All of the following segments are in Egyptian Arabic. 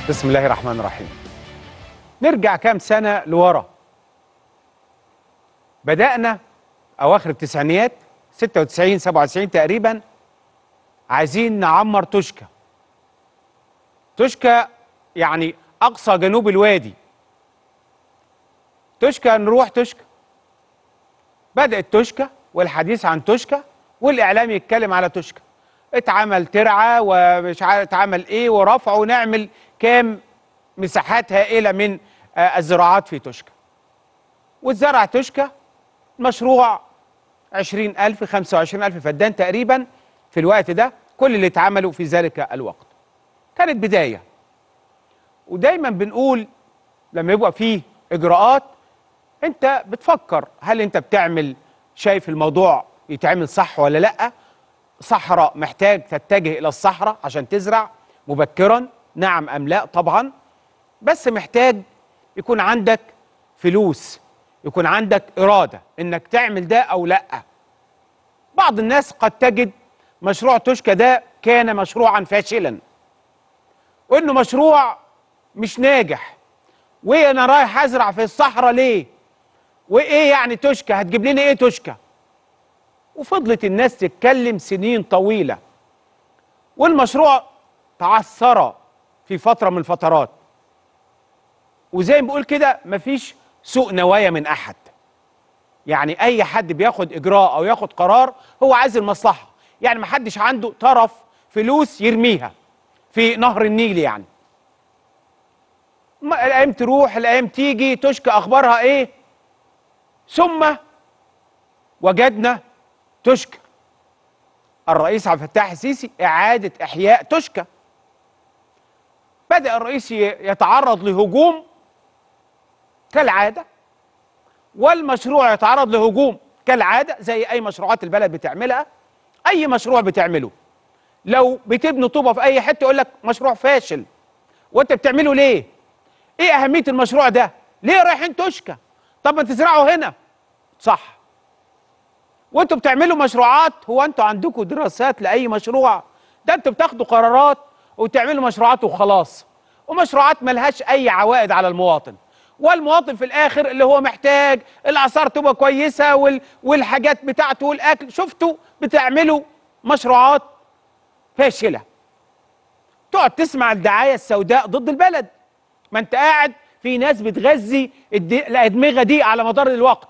بسم الله الرحمن الرحيم نرجع كام سنة لورا بدأنا أواخر التسعينيات 96 97 تقريبا عايزين نعمر توشكا توشكا يعني أقصى جنوب الوادي توشكا نروح توشكا بدأت توشكا والحديث عن توشكا والإعلام يتكلم على توشكا اتعمل ترعة ومش عارف اتعمل ايه ورفع ونعمل كام مساحات هائلة من آه، الزراعات في توشكا واتزرع توشكا مشروع 20000 25000 فدان تقريبا في الوقت ده كل اللي اتعملوا في ذلك الوقت كانت بداية ودايما بنقول لما يبقى فيه إجراءات انت بتفكر هل انت بتعمل شايف الموضوع يتعمل صح ولا لأ صحراء محتاج تتجه إلى الصحراء عشان تزرع مبكرا نعم أم لا طبعا بس محتاج يكون عندك فلوس يكون عندك إرادة إنك تعمل ده أو لأ بعض الناس قد تجد مشروع توشكا ده كان مشروعا فاشلا وإنه مشروع مش ناجح وأنا رايح أزرع في الصحراء ليه وإيه يعني توشكا هتجيب لنا إيه توشكا وفضلت الناس تتكلم سنين طويلة والمشروع تعثر في فترة من الفترات وزي ما بقول كده مفيش سوء نوايا من أحد يعني أي حد بياخد إجراء أو ياخد قرار هو عايز المصلحة يعني محدش عنده طرف فلوس يرميها في نهر النيل يعني ما الأيام تروح الأيام تيجي تشكى أخبارها إيه ثم وجدنا تشكى الرئيس عبد الفتاح السيسي إعادة إحياء تشكى بدأ الرئيس ي- يتعرض لهجوم كالعادة والمشروع يتعرض لهجوم كالعادة زي أي مشروعات البلد بتعملها أي مشروع بتعمله لو بتبني طوبة في أي حتة يقول لك مشروع فاشل وأنت بتعمله ليه؟ إيه أهمية المشروع ده؟ ليه رايحين تشكى؟ طب ما تزرعوا هنا صح وانتوا بتعملوا مشروعات هو انتوا عندكم دراسات لاي مشروع ده انتوا بتاخدوا قرارات وتعملوا مشروعات وخلاص ومشروعات ملهاش اي عوائد على المواطن والمواطن في الاخر اللي هو محتاج الاسعار تبقى كويسه وال والحاجات بتاعته والاكل شفتوا بتعملوا مشروعات فاشله تقعد تسمع الدعايه السوداء ضد البلد ما انت قاعد في ناس بتغذي الدي- الادمغه دي على مدار الوقت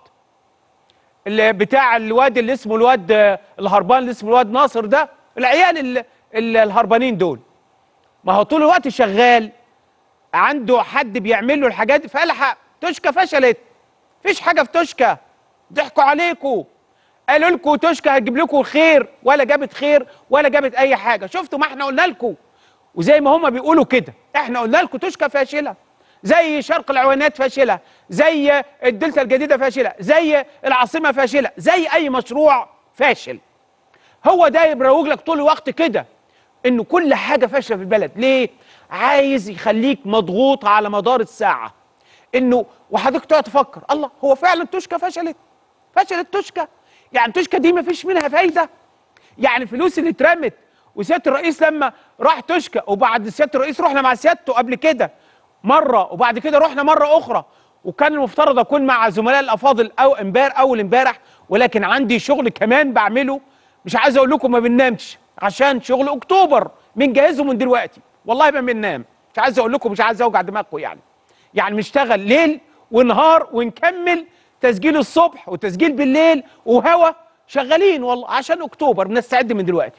اللي بتاع الواد اللي اسمه الواد آه، الهربان اللي اسمه الواد ناصر ده العيال ال- ال- الهربانين دول ما هو طول الوقت شغال عنده حد بيعمل له الحاجات دي فالحق تشكى فشلت فيش حاجه في تشكى ضحكوا عليكم قالوا لكم تشكى هتجيب لكم خير ولا جابت خير ولا جابت اي حاجه شفتوا ما احنا قلنا لكم وزي ما هم بيقولوا كده احنا قلنا لكم تشكى فاشله زي شرق العوينات فاشله زي الدلتا الجديده فاشله زي العاصمه فاشله زي اي مشروع فاشل هو ده بيروج لك طول الوقت كده انه كل حاجه فاشله في البلد ليه عايز يخليك مضغوط على مدار الساعه انه وحضرتك تقعد تفكر الله هو فعلا توشكا فشلت فشلت توشكا يعني توشكا دي ما فيش منها فايده يعني الفلوس اللي اترمت وسياده الرئيس لما راح توشكا وبعد سياده الرئيس رحنا مع سيادته قبل كده مره وبعد كده رحنا مره اخرى وكان المفترض اكون مع زملاء الافاضل او امبارح اول امبارح ولكن عندي شغل كمان بعمله مش عايز اقول لكم ما بننامش عشان شغل اكتوبر بنجهزه من دلوقتي والله ما بننام مش عايز اقول لكم مش عايز اوجع دماغكم يعني يعني بنشتغل ليل ونهار ونكمل تسجيل الصبح وتسجيل بالليل وهوا شغالين والله عشان اكتوبر بنستعد من دلوقتي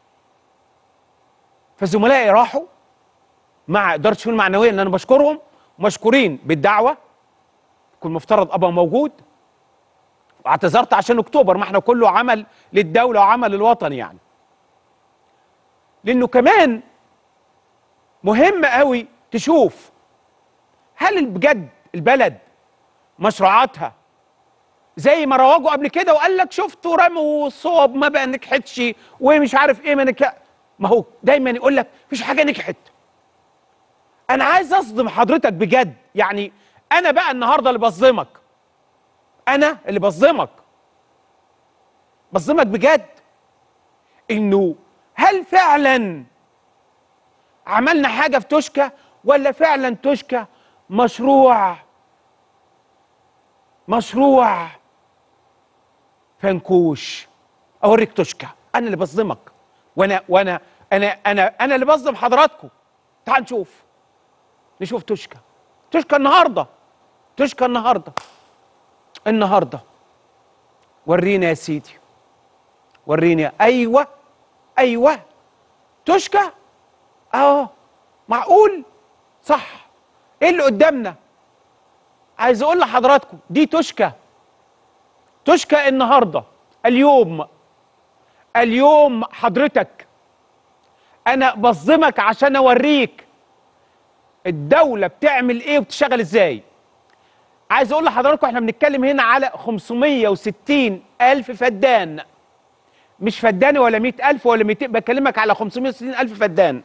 فزملائي راحوا مع اداره الشؤون المعنويه ان انا بشكرهم مشكورين بالدعوه كنت مفترض ابقى موجود واعتذرت عشان اكتوبر ما احنا كله عمل للدوله وعمل للوطن يعني لانه كمان مهم قوي تشوف هل بجد البلد مشروعاتها زي ما روجوا قبل كده وقال لك شفتوا رموا صوب ما بقى نجحتش ومش عارف ايه ما نجح ما هو دايما يقول لك مفيش حاجه نجحت انا عايز اصدم حضرتك بجد يعني انا بقى النهارده اللي بصدمك انا اللي بصدمك بصدمك بجد انه هل فعلا عملنا حاجه في توشكا ولا فعلا تشكى مشروع مشروع فنكوش اوريك تشكى انا اللي بصدمك وانا وانا انا انا انا اللي بصدم حضراتكم تعال نشوف نشوف تشكى تشكى النهارده تشكى النهارده النهارده ورينا يا سيدي وريني ايوه ايوه تشكى اه معقول صح ايه اللي قدامنا عايز اقول لحضراتكم دي تشكى تشكى النهارده اليوم اليوم حضرتك انا بصدمك عشان اوريك الدولة بتعمل ايه وبتشتغل ازاي عايز اقول لحضراتكم احنا بنتكلم هنا على 560 الف فدان مش فدان ولا 100 الف ولا 200 بكلمك على 560 الف فدان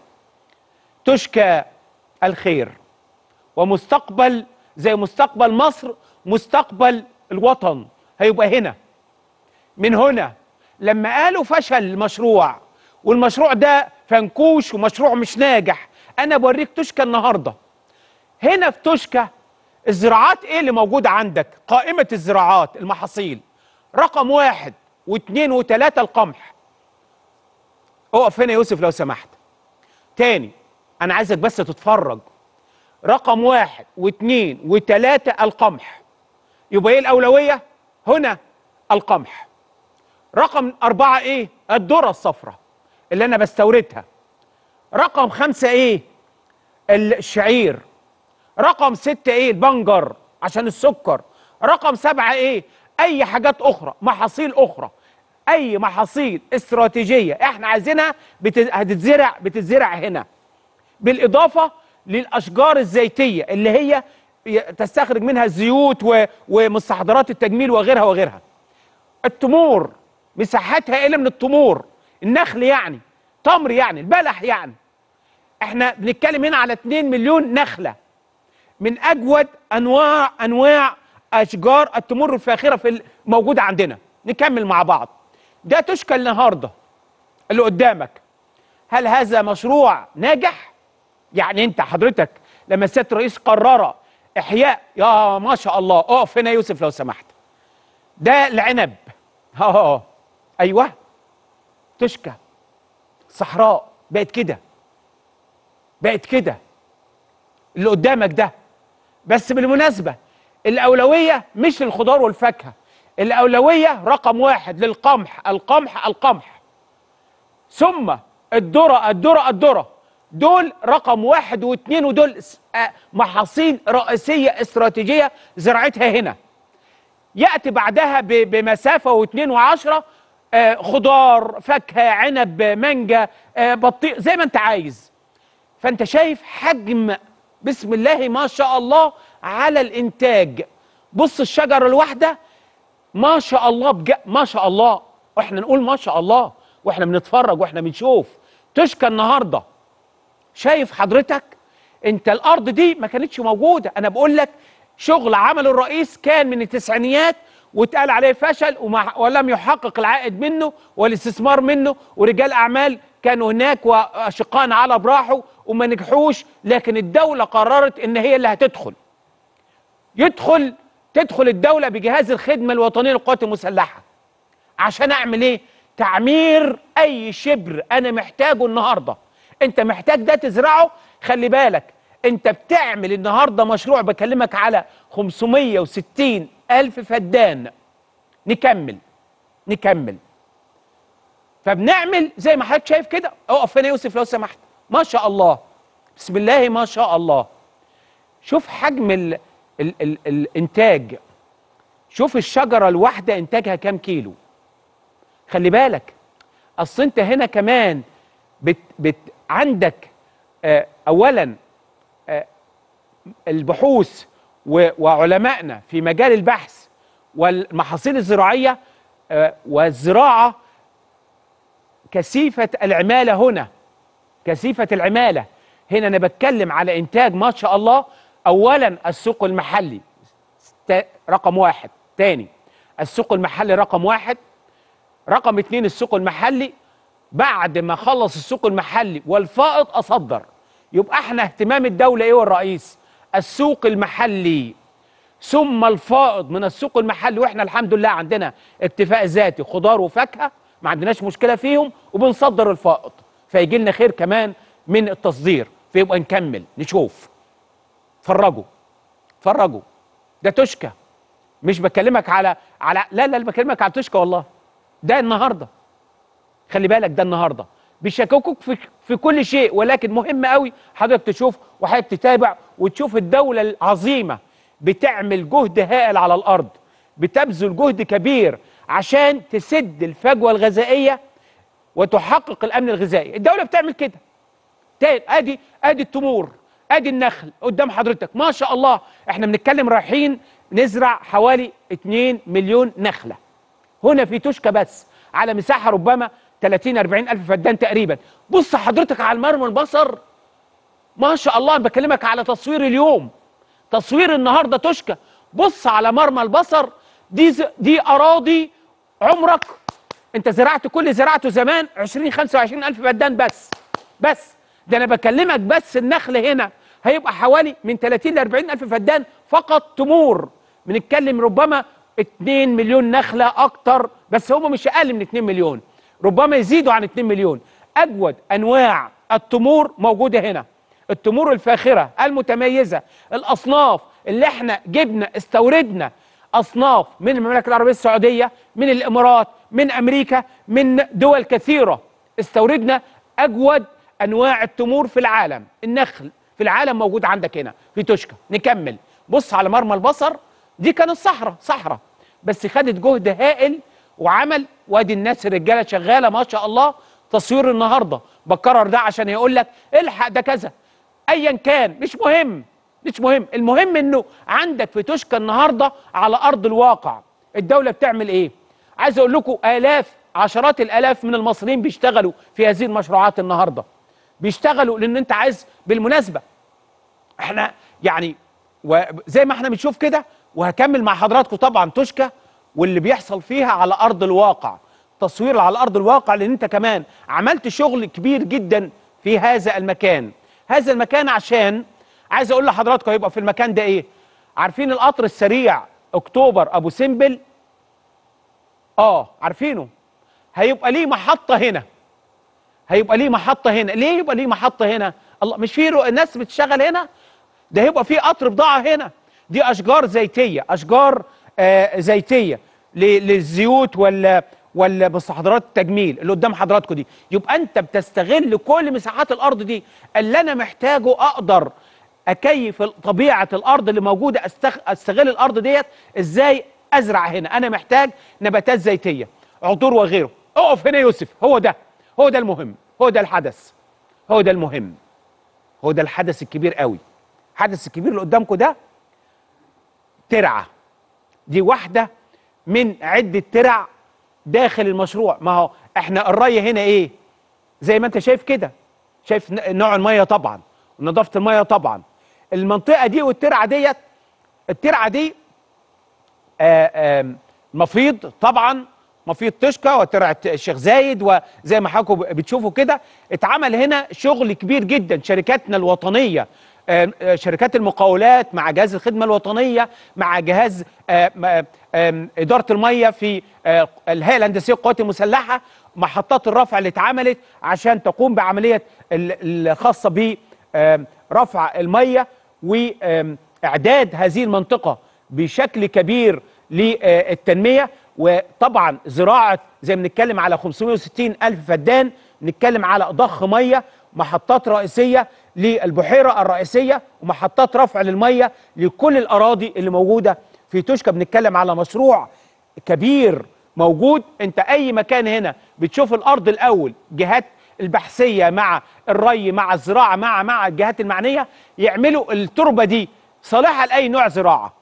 تشكى الخير ومستقبل زي مستقبل مصر مستقبل الوطن هيبقى هنا من هنا لما قالوا فشل المشروع والمشروع ده فنكوش ومشروع مش ناجح انا بوريك تشكى النهارده هنا في تشكى الزراعات ايه اللي موجوده عندك قائمه الزراعات المحاصيل رقم واحد واثنين وثلاثه القمح اقف هنا يا يوسف لو سمحت تاني انا عايزك بس تتفرج رقم واحد واثنين وثلاثه القمح يبقى ايه الاولويه هنا القمح رقم أربعة إيه؟ الذرة الصفراء اللي أنا بستوردها رقم خمسة إيه؟ الشعير رقم ستة إيه؟ البنجر عشان السكر رقم سبعة إيه؟ أي حاجات أخرى محاصيل أخرى أي محاصيل استراتيجية إحنا عايزينها بت... هتتزرع بتتزرع هنا بالإضافة للأشجار الزيتية اللي هي تستخرج منها الزيوت و... ومستحضرات التجميل وغيرها وغيرها التمور مساحتها ايه من التمور النخل يعني تمر يعني البلح يعني احنا بنتكلم هنا على 2 مليون نخله من اجود انواع انواع اشجار التمور الفاخره في الموجوده عندنا نكمل مع بعض ده تشكى النهارده اللي قدامك هل هذا مشروع ناجح يعني انت حضرتك لما سياده الرئيس قرر احياء يا ما شاء الله اقف هنا يوسف لو سمحت ده العنب اه ايوه تشكى صحراء بقت كده بقت كده اللي قدامك ده بس بالمناسبة الأولوية مش للخضار والفاكهة الأولوية رقم واحد للقمح القمح القمح ثم الذرة الذرة الذرة دول رقم واحد واثنين ودول محاصيل رئيسية استراتيجية زراعتها هنا يأتي بعدها بمسافة واثنين وعشرة آه خضار فاكهة عنب مانجا آه بطيخ زي ما انت عايز فانت شايف حجم بسم الله ما شاء الله على الانتاج بص الشجرة الواحدة ما شاء الله بج... ما شاء الله واحنا نقول ما شاء الله واحنا بنتفرج واحنا بنشوف تشكى النهارده شايف حضرتك انت الارض دي ما كانتش موجوده انا بقول لك شغل عمله الرئيس كان من التسعينيات واتقال عليه فشل وما ولم يحقق العائد منه والاستثمار منه ورجال اعمال كانوا هناك واشقاء على براحه وما نجحوش لكن الدوله قررت ان هي اللي هتدخل يدخل تدخل الدوله بجهاز الخدمه الوطنيه للقوات المسلحه عشان اعمل ايه تعمير اي شبر انا محتاجه النهارده انت محتاج ده تزرعه خلي بالك انت بتعمل النهارده مشروع بكلمك على 560 الف فدان نكمل نكمل فبنعمل زي ما حضرتك شايف كده اقف هنا يوسف لو سمحت ما شاء الله بسم الله ما شاء الله شوف حجم ال ال ال الانتاج شوف الشجره الواحده انتاجها كام كيلو خلي بالك اصل انت هنا كمان بت بت عندك آه اولا آه البحوث وعلمائنا في مجال البحث والمحاصيل الزراعيه آه والزراعه كثيفه العماله هنا كثيفه العماله هنا انا بتكلم على انتاج ما شاء الله اولا السوق المحلي رقم واحد تاني السوق المحلي رقم واحد رقم اتنين السوق المحلي بعد ما خلص السوق المحلي والفائض اصدر يبقى احنا اهتمام الدوله ايه والرئيس السوق المحلي ثم الفائض من السوق المحلي واحنا الحمد لله عندنا اكتفاء ذاتي خضار وفاكهه ما عندناش مشكله فيهم وبنصدر الفائض فيجي لنا خير كمان من التصدير فيبقى نكمل نشوف اتفرجوا اتفرجوا ده تشكى مش بكلمك على على لا لا بكلمك على تشكى والله ده النهارده خلي بالك ده النهارده بيشككوك في في كل شيء ولكن مهم قوي حضرتك تشوف وحضرتك تتابع وتشوف الدوله العظيمه بتعمل جهد هائل على الارض بتبذل جهد كبير عشان تسد الفجوه الغذائيه وتحقق الامن الغذائي الدوله بتعمل كده تاني ادي ادي التمور ادي النخل قدام حضرتك ما شاء الله احنا بنتكلم رايحين نزرع حوالي 2 مليون نخله هنا في توشكا بس على مساحه ربما 30 40 الف فدان تقريبا بص حضرتك على المرمى البصر ما شاء الله بكلمك على تصوير اليوم تصوير النهارده توشكا بص على مرمى البصر دي ز... دي اراضي عمرك انت زرعت كل زراعته زمان 20 25 الف فدان بس بس ده انا بكلمك بس النخل هنا هيبقى حوالي من 30 ل 40 الف فدان فقط تمور بنتكلم ربما 2 مليون نخله اكتر بس هم مش اقل من 2 مليون ربما يزيدوا عن 2 مليون اجود انواع التمور موجوده هنا التمور الفاخره المتميزه الاصناف اللي احنا جبنا استوردنا اصناف من المملكه العربيه السعوديه من الامارات من امريكا من دول كثيره استوردنا اجود انواع التمور في العالم النخل في العالم موجود عندك هنا في توشكا نكمل بص على مرمى البصر دي كانت صحراء صحراء بس خدت جهد هائل وعمل وادي الناس الرجاله شغاله ما شاء الله تصوير النهارده بكرر ده عشان يقول لك الحق ده كذا ايا كان مش مهم مش مهم المهم انه عندك في توشكا النهارده على ارض الواقع الدوله بتعمل ايه عايز اقول لكم الاف عشرات الالاف من المصريين بيشتغلوا في هذه المشروعات النهارده بيشتغلوا لان انت عايز بالمناسبه احنا يعني وزي ما احنا بنشوف كده وهكمل مع حضراتكم طبعا توشكا واللي بيحصل فيها على ارض الواقع تصوير على ارض الواقع لان انت كمان عملت شغل كبير جدا في هذا المكان هذا المكان عشان عايز اقول لحضراتكم هيبقى في المكان ده ايه عارفين القطر السريع اكتوبر ابو سمبل اه عارفينه هيبقى ليه محطه هنا هيبقى ليه محطه هنا ليه يبقى ليه محطه هنا الله مش في رو- ناس بتشتغل هنا ده هيبقى في قطر بضاعه هنا دي اشجار زيتيه اشجار آه زيتيه ل- للزيوت ولا ولا مستحضرات التجميل اللي قدام حضراتكم دي يبقى انت بتستغل كل مساحات الارض دي اللي انا محتاجه اقدر اكيف طبيعه الارض اللي موجوده أستغ... استغل الارض ديت ازاي ازرع هنا انا محتاج نباتات زيتيه عطور وغيره اقف هنا يا يوسف هو ده هو ده المهم هو ده الحدث هو ده المهم هو ده الحدث الكبير قوي الحدث الكبير اللي قدامكم ده ترعه دي واحده من عده ترع داخل المشروع ما هو احنا الري هنا ايه زي ما انت شايف كده شايف ن- نوع الميه طبعا ونظافه الميه طبعا المنطقه دي والترعه ديت الترعه دي آه، آم، مفيض طبعا مفيض تشكى وترعه الشيخ زايد وزي ما حضراتكم بتشوفوا كده اتعمل هنا شغل كبير جدا شركاتنا الوطنيه آم، آه، شركات المقاولات مع جهاز الخدمه الوطنيه مع جهاز آم، آم، اداره الميه في آه، الهيئه الهندسيه للقوات المسلحه محطات الرفع اللي اتعملت عشان تقوم بعمليه ال- الخاصه ب آم، رفع الميه واعداد هذه المنطقه بشكل كبير للتنميه وطبعا زراعه زي ما بنتكلم على 560 الف فدان نتكلم على ضخ ميه محطات رئيسيه للبحيره الرئيسيه ومحطات رفع للميه لكل الاراضي اللي موجوده في توشكا بنتكلم على مشروع كبير موجود انت اي مكان هنا بتشوف الارض الاول جهات البحثيه مع الري مع الزراعه مع مع الجهات المعنيه يعملوا التربه دي صالحه لاي نوع زراعه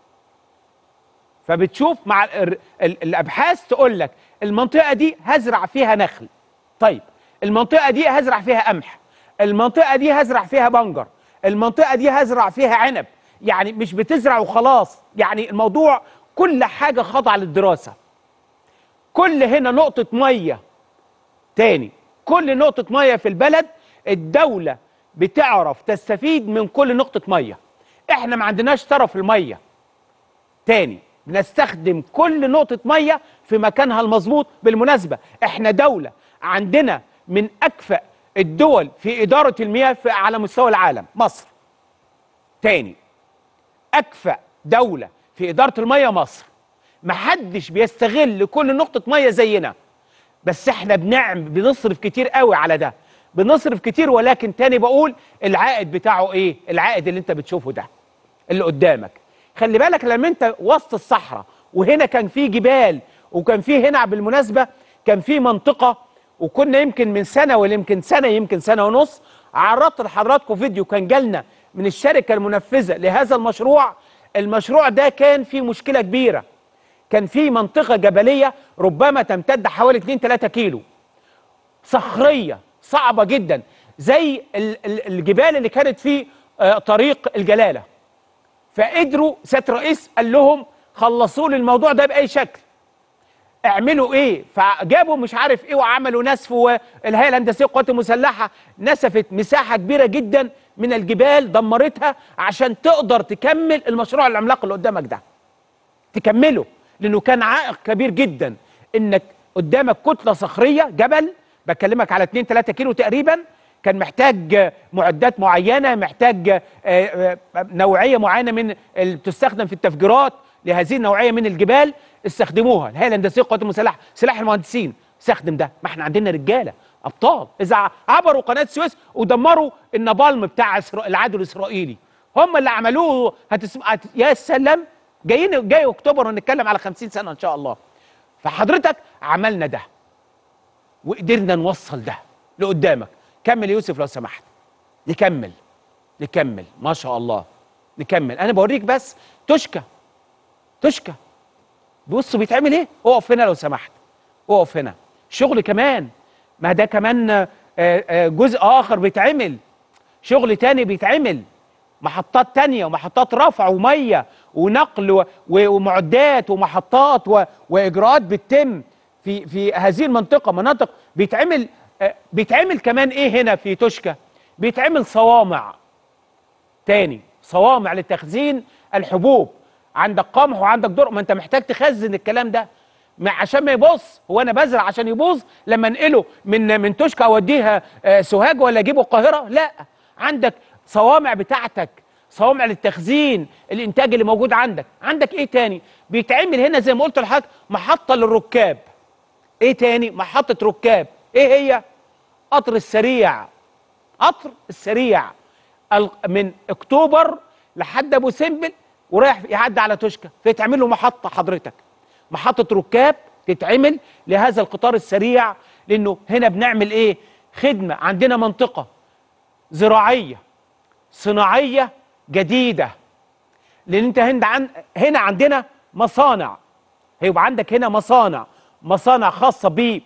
فبتشوف مع ال ال الابحاث تقول لك المنطقه دي هزرع فيها نخل طيب المنطقه دي هزرع فيها قمح المنطقه دي هزرع فيها بنجر المنطقه دي هزرع فيها عنب يعني مش بتزرع وخلاص يعني الموضوع كل حاجه خاضعه للدراسه كل هنا نقطه ميه تاني كل نقطه ميه في البلد الدوله بتعرف تستفيد من كل نقطه ميه احنا ما عندناش طرف الميه تاني بنستخدم كل نقطة مية في مكانها المظبوط بالمناسبة احنا دولة عندنا من أكفأ الدول في إدارة المياه في على مستوى العالم مصر تاني أكفأ دولة في إدارة المياه مصر محدش بيستغل كل نقطة مية زينا بس احنا بنعم بنصرف كتير قوي على ده بنصرف كتير ولكن تاني بقول العائد بتاعه ايه العائد اللي انت بتشوفه ده اللي قدامك خلي بالك لما انت وسط الصحراء وهنا كان في جبال وكان في هنا بالمناسبة كان في منطقة وكنا يمكن من سنة ولا يمكن سنة يمكن سنة ونص عرضت لحضراتكم فيديو كان جالنا من الشركة المنفذة لهذا المشروع المشروع ده كان فيه مشكلة كبيرة كان في منطقة جبلية ربما تمتد حوالي 2 3 كيلو صخرية صعبة جدا زي ال- ال- الجبال اللي كانت في آه، طريق الجلالة فقدروا سيادة الرئيس قال لهم خلصوا لي الموضوع ده بأي شكل اعملوا ايه فجابوا مش عارف ايه وعملوا نسف والهيئه الهندسيه للقوات المسلحه نسفت مساحه كبيره جدا من الجبال دمرتها عشان تقدر تكمل المشروع العملاق اللي قدامك ده تكمله لانه كان عائق كبير جدا انك قدامك كتله صخريه جبل بكلمك على 2 3 كيلو تقريبا كان محتاج آه، معدات معينه محتاج آه، آه، نوعيه معينه من اللي بتستخدم في التفجيرات لهذه النوعيه من الجبال استخدموها الهيئه الهندسيه للقوات المسلحه سلاح المهندسين استخدم ده ما احنا عندنا رجاله ابطال اذا عبروا قناه السويس ودمروا النابالم بتاع إسرا- العدو الاسرائيلي هم اللي عملوه هتسم... هت... يا سلام جايين جاي اكتوبر ونتكلم على 50 سنه ان شاء الله فحضرتك عملنا ده وقدرنا نوصل ده لقدامك كمل يا يوسف لو سمحت نكمل نكمل ما شاء الله نكمل انا بوريك بس تشكى تشكى بص بيتعمل ايه اقف هنا لو سمحت اقف هنا شغل كمان ما ده كمان آه، آه، جزء اخر بيتعمل شغل تاني بيتعمل محطات تانية ومحطات رفع ومية ونقل و- و- ومعدات ومحطات و- وإجراءات بتتم في في هذه المنطقة مناطق بيتعمل آه، بيتعمل كمان إيه هنا في توشكا بيتعمل صوامع تاني صوامع لتخزين الحبوب عندك قمح وعندك ذره ما انت محتاج تخزن الكلام ده ما عشان ما يبوظ هو انا بزرع عشان يبوظ لما انقله من من توشكا اوديها آه، سوهاج ولا اجيبه القاهره لا عندك صوامع بتاعتك صوامع للتخزين الانتاج اللي موجود عندك عندك ايه تاني بيتعمل هنا زي ما قلت لحضرتك محطه للركاب ايه تاني محطه ركاب ايه هي قطر السريع قطر السريع ال- من اكتوبر لحد ابو سمبل ورايح يعدي على توشكا فيتعمل له محطه حضرتك محطه ركاب تتعمل لهذا القطار السريع لانه هنا بنعمل ايه خدمه عندنا منطقه زراعيه صناعيه جديده لان انت هنا عن هنا عندنا مصانع هيبقى عندك هنا مصانع مصانع خاصه ب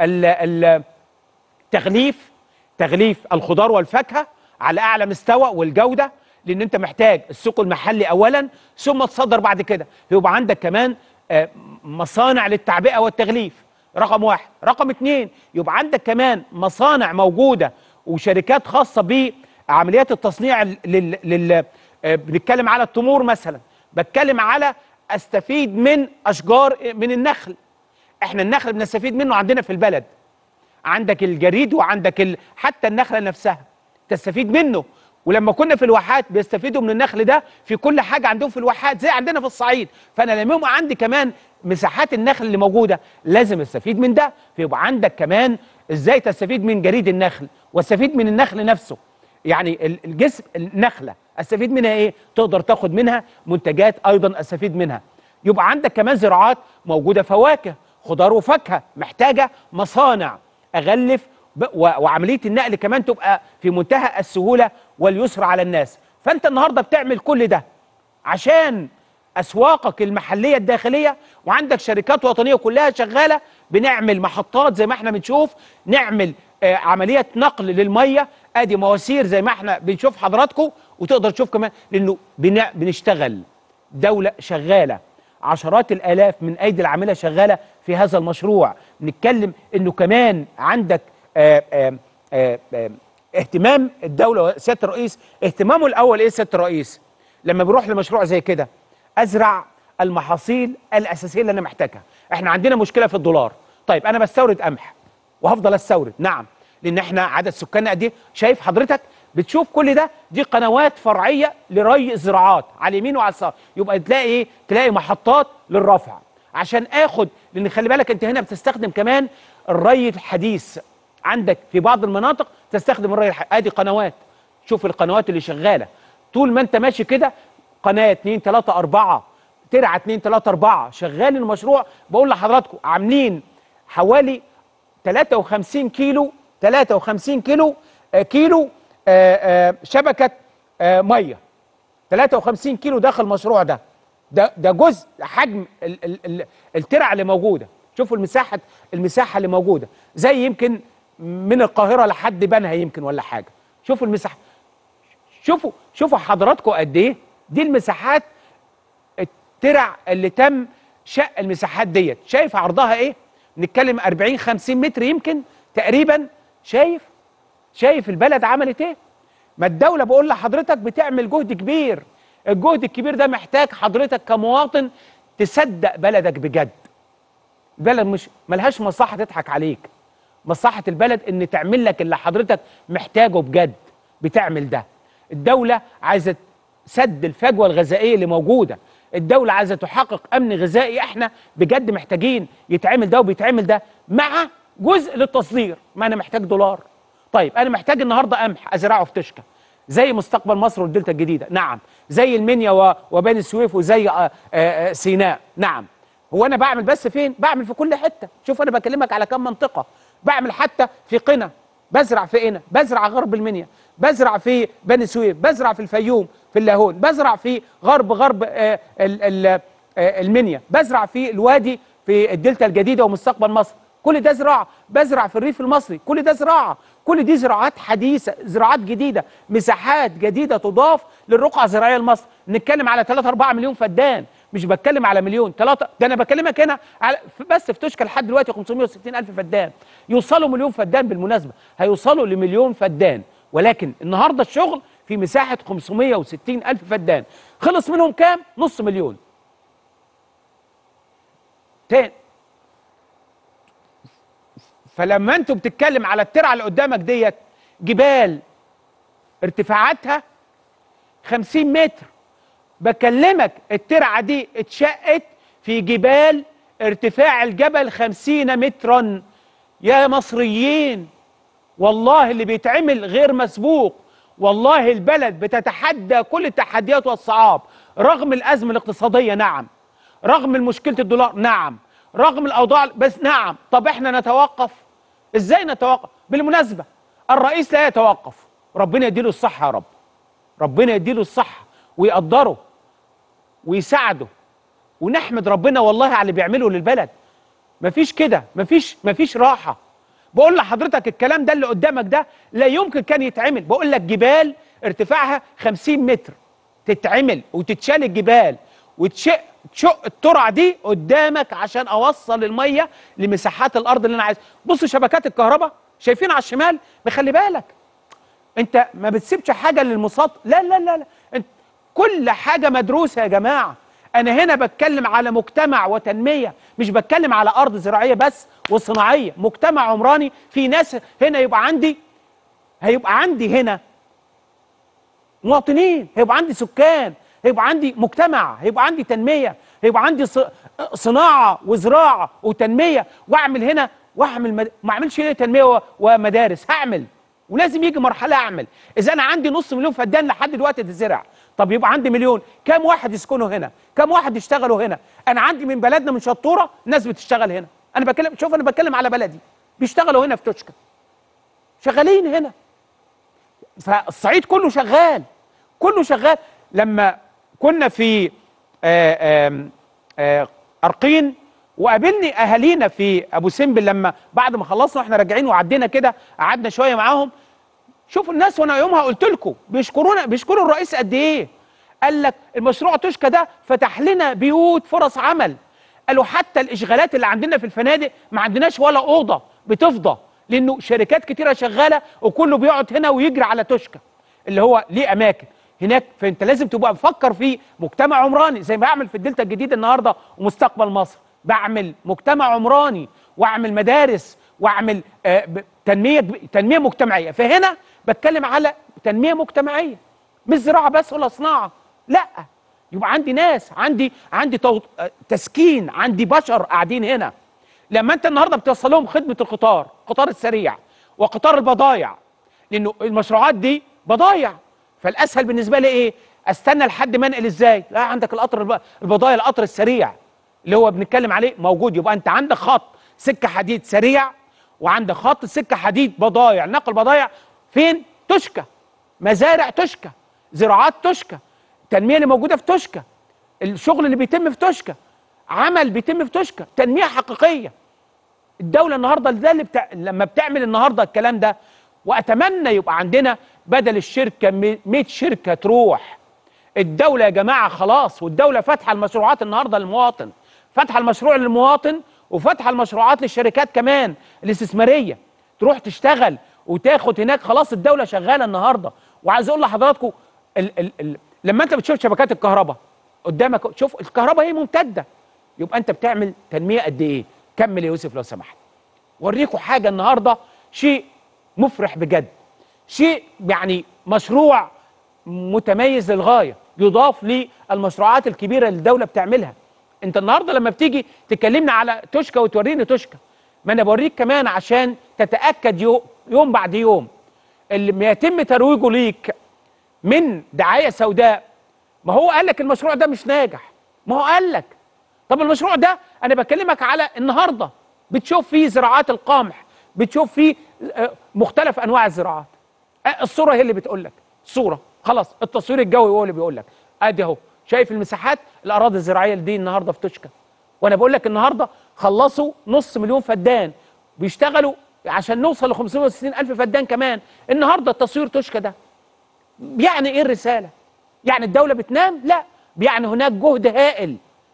تغليف تغليف الخضار والفاكهه على اعلى مستوى والجوده لان انت محتاج السوق المحلي اولا ثم تصدر بعد كده يبقى عندك كمان آه، مصانع للتعبئه والتغليف رقم واحد رقم اتنين يبقى عندك كمان مصانع موجوده وشركات خاصه بعمليات التصنيع لل, لل... آه، بنتكلم على التمور مثلا بتكلم على استفيد من اشجار من النخل احنا النخل بنستفيد منه عندنا في البلد عندك الجريد وعندك ال... حتى النخله نفسها تستفيد منه ولما كنا في الواحات بيستفيدوا من النخل ده في كل حاجه عندهم في الواحات زي عندنا في الصعيد فانا لما يبقى عندي كمان مساحات النخل اللي موجوده لازم استفيد من ده فيبقى عندك كمان ازاي تستفيد من جريد النخل واستفيد من النخل نفسه يعني ال- الجسم النخله استفيد منها ايه تقدر تاخد منها منتجات ايضا استفيد منها يبقى عندك كمان زراعات موجوده فواكه خضار وفاكهه محتاجه مصانع اغلف ب- و- وعمليه النقل كمان تبقى في منتهى السهوله واليسر على الناس فانت النهارده بتعمل كل ده عشان اسواقك المحليه الداخليه وعندك شركات وطنيه كلها شغاله بنعمل محطات زي ما احنا بنشوف نعمل آه عمليه نقل للميه ادي مواسير زي ما احنا بنشوف حضراتكم وتقدر تشوف كمان لانه بن- بنشتغل دوله شغاله عشرات الالاف من ايدي العامله شغاله في هذا المشروع نتكلم انه كمان عندك آه آه آه آه اهتمام الدوله وسياده الرئيس اهتمامه الاول ايه سياده الرئيس لما بيروح لمشروع زي كده ازرع المحاصيل الاساسيه اللي انا محتاجها احنا عندنا مشكله في الدولار طيب انا بستورد قمح وهفضل استورد نعم لان احنا عدد سكاننا قد ايه شايف حضرتك بتشوف كل ده دي قنوات فرعيه لري الزراعات على اليمين وعلى اليسار يبقى تلاقي ايه تلاقي محطات للرفع عشان اخد لان خلي بالك انت هنا بتستخدم كمان الري الحديث عندك في بعض المناطق تستخدم الري الحديث ادي قنوات شوف القنوات اللي شغاله طول ما انت ماشي كده قناه 2 3 4 ترعه 2 3 4 شغال المشروع بقول لحضراتكم عاملين حوالي 53 كيلو 53 كيلو آه كيلو آه آه شبكه آه ميه 53 كيلو داخل المشروع ده ده ده جزء حجم ال ال ال الترع اللي موجوده شوفوا المساحه المساحه اللي موجوده زي يمكن من القاهره لحد بنها يمكن ولا حاجه شوفوا المساحه شوفوا شوفوا حضراتكم قد ايه دي المساحات الترع اللي تم شق المساحات ديت شايف عرضها ايه نتكلم 40 50 متر يمكن تقريبا شايف شايف البلد عملت ايه ما الدوله بقول لحضرتك بتعمل جهد كبير الجهد الكبير ده محتاج حضرتك كمواطن تصدق بلدك بجد البلد مش ملهاش مصلحه تضحك عليك مصلحه البلد ان تعمل لك اللي حضرتك محتاجه بجد بتعمل ده الدوله عايزه سد الفجوه الغذائيه اللي موجوده الدوله عايزه تحقق امن غذائي احنا بجد محتاجين يتعمل ده وبيتعمل ده مع جزء للتصدير ما انا محتاج دولار طيب انا محتاج النهارده قمح ازرعه في تشكى زي مستقبل مصر والدلتا الجديده نعم زي المنيا وبني سويف وزي آآ آآ سيناء نعم هو انا بعمل بس فين بعمل في كل حته شوف انا بكلمك على كم منطقه بعمل حتى في قنا بزرع في قنا بزرع غرب المنيا بزرع في بني سويف بزرع في الفيوم في اللاهون بزرع في غرب غرب آآ ال المنيا بزرع في الوادي في الدلتا الجديده ومستقبل مصر كل ده زراعه بزرع في الريف المصري كل ده زراعه كل دي زراعات حديثه زراعات جديده مساحات جديده تضاف للرقعه الزراعيه لمصر نتكلم على 3 4 مليون فدان مش بتكلم على مليون 3 ده انا بكلمك هنا على بس في تشكى لحد دلوقتي 560 الف فدان يوصلوا مليون فدان بالمناسبه هيوصلوا لمليون فدان ولكن النهارده الشغل في مساحه 560 الف فدان خلص منهم كام نص مليون تاني فلما انتوا بتتكلم على الترعه اللي قدامك ديت جبال ارتفاعاتها 50 متر بكلمك الترعه دي اتشقت في جبال ارتفاع الجبل 50 مترا يا مصريين والله اللي بيتعمل غير مسبوق والله البلد بتتحدى كل التحديات والصعاب رغم الازمه الاقتصاديه نعم رغم مشكله الدولار نعم رغم الاوضاع بس نعم طب احنا نتوقف ازاي نتوقف بالمناسبه الرئيس لا يتوقف ربنا يديله الصحه يا رب ربنا يديله الصحه ويقدره ويساعده ونحمد ربنا والله على اللي بيعمله للبلد مفيش كده مفيش مفيش راحه بقول لحضرتك الكلام ده اللي قدامك ده لا يمكن كان يتعمل بقول لك جبال ارتفاعها 50 متر تتعمل وتتشال الجبال وتشق تشق الترعه دي قدامك عشان اوصل الميه لمساحات الارض اللي انا عايزها بصوا شبكات الكهرباء شايفين على الشمال بخلي بالك انت ما بتسيبش حاجه للمصاد لا لا لا لا انت كل حاجه مدروسه يا جماعه انا هنا بتكلم على مجتمع وتنميه مش بتكلم على ارض زراعيه بس وصناعيه مجتمع عمراني في ناس هنا يبقى عندي هيبقى عندي هنا مواطنين هيبقى عندي سكان هيبقى عندي مجتمع هيبقى عندي تنميه هيبقى عندي صناعه وزراعه وتنميه واعمل هنا واعمل مد... ما اعملش هنا تنميه ومدارس هعمل ولازم يجي مرحله اعمل اذا انا عندي نص مليون فدان لحد دلوقتي تزرع طب يبقى عندي مليون كم واحد يسكنوا هنا كم واحد يشتغلوا هنا انا عندي من بلدنا من شطوره ناس بتشتغل هنا انا بتكلم شوف انا بتكلم على بلدي بيشتغلوا هنا في تشكى شغالين هنا فالصعيد كله شغال كله شغال لما كنا في آآ آآ آآ أرقين وقابلني أهالينا في أبو سمبل لما بعد ما خلصنا واحنا راجعين وعدينا كده قعدنا شوية معاهم شوفوا الناس وانا يومها قلت لكم بيشكرونا بيشكروا الرئيس قد ايه قال لك المشروع تشكى ده فتح لنا بيوت فرص عمل قالوا حتى الاشغالات اللي عندنا في الفنادق ما عندناش ولا اوضه بتفضى لانه شركات كتيره شغاله وكله بيقعد هنا ويجري على توشكا اللي هو ليه اماكن هناك فانت لازم تبقى مفكر في مجتمع عمراني زي ما بعمل في الدلتا الجديد النهارده ومستقبل مصر بعمل مجتمع عمراني واعمل مدارس واعمل آه ب- تنميه تنميه مجتمعيه فهنا بتكلم على تنميه مجتمعيه مش زراعه بس ولا صناعه لا يبقى عندي ناس عندي عندي تو- آه، تسكين عندي بشر قاعدين هنا لما انت النهارده بتوصل لهم خدمه القطار القطار السريع وقطار البضايع لانه المشروعات دي بضايع فالاسهل بالنسبه لي ايه استنى لحد ما انقل ازاي لا عندك القطر الب- البضايع القطر السريع اللي هو بنتكلم عليه موجود يبقى انت عندك خط سكه حديد سريع وعندك خط سكه حديد بضايع نقل بضايع فين تشكى مزارع تشكى زراعات تشكى التنميه اللي موجوده في تشكى الشغل اللي بيتم في تشكى عمل بيتم في تشكى تنميه حقيقيه الدوله النهارده ده اللي بتاع لما بتعمل النهارده الكلام ده واتمنى يبقى عندنا بدل الشركه 100 شركه تروح الدوله يا جماعه خلاص والدوله فاتحه المشروعات النهارده للمواطن فاتحه المشروع للمواطن وفاتحه المشروعات للشركات كمان الاستثماريه تروح تشتغل وتاخد هناك خلاص الدوله شغاله النهارده وعايز اقول لحضراتكم ال ال ال لما انت بتشوف شبكات الكهرباء قدامك شوف الكهرباء هي ممتده يبقى انت بتعمل تنميه قد ايه كمل يا يوسف لو سمحت وريكم حاجه النهارده شيء مفرح بجد شيء يعني مشروع متميز للغايه يضاف للمشروعات الكبيره اللي الدوله بتعملها انت النهارده لما بتيجي تكلمنا على توشكا وتوريني توشكا ما انا بوريك كمان عشان تتاكد يو- يوم بعد يوم اللي ما يتم ترويجه ليك من دعايه سوداء ما هو قال لك المشروع ده مش ناجح ما هو قال لك طب المشروع ده انا بكلمك على النهارده بتشوف فيه زراعات القمح بتشوف فيه آه، مختلف انواع الزراعات آه، الصوره هي اللي بتقول لك الصوره خلاص التصوير الجوي هو اللي بيقول لك ادي اهو شايف المساحات الاراضي الزراعيه دي النهارده في توشكا وانا بقول لك النهارده خلصوا نص مليون فدان بيشتغلوا عشان نوصل ل 560 الف فدان كمان النهارده التصوير توشكا ده يعني ايه الرساله يعني الدوله بتنام لا يعني هناك جهد هائل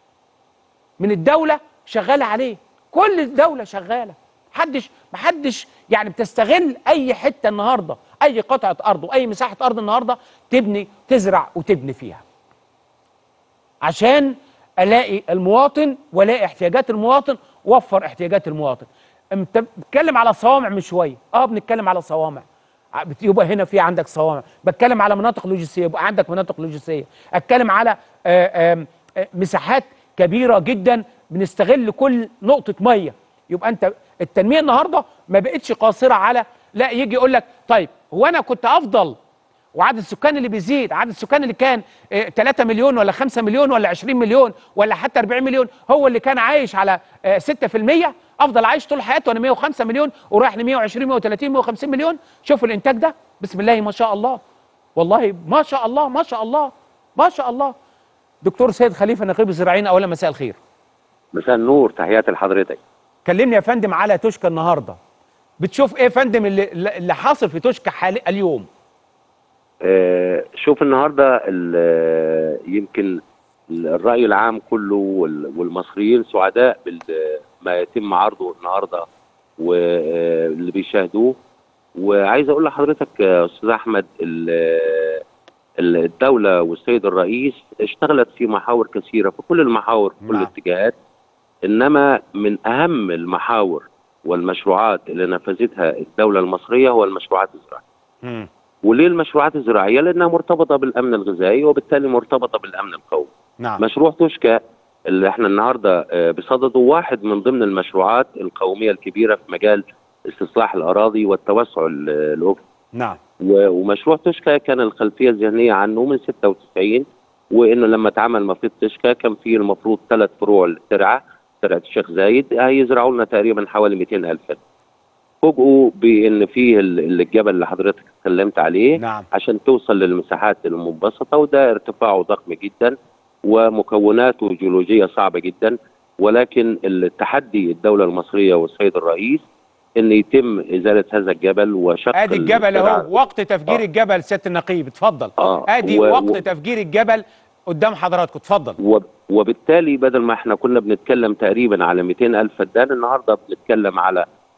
من الدوله شغاله عليه كل الدوله شغاله محدش محدش يعني بتستغل اي حته النهارده اي قطعه ارض واي مساحه ارض النهارده تبني تزرع وتبني فيها عشان الاقي المواطن والاقي احتياجات المواطن وفر احتياجات المواطن انت بتتكلم على صوامع من شويه اه بنتكلم على صوامع ع- بت- يبقى هنا في عندك صوامع بتكلم على مناطق لوجستيه يبقى عندك مناطق لوجستيه اتكلم على آه، آم، آه، مساحات كبيره جدا بنستغل كل نقطه ميه يبقى انت التنميه النهارده ما بقتش قاصره على لا يجي يقول لك طيب هو انا كنت افضل وعدد السكان اللي بيزيد عدد السكان اللي كان آه، 3 مليون ولا 5 مليون ولا 20 مليون ولا حتى 40 مليون هو اللي كان عايش على آه، 6% افضل عايش طول حياته وانا 105 مليون ورايح ل 120 130 150 مليون شوفوا الانتاج ده بسم الله ما شاء الله والله ما شاء الله ما شاء الله ما شاء الله دكتور سيد خليفه نقيب الزراعيين اولا مساء الخير مساء النور تحياتي لحضرتك كلمني يا فندم على توشكا النهارده بتشوف ايه يا فندم اللي, اللي حاصل في توشكا حالي اليوم آه شوف النهارده ال- يمكن الرأي العام كله وال- والمصريين سعداء بما يتم عرضه النهارده واللي بيشاهدوه وعايز اقول لحضرتك يا استاذ احمد ال- ال- الدوله والسيد الرئيس اشتغلت في محاور كثيره في كل المحاور في كل نعم. الاتجاهات انما من اهم المحاور والمشروعات اللي نفذتها الدوله المصريه هو المشروعات الزراعيه وليه المشروعات الزراعيه؟ لانها مرتبطه بالامن الغذائي وبالتالي مرتبطه بالامن القومي. نعم مشروع توشكا اللي احنا النهارده آه، بصدده واحد من ضمن المشروعات القوميه الكبيره في مجال استصلاح الاراضي والتوسع ال- الافقي. نعم و- ومشروع توشكا كان الخلفيه الذهنيه عنه من 96 وانه لما اتعمل مفيد توشكا كان فيه المفروض ثلاث فروع للترعه ترعه الشيخ زايد هيزرعوا لنا تقريبا حوالي 200 الف فدان. فوجئوا بان فيه ال- الجبل اللي حضرتك اتكلمت عليه نعم عشان توصل للمساحات المنبسطه وده ارتفاعه ضخم جدا ومكوناته جيولوجيه صعبه جدا ولكن التحدي الدوله المصريه والسيد الرئيس ان يتم ازاله هذا الجبل وشق ادي الجبل الزراعة. اهو وقت تفجير آه. الجبل سياده النقيب اتفضل آه. ادي و- وقت و- تفجير الجبل قدام حضراتكم اتفضل وب- وبالتالي بدل ما احنا كنا بنتكلم تقريبا على 200 ألف فدان النهاردة بنتكلم على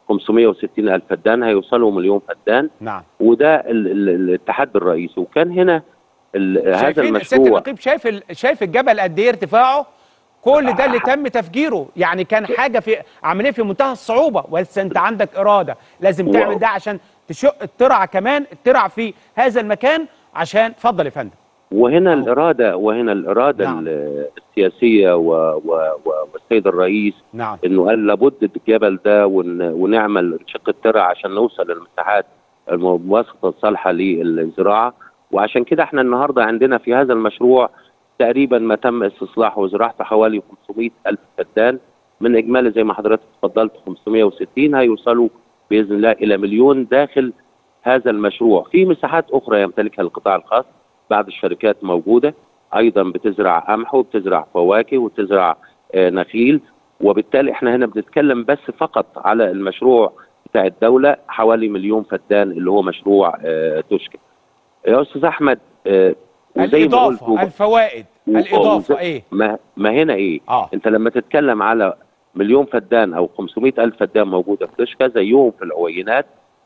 560 الف فدان هيوصلوا مليون فدان نعم وده ال- ال- الاتحاد الرئيسي وكان هنا ال- هذا شايفين سياده المشروع النقيب شايف ال... شايف الجبل قد ايه ارتفاعه كل ده اللي تم تفجيره يعني كان حاجه في عمليه في منتهى الصعوبه بس انت عندك اراده لازم تعمل واو. ده عشان تشق الترع كمان الترع في هذا المكان عشان اتفضل يا فندم وهنا أهو. الاراده وهنا الاراده نعم. ال- السياسيه و و و والسيد الرئيس نعم انه قال لابد الجبل ده ون ونعمل شق الترع عشان نوصل للمساحات المواصفه الصالحه للزراعه وعشان كده احنا النهارده عندنا في هذا المشروع تقريبا ما تم استصلاحه وزراعته حوالي 500 الف فدان من اجمالي زي ما حضرتك اتفضلت 560 هيوصلوا باذن الله الى مليون داخل هذا المشروع في مساحات اخرى يمتلكها القطاع الخاص بعض الشركات موجوده ايضا بتزرع قمح وبتزرع فواكه وبتزرع آه، نخيل وبالتالي احنا هنا بنتكلم بس فقط على المشروع بتاع الدوله حوالي مليون فدان اللي هو مشروع آه، توشكا يا استاذ احمد آه، وزي ما قلت الاضافه الفوائد و- الاضافه وزي- ايه ما, ما هنا ايه اه انت لما تتكلم على مليون فدان او 500 الف فدان موجوده في توشكا زيهم في العوينات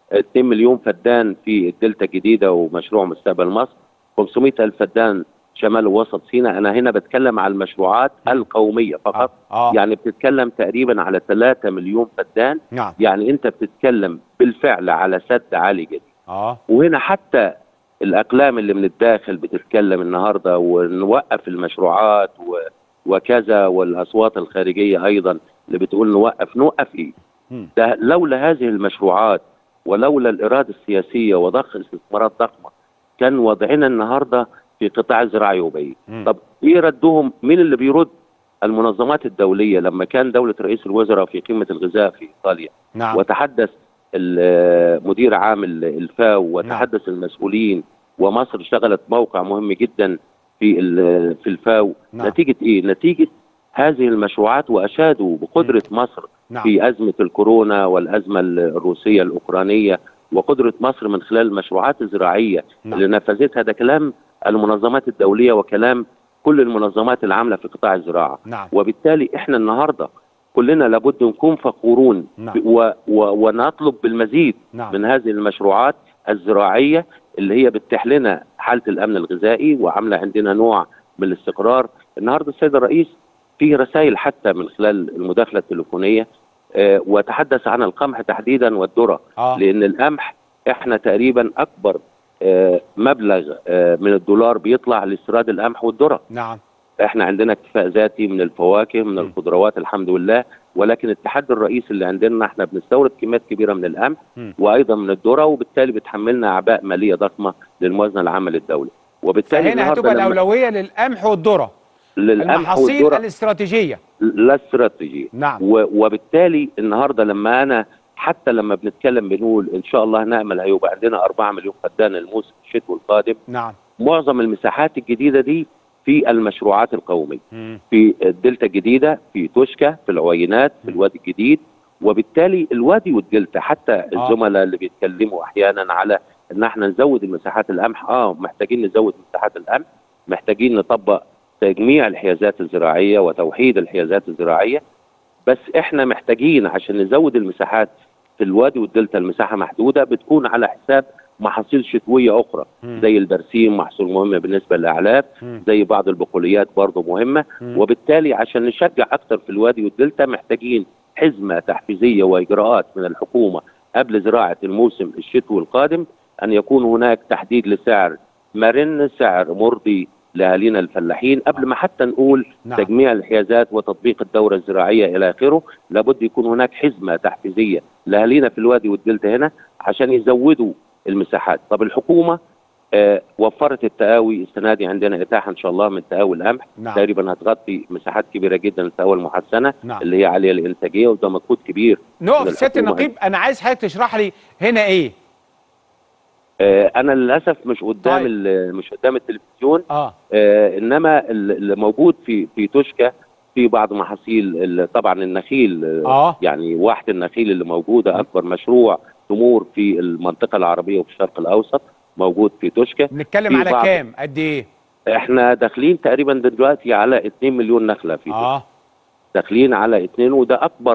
2 مليون فدان في الدلتا الجديده ومشروع مستقبل مصر 500 الف فدان شمال ووسط سيناء انا هنا بتكلم على المشروعات القوميه فقط اه يعني بتتكلم تقريبا على 3 مليون فدان نعم يعني انت بتتكلم بالفعل على سد عالي جدا اه وهنا حتى الاقلام اللي من الداخل بتتكلم النهارده ونوقف المشروعات و وكذا والاصوات الخارجيه ايضا اللي بتقول نوقف نوقف ايه؟ مم. ده لولا هذه المشروعات ولولا الاراده السياسيه وضخ استثمارات ضخمه كان وضعنا النهارده في قطاع زراعي وبيئي. مم. طب ايه ردهم؟ مين اللي بيرد؟ المنظمات الدوليه لما كان دوله رئيس الوزراء في قمه الغذاء في ايطاليا نعم وتحدث ال- مدير عام ال- الفاو وتحدث المسؤولين ومصر اشتغلت موقع مهم جدا في ال- في الفاو نعم. نتيجه ايه؟ نتيجه هذه المشروعات واشادوا بقدره مصر نعم في ازمه الكورونا والازمه الروسيه الاوكرانيه وقدره مصر من خلال المشروعات الزراعيه نعم. اللي نفذتها ده كلام المنظمات الدوليه وكلام كل المنظمات العامله في قطاع الزراعه نعم وبالتالي احنا النهارده كلنا لابد نكون فخورون نعم. ب- و و ونطلب بالمزيد نعم من هذه المشروعات الزراعيه اللي هي بتتيح لنا حاله الامن الغذائي وعامله عندنا نوع من الاستقرار النهارده السيد الرئيس في رسائل حتى من خلال المداخله التليفونيه آه، وتحدث عن القمح تحديدا والذره اه لان القمح احنا تقريبا اكبر آه، مبلغ آه، من الدولار بيطلع لاستيراد القمح والذره نعم احنا عندنا اكتفاء ذاتي من الفواكه من م. الخضروات الحمد لله ولكن التحدي الرئيسي اللي عندنا احنا بنستورد كميات كبيره من القمح م. وايضا من الذره وبالتالي بتحملنا اعباء ماليه ضخمه للموازنه العامه للدوله وبالتالي فهنا النهارده هتبقى لما- الاولويه للقمح والذره للقمح المحاصيل والذره الاستراتيجيه لا استراتيجيه نعم و- وبالتالي النهارده لما انا حتى لما بنتكلم بنقول ان شاء الله نامل هيبقى عندنا 4 مليون فدان الموسم الشتوي القادم نعم معظم المساحات الجديده دي في المشروعات القوميه مم. في الدلتا الجديده في توشكا في العوينات في م. الوادي الجديد وبالتالي الوادي والدلتا حتى الزملاء اللي بيتكلموا احيانا على ان احنا نزود المساحات القمح اه محتاجين نزود مساحات القمح محتاجين نطبق تجميع الحيازات الزراعيه وتوحيد الحيازات الزراعيه بس احنا محتاجين عشان نزود المساحات في الوادي والدلتا المساحه محدوده بتكون على حساب محاصيل شتويه اخرى مم. زي البرسيم محصول مهم بالنسبه للاعلاف مم. زي بعض البقوليات برضه مهمه مم. وبالتالي عشان نشجع اكثر في الوادي والدلتا محتاجين حزمه تحفيزيه واجراءات من الحكومه قبل زراعه الموسم الشتوي القادم ان يكون هناك تحديد لسعر مرن سعر مرضي لاهالينا الفلاحين قبل ما حتى نقول نعم. تجميع الحيازات وتطبيق الدوره الزراعيه الى اخره لابد يكون هناك حزمه تحفيزيه لاهالينا في الوادي والدلتا هنا عشان يزودوا المساحات طب الحكومه آه وفرت التقاوي السنه دي عندنا اتاحه ان شاء الله من تقاوي القمح نعم تقريبا هتغطي مساحات كبيره جدا التقاوي المحسنه نعم اللي هي عاليه الانتاجيه وده مجهود كبير نقف من سياده الحكومة. النقيب انا عايز حضرتك تشرح لي هنا ايه آه انا للاسف مش قدام طيب. ال- مش قدام التلفزيون اه آه انما ال- اللي موجود في في توشكا في بعض محاصيل ال- طبعا النخيل آه اه يعني واحد النخيل اللي موجوده اكبر مشروع تمور في المنطقه العربيه وفي الشرق الاوسط موجود في توشكا بنتكلم في على بعض- كام قد ايه احنا داخلين تقريبا دلوقتي على 2 مليون نخله في توشكا اه داخلين على 2 وده اكبر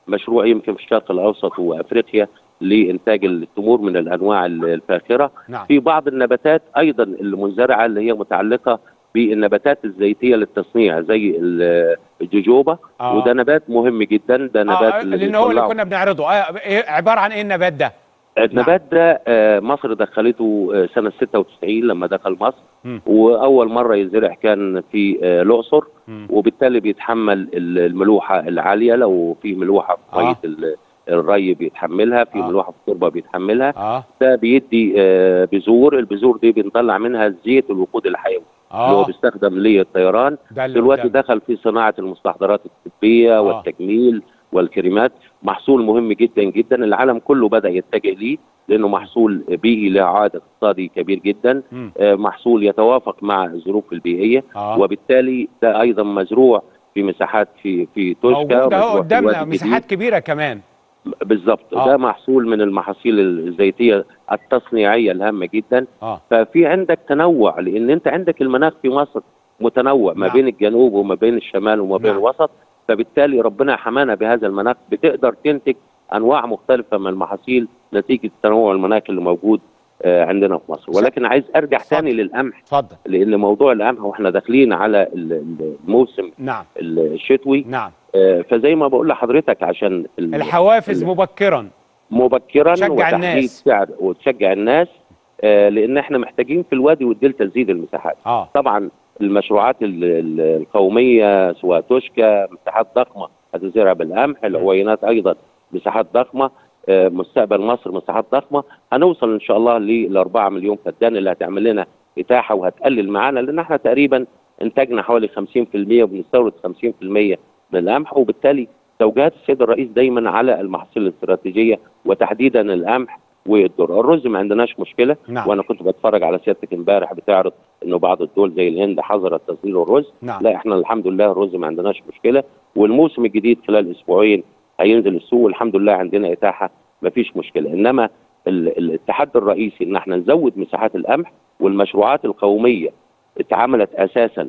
مشروع يمكن في الشرق الاوسط وافريقيا لانتاج التمور من الانواع الفاخره نعم في بعض النباتات ايضا المنزرعه اللي هي متعلقه بالنباتات الزيتيه للتصنيع زي ال- الجوجوبا آه. وده نبات مهم جدا ده نبات آه اللي لان هو اللي بيطلعه. كنا بنعرضه آه إيه عباره عن ايه النبات ده النبات ده آه، مصر دخلته آه، سنه 96 لما دخل مصر مم. واول مره يزرع كان في آه، الاقصر مم. وبالتالي بيتحمل ال- الملوحه العاليه لو في ملوحه في آه. ميه ال- الري بيتحملها في آه. ملوحه في التربه بيتحملها اه ده بيدي آه، بذور البذور دي بنطلع منها زيت الوقود الحيوي اللي هو اه بيستخدم للطيران ده اللي دلوقتي قدامنا. دخل في صناعه المستحضرات الطبيه آه. والتجميل والكريمات محصول مهم جدا جدا العالم كله بدا يتجه ليه لانه محصول بيئي له عائد اقتصادي كبير جدا مم. آه، محصول يتوافق مع الظروف البيئيه اه وبالتالي ده ايضا مزروع في مساحات في في توشكا موجود اهو مزروع في قدامنا الوادي مساحات كبيره كمان الجديد. بالظبط آه. ده محصول من المحاصيل الزيتيه التصنيعيه الهامه جدا اه ففي عندك تنوع لان انت عندك المناخ في مصر متنوع ما نعم. بين الجنوب وما بين الشمال وما بين نعم. الوسط فبالتالي ربنا حمانا بهذا المناخ بتقدر تنتج انواع مختلفه من المحاصيل نتيجه تنوع المناخ اللي موجود آه، عندنا في مصر ولكن عايز ارجع اتفضل. ثاني للقمح اتفضل لان موضوع القمح واحنا داخلين على ال- ال- الموسم نعم الشتوي نعم آه، فزي ما بقول لحضرتك عشان ال- الحوافز ال- مبكرا مبكرا تشجع وتحديد الناس. سعر وتشجع الناس آه، لان احنا محتاجين في الوادي والدلتا تزيد المساحات اه طبعا المشروعات ال- ال- القوميه سواء توشكا مساحات ضخمه هتزرع بالقمح العوينات ايضا مساحات ضخمه آه، مستقبل مصر مساحات ضخمه هنوصل ان شاء الله ل 4 مليون فدان اللي هتعمل لنا اتاحه وهتقلل معانا لان احنا تقريبا انتاجنا حوالي 50% وبنستورد 50% من القمح وبالتالي توجيهات السيد الرئيس دايما على المحاصيل الاستراتيجيه وتحديدا القمح والذره، الرز ما عندناش مشكله نعم وانا كنت بتفرج على سيادتك امبارح بتعرض انه بعض الدول زي الهند حظرت تصدير الرز نعم لا احنا الحمد لله الرز ما عندناش مشكله والموسم الجديد خلال اسبوعين هينزل السوق والحمد لله عندنا اتاحه ما فيش مشكله انما ال- ال- التحدي الرئيسي ان احنا نزود مساحات القمح والمشروعات القوميه اتعملت اساسا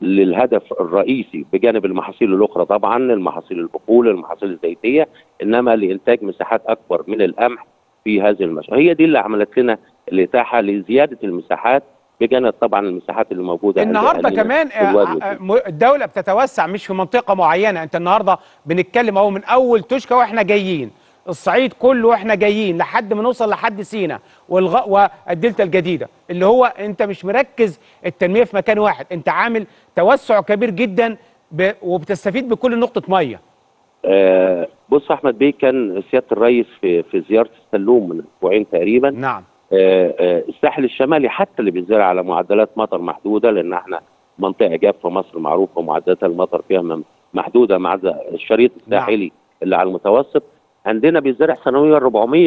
للهدف الرئيسي بجانب المحاصيل الاخرى طبعا المحاصيل البقول المحاصيل الزيتيه انما لانتاج مساحات اكبر من القمح في هذه المشروع هي دي اللي عملت لنا الاتاحه لزياده المساحات بجانب طبعا المساحات اللي موجوده عند النهارده أهالينا كمان في الوادي آه، والجنوب. آه، م- الدوله بتتوسع مش في منطقه معينه انت النهارده بنتكلم اهو من اول توشكا واحنا جايين الصعيد كله واحنا جايين لحد ما نوصل لحد سينا والغ... والدلتا الجديده اللي هو انت مش مركز التنميه في مكان واحد انت عامل توسع كبير جدا ب... وبتستفيد بكل نقطه ميه آه بص احمد بيه كان سياده الرئيس في في زياره السلوم من اسبوعين تقريبا نعم آه، آه، الساحل الشمالي حتى اللي بيزرع على معدلات مطر محدوده لان احنا منطقه جافه مصر معروفه معدلات المطر فيها م- محدوده مع ذا- الشريط الساحلي اللي على المتوسط عندنا بيزرع سنويا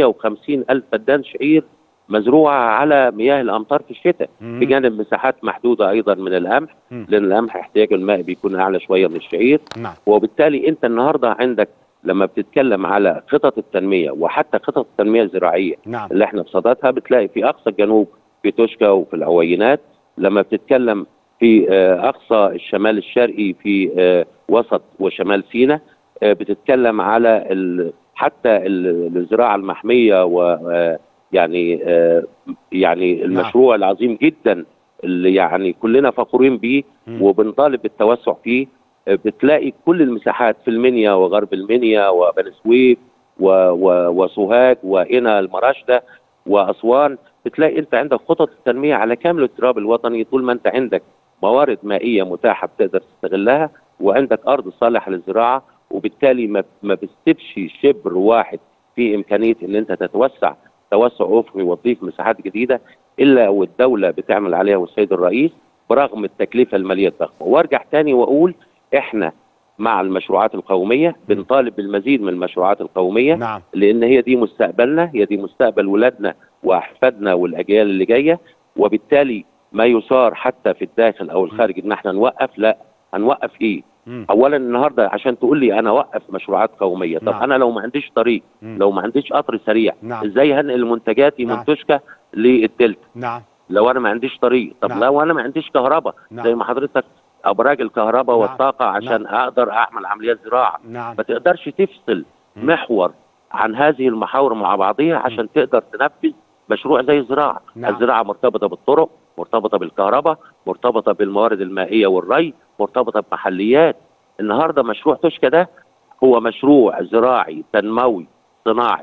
450 الف فدان شعير مزروعه على مياه الامطار في الشتاء مم. بجانب مساحات محدوده ايضا من القمح مم. لان القمح احتياجه الماء بيكون اعلى شويه من الشعير نعم وبالتالي انت النهارده عندك لما بتتكلم على خطط التنميه وحتى خطط التنميه الزراعيه نعم اللي احنا بصددها بتلاقي في اقصى الجنوب في توشكا وفي العوينات لما بتتكلم في آه، اقصى الشمال الشرقي في آه، وسط وشمال سيناء آه، بتتكلم على ال- حتى ال- الزراعه المحميه و آه، يعني آه، يعني المشروع العظيم جدا اللي يعني كلنا فخورين بيه مم. وبنطالب بالتوسع فيه آه، بتلاقي كل المساحات في المنيا وغرب المنيا وبني سويف و- و- وسوهاج وهنا المراشده واسوان بتلاقي انت عندك خطط التنميه على كامل التراب الوطني طول ما انت عندك موارد مائيه متاحه بتقدر تستغلها وعندك ارض صالحه للزراعه وبالتالي ما ما بتسيبش شبر واحد في امكانيه ان انت تتوسع توسع افقي وتضيف مساحات جديده الا والدوله بتعمل عليها والسيد الرئيس برغم التكلفه الماليه الضخمه وارجع تاني واقول احنا مع المشروعات القوميه بنطالب بالمزيد من المشروعات القوميه نعم لان هي دي مستقبلنا هي دي مستقبل ولادنا واحفادنا والاجيال اللي جايه وبالتالي ما يثار حتى في الداخل او الخارج ان احنا نوقف لا هنوقف ايه؟ مم. اولا النهارده عشان تقول لي انا اوقف مشروعات قوميه طب نعم. انا لو ما عنديش طريق مم. لو ما عنديش قطر سريع نعم. ازاي هنقل منتجاتي نعم. من توشكا للدلتا نعم لو انا ما عنديش طريق طب نعم. لو انا ما عنديش كهرباء نعم. زي ما حضرتك ابراج الكهرباء نعم. والطاقه عشان اقدر اعمل عمليات زراعه نعم ما تقدرش تفصل محور عن هذه المحاور مع بعضها عشان تقدر تنفذ مشروع زي الزراعه نعم. الزراعه مرتبطه بالطرق مرتبطه بالكهرباء مرتبطه بالموارد المائيه والري مرتبطه بمحليات النهارده مشروع توشكا ده هو مشروع زراعي تنموي صناعي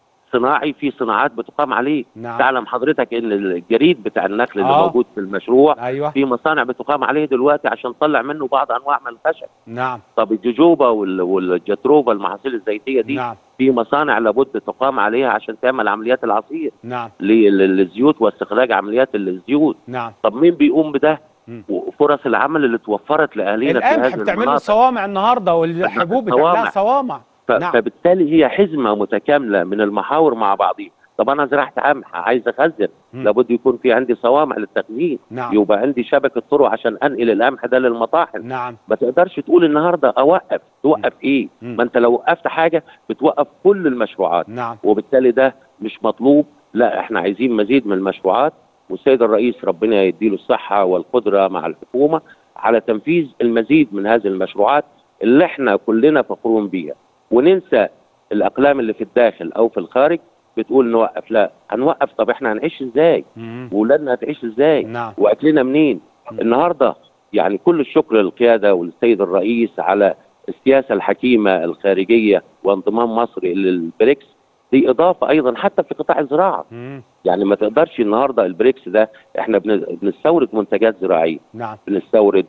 صناعي في صناعات بتقام عليه نعم. تعلم حضرتك ان الجريد بتاع النخل اللي آه. موجود في المشروع ايوه في مصانع بتقام عليه دلوقتي عشان تطلع منه بعض انواع من الخشب نعم طب الجوجوبا وال- والجتروبا المحاصيل الزيتيه دي نعم في مصانع لابد تقام عليها عشان تعمل عمليات العصير نعم لل- للزيوت واستخراج عمليات الزيوت نعم طب مين بيقوم بده مم. وفرص العمل اللي توفرت لاهالينا في القمح هذه بتعمل له المناطق صوامع النهارده والحبوب بتعمل لها صوامع. صوامع ف- نعم. فبالتالي هي حزمه متكامله من المحاور مع بعضها طب انا زرعت قمح عايز اخزن مم. لابد يكون في عندي صوامع للتخزين نعم يبقى عندي شبكه طرق عشان انقل القمح ده للمطاحن نعم ما تقدرش تقول النهارده اوقف توقف ايه مم. ما انت لو وقفت حاجه بتوقف كل المشروعات نعم وبالتالي ده مش مطلوب لا احنا عايزين مزيد من المشروعات والسيد الرئيس ربنا يديله الصحه والقدره مع الحكومه على تنفيذ المزيد من هذه المشروعات اللي احنا كلنا فخورون بيها وننسى الاقلام اللي في الداخل او في الخارج بتقول نوقف لا هنوقف طب احنا هنعيش ازاي مم. واولادنا هتعيش ازاي نعم واكلنا منين مم. النهارده يعني كل الشكر للقياده وللسيد الرئيس على السياسه الحكيمه الخارجيه وانضمام مصر للبريكس دي اضافه ايضا حتى في قطاع الزراعه مم. يعني ما تقدرش النهارده البريكس ده احنا بن- بنستورد منتجات زراعيه نعم بنستورد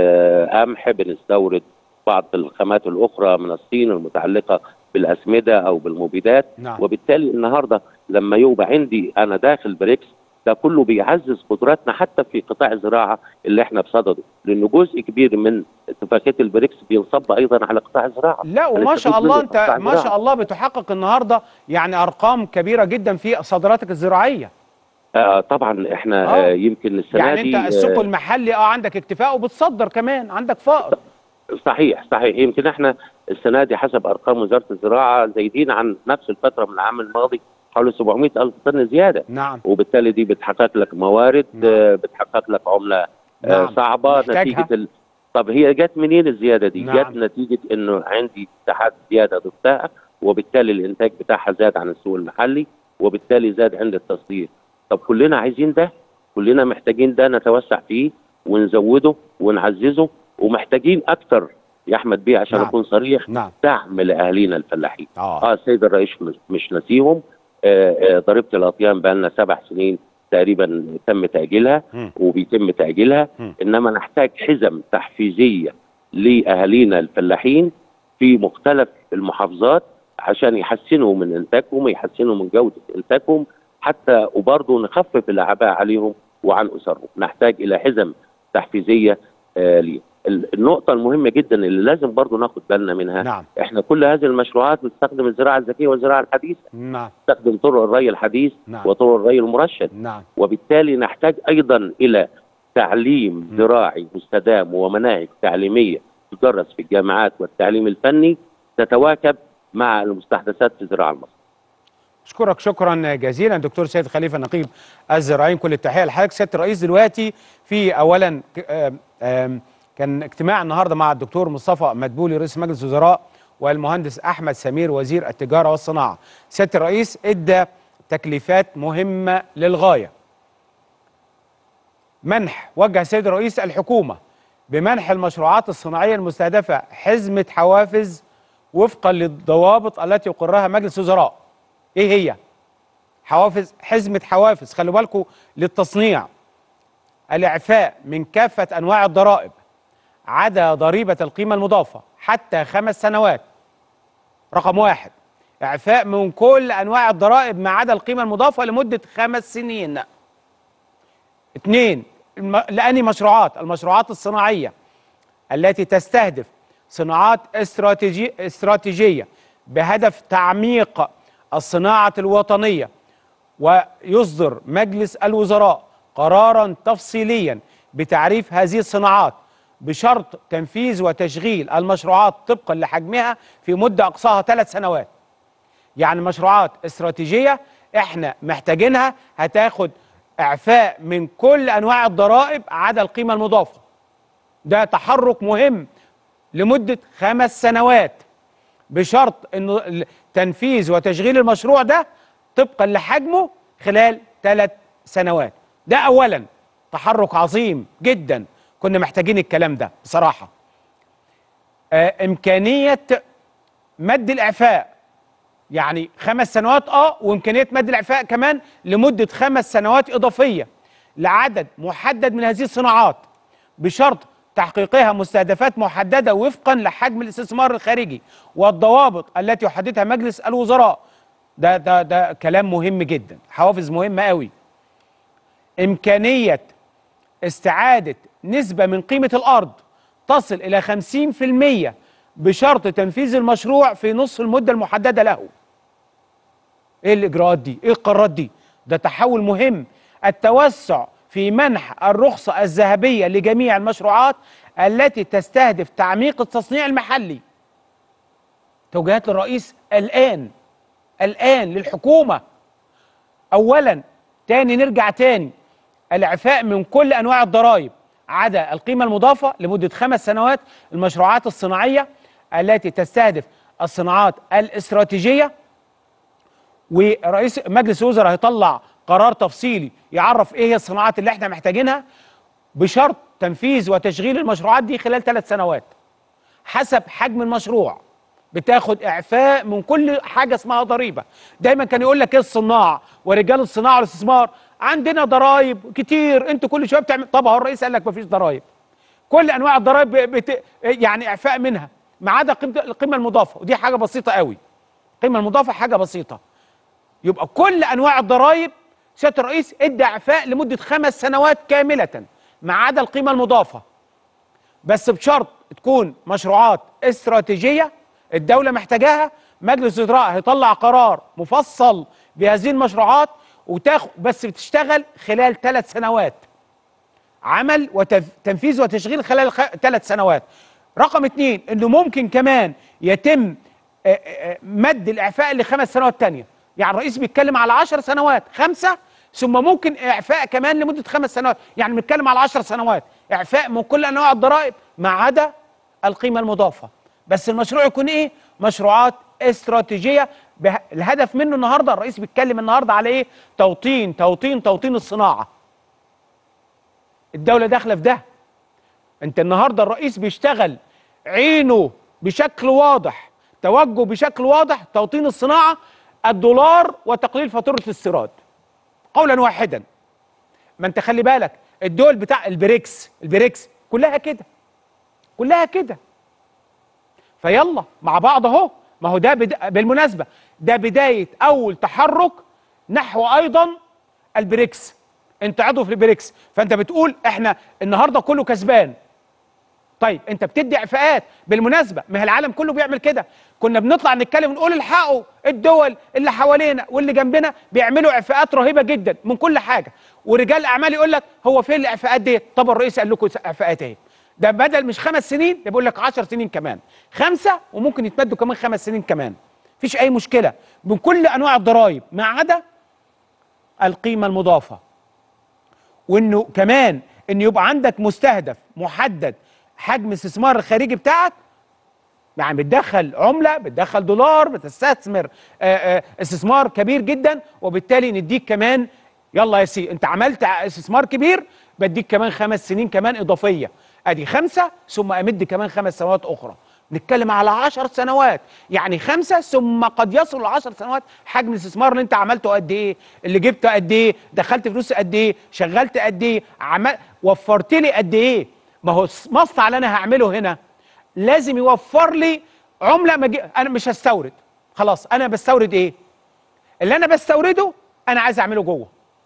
آه، قمح بنستورد بعض الخامات الاخرى من الصين المتعلقه بالاسمده او بالمبيدات نعم وبالتالي النهارده لما يبقى عندي انا داخل بريكس ده كله بيعزز قدراتنا حتى في قطاع الزراعه اللي احنا بصدده لانه جزء كبير من اتفاقيه البريكس بينصب ايضا على قطاع الزراعه لا وما هنستفيد شاء الله منه انت قطاع ما الزراعة. شاء الله بتحقق النهارده يعني ارقام كبيره جدا في صادراتك الزراعيه آه طبعا احنا آه. آه يمكن السنه يعني دي انت السوق المحلي اه عندك اكتفاء وبتصدر كمان عندك فائض صحيح صحيح يمكن احنا السنه دي حسب ارقام وزاره الزراعه زايدين عن نفس الفتره من العام الماضي حوالي 700 الف طن زياده نعم وبالتالي دي بتحقق لك موارد نعم. آه، بتحقق لك عمله آه، نعم. صعبه محتاجها. نتيجه ال... طب هي جت منين الزياده دي؟ نعم. جت نتيجه انه عندي مساحات زياده ضفتها وبالتالي الانتاج بتاعها زاد عن السوق المحلي وبالتالي زاد عند التصدير. طب كلنا عايزين ده كلنا محتاجين ده نتوسع فيه ونزوده ونعززه ومحتاجين اكتر يا احمد بيه عشان نعم. اكون صريح نعم دعم لاهالينا الفلاحين. اه اه السيد الرئيس مش, مش نسيهم آه آه ضريبه الاطيان بقى لنا سبع سنين تقريبا تم تاجيلها مم. وبيتم تاجيلها مم. انما نحتاج حزم تحفيزيه لاهالينا الفلاحين في مختلف المحافظات عشان يحسنوا من انتاجهم ويحسنوا من جوده انتاجهم حتى وبرضه نخفف الاعباء عليهم وعن اسرهم نحتاج الى حزم تحفيزيه آه ليه ال- النقطه المهمه جدا اللي لازم برضه ناخد بالنا منها نعم احنا كل هذه المشروعات بتستخدم الزراعه الذكيه والزراعه الحديثه نعم تستخدم طرق الري الحديث نعم وطرق الري المرشد نعم وبالتالي نحتاج ايضا الى تعليم م. زراعي مستدام ومناهج تعليميه تدرس في الجامعات والتعليم الفني تتواكب مع المستحدثات في الزراعه المصريه اشكرك شكرا جزيلا دكتور سيد خليفه نقيب الزراعيين كل التحيه لحضرتك سياده الرئيس دلوقتي في اولا ك- آم، آم، كان اجتماع النهارده مع الدكتور مصطفى مدبولي رئيس مجلس الوزراء والمهندس احمد سمير وزير التجاره والصناعه سياده الرئيس ادى تكليفات مهمه للغايه منح وجه السيد الرئيس الحكومه بمنح المشروعات الصناعيه المستهدفه حزمه حوافز وفقا للضوابط التي يقرها مجلس الوزراء ايه هي حوافز حزمه حوافز خلوا بالكم للتصنيع الاعفاء من كافه انواع الضرائب عدا ضريبه القيمه المضافه حتى خمس سنوات رقم واحد اعفاء من كل انواع الضرائب ما عدا القيمه المضافه لمده خمس سنين اثنين الم... لأني مشروعات المشروعات الصناعيه التي تستهدف صناعات استراتيجي استراتيجيه بهدف تعميق الصناعه الوطنيه ويصدر مجلس الوزراء قرارا تفصيليا بتعريف هذه الصناعات بشرط تنفيذ وتشغيل المشروعات طبقا لحجمها في مده اقصاها ثلاث سنوات. يعني مشروعات استراتيجيه احنا محتاجينها هتاخد اعفاء من كل انواع الضرائب عدا القيمه المضافه. ده تحرك مهم لمده خمس سنوات. بشرط انه ال- تنفيذ وتشغيل المشروع ده طبقا لحجمه خلال ثلاث سنوات ده اولا تحرك عظيم جدا كنا محتاجين الكلام ده بصراحه آه امكانيه مد الاعفاء يعني خمس سنوات اه وامكانيه مد الاعفاء كمان لمده خمس سنوات اضافيه لعدد محدد من هذه الصناعات بشرط تحقيقها مستهدفات محدده وفقا لحجم الاستثمار الخارجي والضوابط التي يحددها مجلس الوزراء ده ده ده كلام مهم جدا حوافز مهمه قوي امكانيه استعاده نسبه من قيمه الارض تصل الى 50% بشرط تنفيذ المشروع في نصف المده المحدده له ايه الاجراءات دي ايه القرارات دي ده تحول مهم التوسع في منح الرخصه الذهبيه لجميع المشروعات التي تستهدف تعميق التصنيع المحلي توجيهات للرئيس الان الان للحكومه اولا تاني نرجع تاني الاعفاء من كل انواع الضرائب عدا القيمه المضافه لمده خمس سنوات المشروعات الصناعيه التي تستهدف الصناعات الاستراتيجيه ورئيس مجلس الوزراء هيطلع قرار تفصيلي يعرف ايه هي الصناعات اللي احنا محتاجينها بشرط تنفيذ وتشغيل المشروعات دي خلال ثلاث سنوات حسب حجم المشروع بتاخد اعفاء من كل حاجه اسمها ضريبه دايما كان يقول لك ايه الصناع ورجال الصناعه والاستثمار عندنا ضرائب كتير انتوا كل شويه بتعمل طب هو الرئيس قال لك مفيش ضرائب كل انواع الضرائب بت... يعني اعفاء منها ما عدا قيمه القيمه المضافه ودي حاجه بسيطه قوي القيمه المضافه حاجه بسيطه يبقى كل انواع الضرائب سياده الرئيس ادى اعفاء لمده خمس سنوات كامله ما عدا القيمه المضافه بس بشرط تكون مشروعات استراتيجيه الدوله محتاجاها مجلس الوزراء هيطلع قرار مفصل بهذه المشروعات وتاخد بس بتشتغل خلال ثلاث سنوات عمل وتنفيذ وتشغيل خلال ثلاث سنوات رقم اتنين انه ممكن كمان يتم آه، آه، مد الاعفاء لخمس سنوات تانية يعني الرئيس بيتكلم على عشر سنوات خمسة ثم ممكن اعفاء كمان لمدة خمس سنوات يعني بنتكلم على عشر سنوات اعفاء من كل انواع الضرائب ما عدا القيمة المضافة بس المشروع يكون ايه مشروعات استراتيجية به... الهدف منه النهاردة الرئيس بيتكلم النهاردة على ايه توطين توطين توطين الصناعة الدولة داخلة في ده انت النهاردة الرئيس بيشتغل عينه بشكل واضح توجه بشكل واضح توطين الصناعة الدولار وتقليل فاتورة الاستيراد قولا واحدا ما انت خلي بالك الدول بتاع البريكس البريكس كلها كده كلها كده فيلا مع بعض اهو ما هو ده بدا بالمناسبة ده بداية أول تحرك نحو أيضا البريكس انت عضو في البريكس فانت بتقول احنا النهارده كله كسبان طيب انت بتدي اعفاءات بالمناسبه ما هي العالم كله بيعمل كده كنا بنطلع نتكلم ونقول الحقوا الدول اللي حوالينا واللي جنبنا بيعملوا اعفاءات رهيبه جدا من كل حاجه ورجال الاعمال يقول لك هو فين الاعفاءات ديت طب الرئيس قال لكم اعفاءات اهي ده بدل مش خمس سنين ده بيقول لك 10 سنين كمان خمسه وممكن يتمدوا كمان خمس سنين كمان مفيش اي مشكله من كل انواع الضرائب ما عدا القيمه المضافه وانه كمان ان يبقى عندك مستهدف محدد حجم الاستثمار الخارجي بتاعك يعني بتدخل عمله بتدخل دولار بتستثمر آآ آآ استثمار كبير جدا وبالتالي نديك كمان يلا يا سي انت عملت استثمار كبير بديك كمان خمس سنين كمان اضافيه ادي خمسه ثم امد كمان خمس سنوات اخرى نتكلم على عشر سنوات يعني خمسة ثم قد يصل لعشر سنوات حجم الاستثمار اللي انت عملته قد ايه اللي جبته قد ايه دخلت فلوس قد ايه شغلت قد ايه عمل وفرت لي قد ايه ما هو المصنع اللي انا هعمله هنا لازم يوفر لي عمله مجي... انا مش هستورد خلاص انا بستورد ايه اللي انا بستورده انا عايز اعمله جوه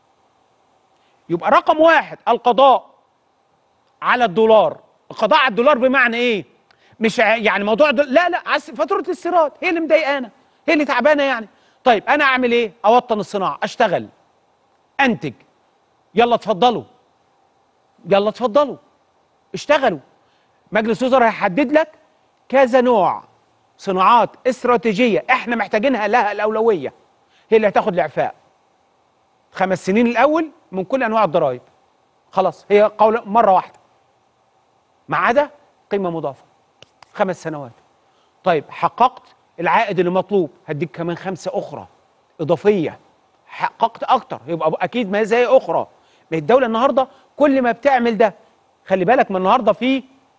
يبقى رقم واحد القضاء على الدولار القضاء على الدولار بمعنى ايه مش يعني موضوع دول... لا لا عس... فاتوره الاستيراد هي اللي مضايقانا هي اللي تعبانه يعني طيب انا اعمل ايه اوطن الصناعه اشتغل انتج يلا اتفضلوا يلا اتفضلوا اشتغلوا مجلس الوزراء هيحدد لك كذا نوع صناعات استراتيجيه احنا محتاجينها لها الاولويه هي اللي هتاخد الاعفاء خمس سنين الاول من كل انواع الضرائب خلاص هي قول مره واحده ما عدا قيمه مضافه خمس سنوات طيب حققت العائد اللي مطلوب هديك كمان خمسه اخرى اضافيه حققت اكتر يبقى اكيد مزايا اخرى ما هي الدوله النهارده كل ما بتعمل ده خلي بالك من النهارده في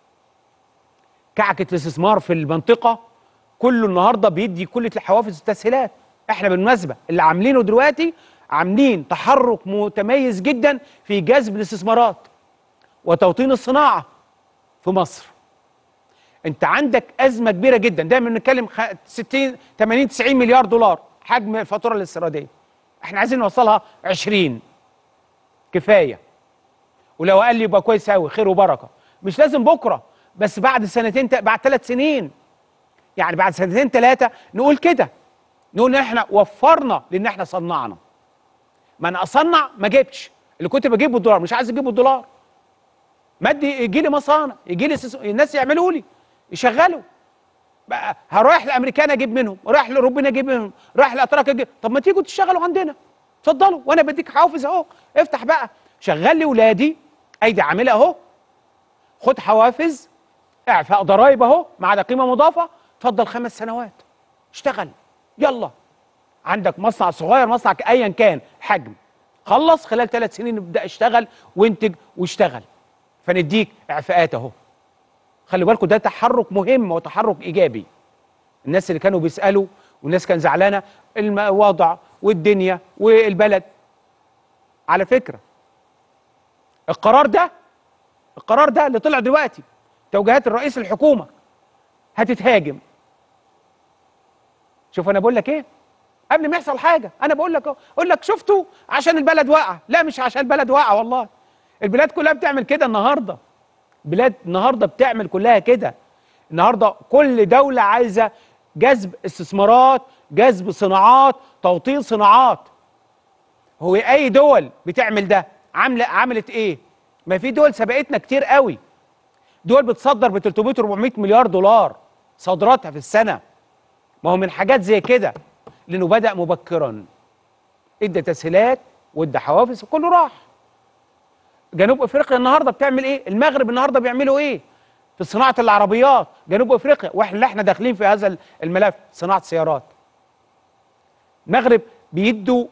كعكه الاستثمار في المنطقه كله النهارده بيدي كل الحوافز والتسهيلات احنا بالمناسبه اللي عاملينه دلوقتي عاملين تحرك متميز جدا في جذب الاستثمارات وتوطين الصناعه في مصر انت عندك ازمه كبيره جدا دايما بنتكلم خ- 60 80 90 مليار دولار حجم الفاتوره الاستيراديه احنا عايزين نوصلها 20 كفايه ولو قال لي يبقى كويس قوي خير وبركه مش لازم بكره بس بعد سنتين ت- بعد ثلاث سنين يعني بعد سنتين ثلاثه نقول كده نقول ان احنا وفرنا لان احنا صنعنا ما انا اصنع ما جبتش اللي كنت بجيبه بالدولار مش عايز اجيبه بالدولار مادي يجي لي مصانع يجي لي سس... الناس يعملوا لي يشغلوا بقى هروح الامريكان اجيب منهم رايح لاوروبيين اجيب منهم رايح الاتراك اجيب طب ما تيجوا تشتغلوا عندنا اتفضلوا وانا بديك حوافز اهو افتح بقى شغل لي ولادي ايدي عامله اهو خد حوافز اعفاء ضرايب اهو مع ده قيمه مضافه اتفضل خمس سنوات اشتغل يلا عندك مصنع صغير مصنع ك- ايا كان حجم خلص خلال ثلاث سنين ابدا اشتغل وانتج واشتغل فنديك اعفاءات اهو خلي بالكم ده تحرك مهم وتحرك ايجابي الناس اللي كانوا بيسالوا والناس كان زعلانه الوضع والدنيا والبلد على فكره القرار ده القرار ده اللي طلع دلوقتي توجيهات الرئيس الحكومه هتتهاجم شوف انا بقول لك ايه قبل ما يحصل حاجه انا بقول لك اهو اقول لك شفتوا عشان البلد واقعه لا مش عشان البلد واقعه والله البلاد كلها بتعمل كده النهارده بلاد النهارده بتعمل كلها كده النهارده كل دوله عايزه جذب استثمارات جذب صناعات توطين صناعات هو اي دول بتعمل ده عامله عملت ايه ما في دول سبقتنا كتير قوي دول بتصدر ب 300 400 مليار دولار صادراتها في السنه ما هو من حاجات زي كده لانه بدا مبكرا ادى تسهيلات وادى حوافز وكله راح جنوب افريقيا النهارده بتعمل ايه المغرب النهارده بيعملوا ايه في صناعه العربيات جنوب افريقيا واحنا اللي احنا داخلين في هذا الملف صناعه سيارات المغرب بيدوا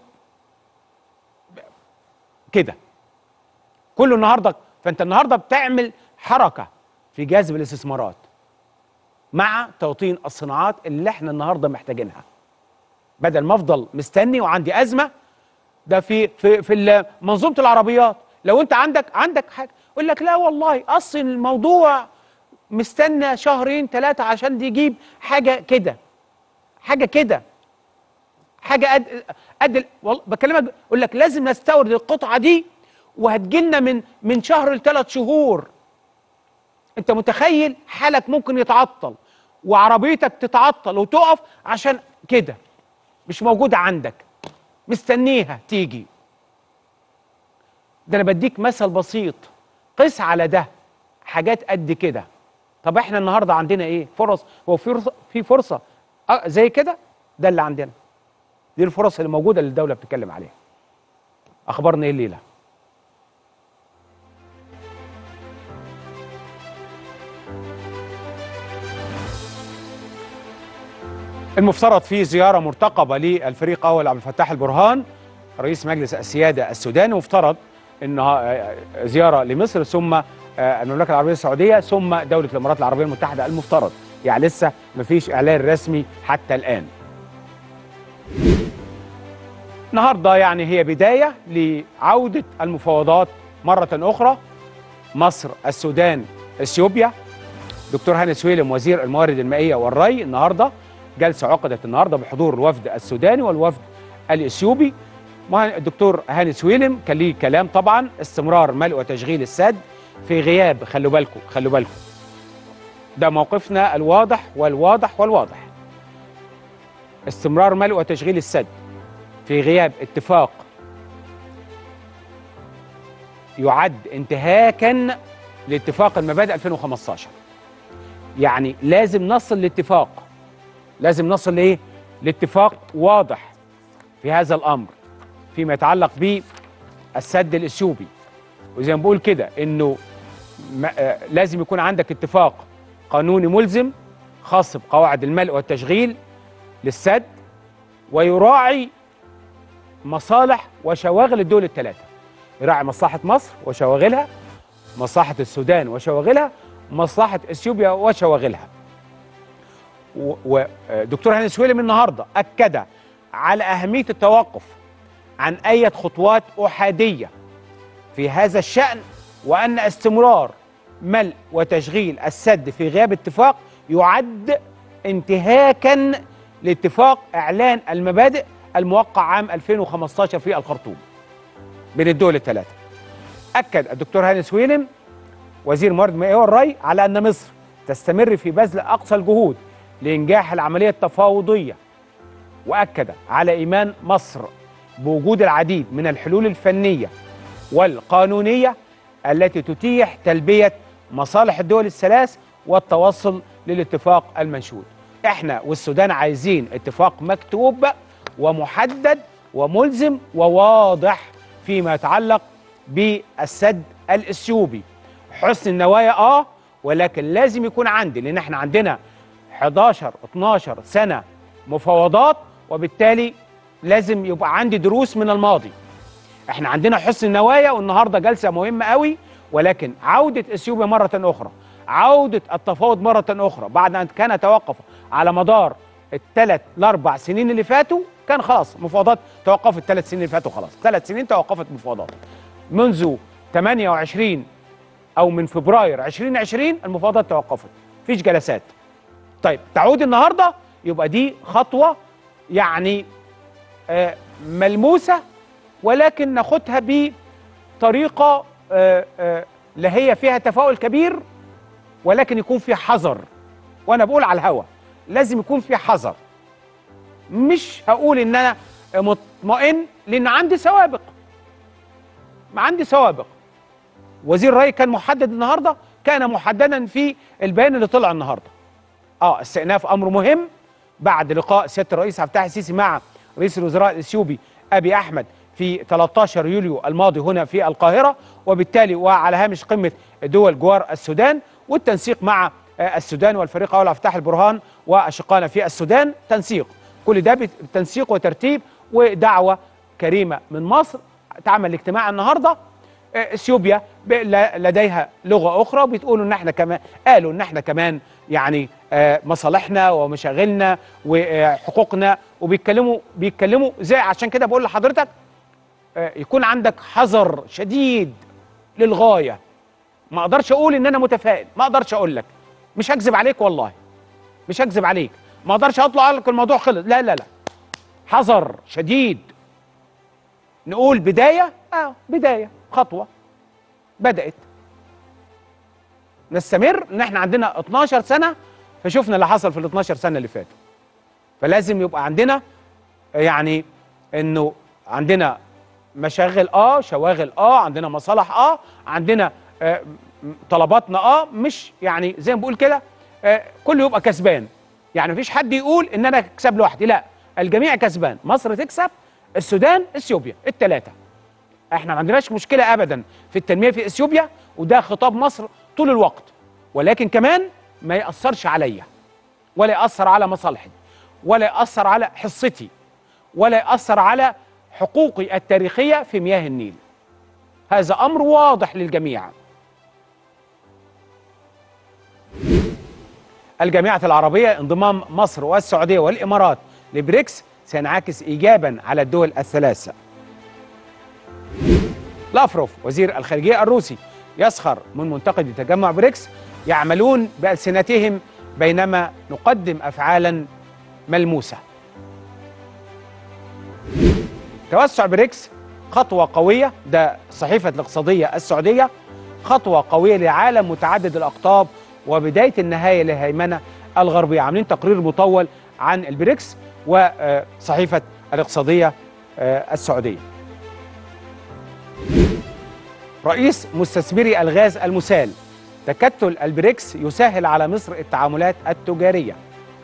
كده كله النهارده فانت النهارده بتعمل حركه في جذب الاستثمارات مع توطين الصناعات اللي احنا النهارده محتاجينها بدل ما افضل مستني وعندي ازمه ده في في في ال- منظومه العربيات لو انت عندك عندك حاجه يقول لك لا والله اصل الموضوع مستنى شهرين ثلاثه عشان يجيب حاجه كده حاجه كده حاجه قد قد ال- والله بكلمك اقول لك لازم نستورد القطعه دي وهتجيلنا من من شهر لثلاث شهور انت متخيل حالك ممكن يتعطل وعربيتك تتعطل وتقف عشان كده مش موجوده عندك مستنيها تيجي ده انا بديك مثل بسيط قس على ده حاجات قد كده طب احنا النهارده عندنا ايه فرص هو في فرصه في فرصه اه زي كده ده اللي عندنا دي الفرص اللي موجوده اللي الدوله بتتكلم عليها اخبارنا ايه الليله المفترض في زياره مرتقبه للفريق اول عبد الفتاح البرهان رئيس مجلس السياده السوداني مفترض انها زياره لمصر ثم المملكه العربيه السعوديه ثم دوله الامارات العربيه المتحده المفترض يعني لسه مفيش اعلان رسمي حتى الان النهارده يعني هي بدايه لعوده المفاوضات مره اخرى مصر السودان اثيوبيا دكتور هاني سويلم وزير الموارد المائيه والري النهارده جلسه عقدت النهارده بحضور الوفد السوداني والوفد الاثيوبي الدكتور هاني سويلم كان ليه كلام طبعا استمرار ملء وتشغيل السد في غياب خلوا بالكم خلوا بالكم ده موقفنا الواضح والواضح والواضح استمرار ملء وتشغيل السد في غياب اتفاق يعد انتهاكا لاتفاق المبادئ 2015 يعني لازم نصل لاتفاق لازم نصل لايه لاتفاق واضح في هذا الامر فيما يتعلق بالسد الاثيوبي وزي ما بقول كده انه آه لازم يكون عندك اتفاق قانوني ملزم خاص بقواعد الملء والتشغيل للسد ويراعي مصالح وشواغل الدول الثلاثة يراعي مصلحة مصر وشواغلها مصلحة السودان وشواغلها مصلحة اثيوبيا وشواغلها ودكتور هاني سويلم النهارده اكد على اهميه التوقف عن اي خطوات احاديه في هذا الشان وان استمرار ملء وتشغيل السد في غياب اتفاق يعد انتهاكا لاتفاق اعلان المبادئ الموقع عام 2015 في الخرطوم بين الدول الثلاثه اكد الدكتور هاني سويلم وزير موارد مائيه والري على ان مصر تستمر في بذل اقصى الجهود لإنجاح العملية التفاوضية وأكد على إيمان مصر بوجود العديد من الحلول الفنية والقانونية التي تتيح تلبية مصالح الدول الثلاث والتوصل للاتفاق المنشود احنا والسودان عايزين اتفاق مكتوب ومحدد وملزم وواضح فيما يتعلق بالسد الاثيوبي حسن النوايا اه ولكن لازم يكون عندي لان احنا عندنا 11 12 سنه مفاوضات وبالتالي لازم يبقى عندي دروس من الماضي احنا عندنا حسن النوايا والنهارده جلسه مهمه قوي ولكن عوده اثيوبيا مره اخرى عوده التفاوض مره اخرى بعد ان كان توقف على مدار الثلاث الاربع سنين اللي فاتوا كان خلاص مفاوضات توقفت الثلاث سنين اللي فاتوا خلاص ثلاث سنين توقفت مفاوضات منذ 28 او من فبراير 2020 المفاوضات توقفت مفيش جلسات طيب تعود النهارده يبقى دي خطوه يعني آه ملموسه ولكن ناخدها بطريقه آه آه لا هي فيها تفاؤل كبير ولكن يكون في حذر وانا بقول على الهوا لازم يكون في حذر مش هقول ان انا مطمئن لان عندي سوابق ما عندي سوابق وزير الري كان محدد النهارده كان محددا في البيان اللي طلع النهارده اه استئناف امر مهم بعد لقاء سياده الرئيس عبد الفتاح السيسي مع رئيس الوزراء الاثيوبي ابي احمد في 13 يوليو الماضي هنا في القاهره وبالتالي وعلى هامش قمه دول جوار السودان والتنسيق مع السودان والفريق اول افتح البرهان واشقائنا في السودان تنسيق كل ده بتنسيق وترتيب ودعوه كريمه من مصر تعمل الاجتماع النهارده اثيوبيا لديها لغه اخرى بتقولوا ان احنا كمان قالوا ان احنا كمان يعني مصالحنا ومشاغلنا وحقوقنا وبيتكلموا بيتكلموا زي عشان كده بقول لحضرتك يكون عندك حذر شديد للغايه ما اقدرش اقول ان انا متفائل ما اقدرش اقول لك مش هكذب عليك والله مش هكذب عليك ما اقدرش اطلع لك الموضوع خلص لا لا لا حذر شديد نقول بدايه اه بدايه خطوه بدات نستمر ان احنا عندنا 12 سنه فشفنا اللي حصل في ال 12 سنه اللي فاتوا فلازم يبقى عندنا يعني انه عندنا مشاغل اه شواغل اه عندنا مصالح اه عندنا آه طلباتنا اه مش يعني زي ما بقول كده آه كله يبقى كسبان يعني مفيش حد يقول ان انا اكسب لوحدي لا الجميع كسبان مصر تكسب السودان اثيوبيا الثلاثه احنا ما عندناش مشكله ابدا في التنميه في اثيوبيا وده خطاب مصر طول الوقت ولكن كمان ما ياثرش عليا ولا ياثر على مصالحي ولا ياثر على حصتي ولا ياثر على حقوقي التاريخيه في مياه النيل هذا امر واضح للجميع الجامعه العربيه انضمام مصر والسعوديه والامارات لبريكس سينعكس ايجابا على الدول الثلاثه لافروف وزير الخارجيه الروسي يسخر من منتقدي تجمع بريكس يعملون بألسنتهم بينما نقدم أفعالا ملموسة توسع بريكس خطوة قوية ده صحيفة الاقتصادية السعودية خطوة قوية لعالم متعدد الأقطاب وبداية النهاية للهيمنة الغربية عاملين تقرير مطول عن البريكس وصحيفة الاقتصادية السعودية رئيس مستثمري الغاز المسال تكتل البريكس يسهل على مصر التعاملات التجارية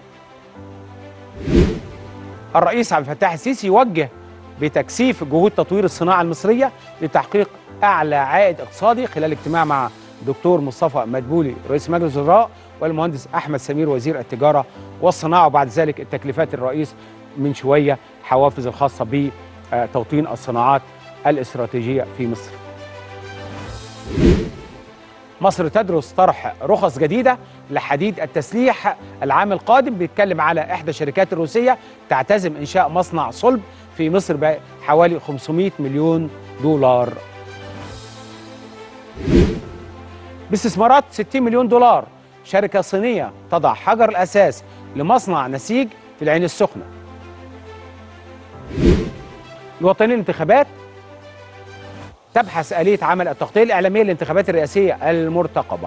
الرئيس عبد الفتاح السيسي يوجه بتكثيف جهود تطوير الصناعة المصرية لتحقيق أعلى عائد اقتصادي خلال اجتماع مع دكتور مصطفى مدبولي رئيس مجلس الوزراء والمهندس احمد سمير وزير التجاره والصناعه وبعد ذلك التكليفات الرئيس من شويه حوافز الخاصه بتوطين الصناعات الاستراتيجيه في مصر. مصر تدرس طرح رخص جديده لحديد التسليح العام القادم بيتكلم على احدى الشركات الروسيه تعتزم انشاء مصنع صلب في مصر بحوالي 500 مليون دولار. باستثمارات 60 مليون دولار شركه صينيه تضع حجر الاساس لمصنع نسيج في العين السخنه. الوطنيه للانتخابات تبحث آلية عمل التغطية الإعلامية للانتخابات الرئاسية المرتقبة.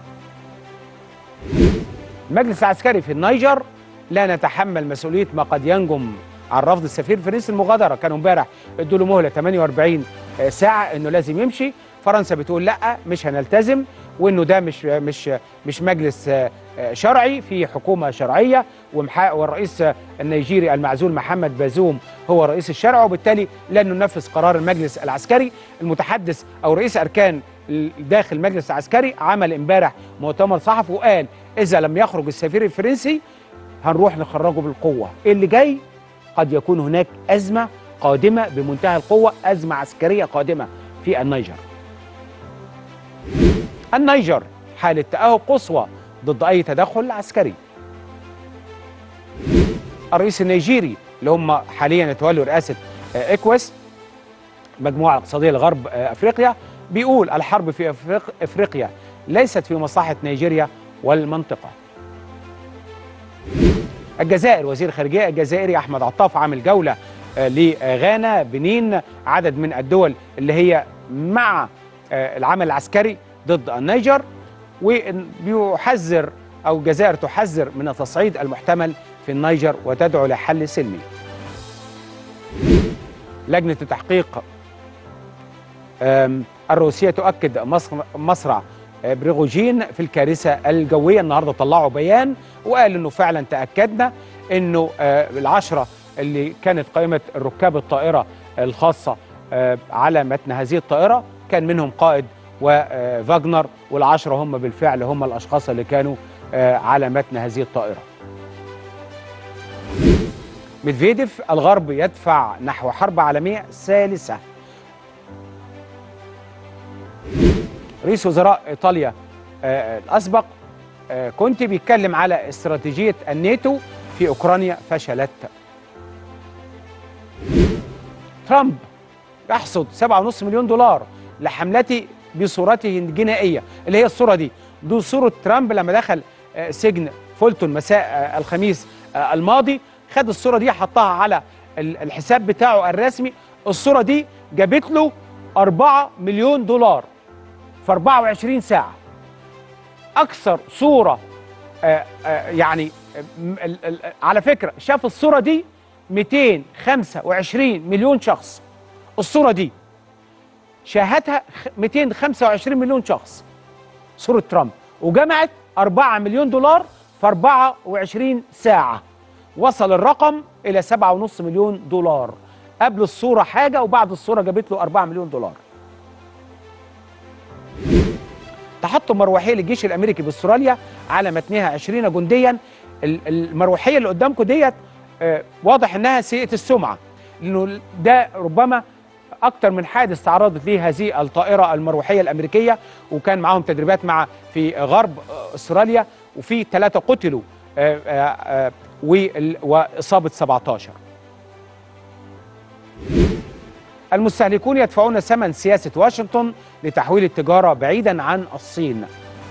المجلس العسكري في النيجر لا نتحمل مسؤولية ما قد ينجم عن رفض السفير فرنسي المغادرة، كانوا امبارح ادوا له مهلة 48 ساعة إنه لازم يمشي، فرنسا بتقول لا مش هنلتزم وإنه ده مش مش مش مجلس شرعي في حكومة شرعية والرئيس النيجيري المعزول محمد بازوم هو رئيس الشرع وبالتالي لن ننفذ قرار المجلس العسكري المتحدث أو رئيس أركان داخل المجلس العسكري عمل امبارح مؤتمر صحفي وقال إذا لم يخرج السفير الفرنسي هنروح نخرجه بالقوة اللي جاي قد يكون هناك أزمة قادمة بمنتهى القوة أزمة عسكرية قادمة في النيجر النيجر حالة تأهب قصوى ضد أي تدخل عسكري الرئيس النيجيري اللي هم حاليا يتولوا رئاسة إكوس المجموعة الاقتصادية لغرب أفريقيا بيقول الحرب في أفريق أفريقيا ليست في مصلحة نيجيريا والمنطقة الجزائر وزير الخارجية الجزائري أحمد عطاف عامل جولة لغانا بنين عدد من الدول اللي هي مع العمل العسكري ضد النيجر وبيحذر او الجزائر تحذر من التصعيد المحتمل في النيجر وتدعو لحل سلمي. لجنه التحقيق الروسيه تؤكد مصرع بريغوجين في الكارثه الجويه النهارده طلعوا بيان وقال انه فعلا تاكدنا انه العشره اللي كانت قائمه الركاب الطائره الخاصه على متن هذه الطائره كان منهم قائد وفاجنر والعشرة هم بالفعل هم الأشخاص اللي كانوا على متن هذه الطائرة ميدفيديف الغرب يدفع نحو حرب عالمية ثالثة رئيس وزراء إيطاليا الأسبق كنت بيتكلم على استراتيجية الناتو في أوكرانيا فشلت ترامب يحصد 7.5 مليون دولار لحملته بصورته الجنائيه اللي هي الصوره دي دي صوره ترامب لما دخل سجن فولتون مساء الخميس الماضي خد الصوره دي حطها على الحساب بتاعه الرسمي الصوره دي جابت له 4 مليون دولار في 24 ساعه اكثر صوره يعني على فكره شاف الصوره دي 225 مليون شخص الصوره دي شاهدها 225 مليون شخص صورة ترامب وجمعت 4 مليون دولار في 24 ساعة وصل الرقم إلى 7.5 مليون دولار قبل الصورة حاجة وبعد الصورة جابت له 4 مليون دولار تحطم مروحية للجيش الأمريكي باستراليا على متنها 20 جنديا المروحية اللي قدامكم ديت واضح إنها سيئة السمعة لأنه ده ربما اكتر من حادث تعرضت ليه هذه الطائره المروحيه الامريكيه وكان معاهم تدريبات مع في غرب استراليا وفي ثلاثه قتلوا واصابه 17 المستهلكون يدفعون ثمن سياسه واشنطن لتحويل التجاره بعيدا عن الصين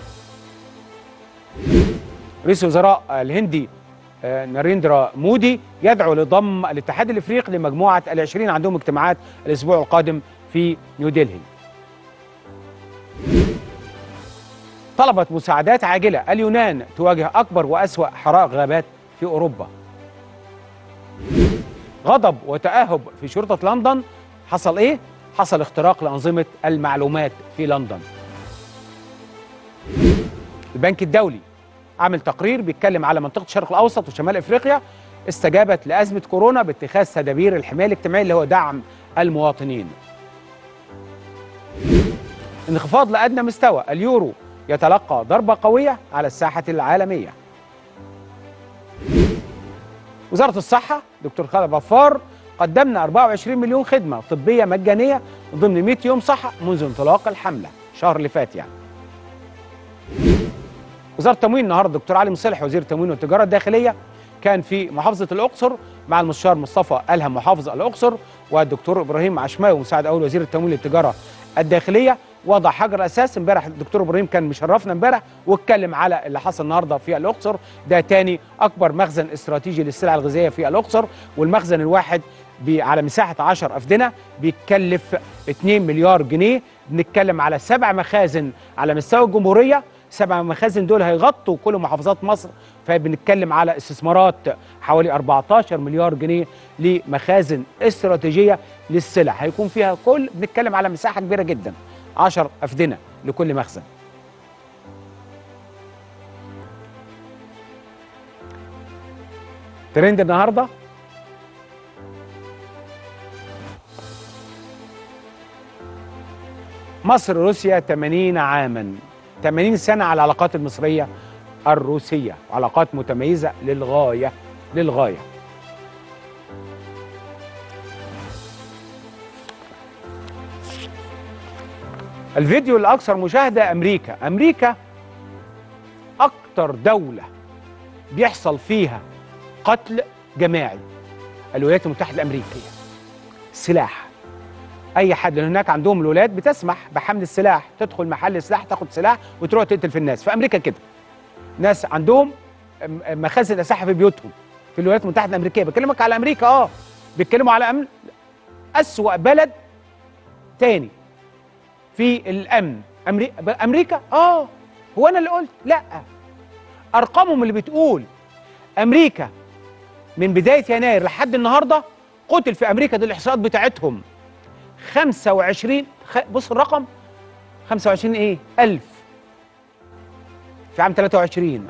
رئيس وزراء الهندي ناريندرا مودي يدعو لضم الاتحاد الافريقي لمجموعه العشرين عندهم اجتماعات الاسبوع القادم في نيودلهي. طلبت مساعدات عاجله اليونان تواجه اكبر واسوا حرائق غابات في اوروبا. غضب وتاهب في شرطه لندن حصل ايه؟ حصل اختراق لانظمه المعلومات في لندن. البنك الدولي عامل تقرير بيتكلم على منطقه الشرق الاوسط وشمال افريقيا استجابت لازمه كورونا باتخاذ تدابير الحمايه الاجتماعيه اللي هو دعم المواطنين. انخفاض لادنى مستوى اليورو يتلقى ضربة قوية على الساحة العالمية وزارة الصحة دكتور خالد غفار قدمنا 24 مليون خدمة طبية مجانية ضمن 100 يوم صحة منذ انطلاق الحملة الشهر اللي فات يعني وزارة التموين النهارده الدكتور علي مصلح وزير التموين والتجارة الداخلية كان في محافظة الأقصر مع المستشار مصطفى ألهم محافظ الأقصر والدكتور إبراهيم عشماوي مساعد أول وزير التموين للتجارة الداخلية وضع حجر أساس امبارح الدكتور إبراهيم كان مشرفنا امبارح واتكلم على اللي حصل النهارده في الأقصر ده تاني أكبر مخزن استراتيجي للسلع الغذائية في الأقصر والمخزن الواحد بي- على مساحة 10 أفدنة بيتكلف 2 مليار جنيه بنتكلم على سبع مخازن على مستوى الجمهورية سبع مخازن دول هيغطوا كل محافظات مصر فبنتكلم على استثمارات حوالي 14 مليار جنيه لمخازن استراتيجية للسلع هيكون فيها كل بنتكلم على مساحة كبيرة جدا 10 أفدنة لكل مخزن ترند النهارده مصر روسيا 80 عاما 80 سنة على العلاقات المصرية الروسية علاقات متميزة للغاية للغاية الفيديو الأكثر مشاهدة أمريكا أمريكا أكتر دولة بيحصل فيها قتل جماعي الولايات المتحدة الأمريكية سلاح اي حد لان هناك عندهم الولايات بتسمح بحمل السلاح تدخل محل سلاح تاخد سلاح وتروح تقتل في الناس في امريكا كده ناس عندهم م- مخازن اسلحه في بيوتهم في الولايات المتحده الامريكيه بكلمك على امريكا اه بيتكلموا على امن اسوا بلد تاني في الامن أمريكا, امريكا اه هو انا اللي قلت لا ارقامهم اللي بتقول امريكا من بدايه يناير لحد النهارده قتل في امريكا دي الاحصاءات بتاعتهم 25 خ... بص الرقم 25 ايه؟ 1000 في عام 23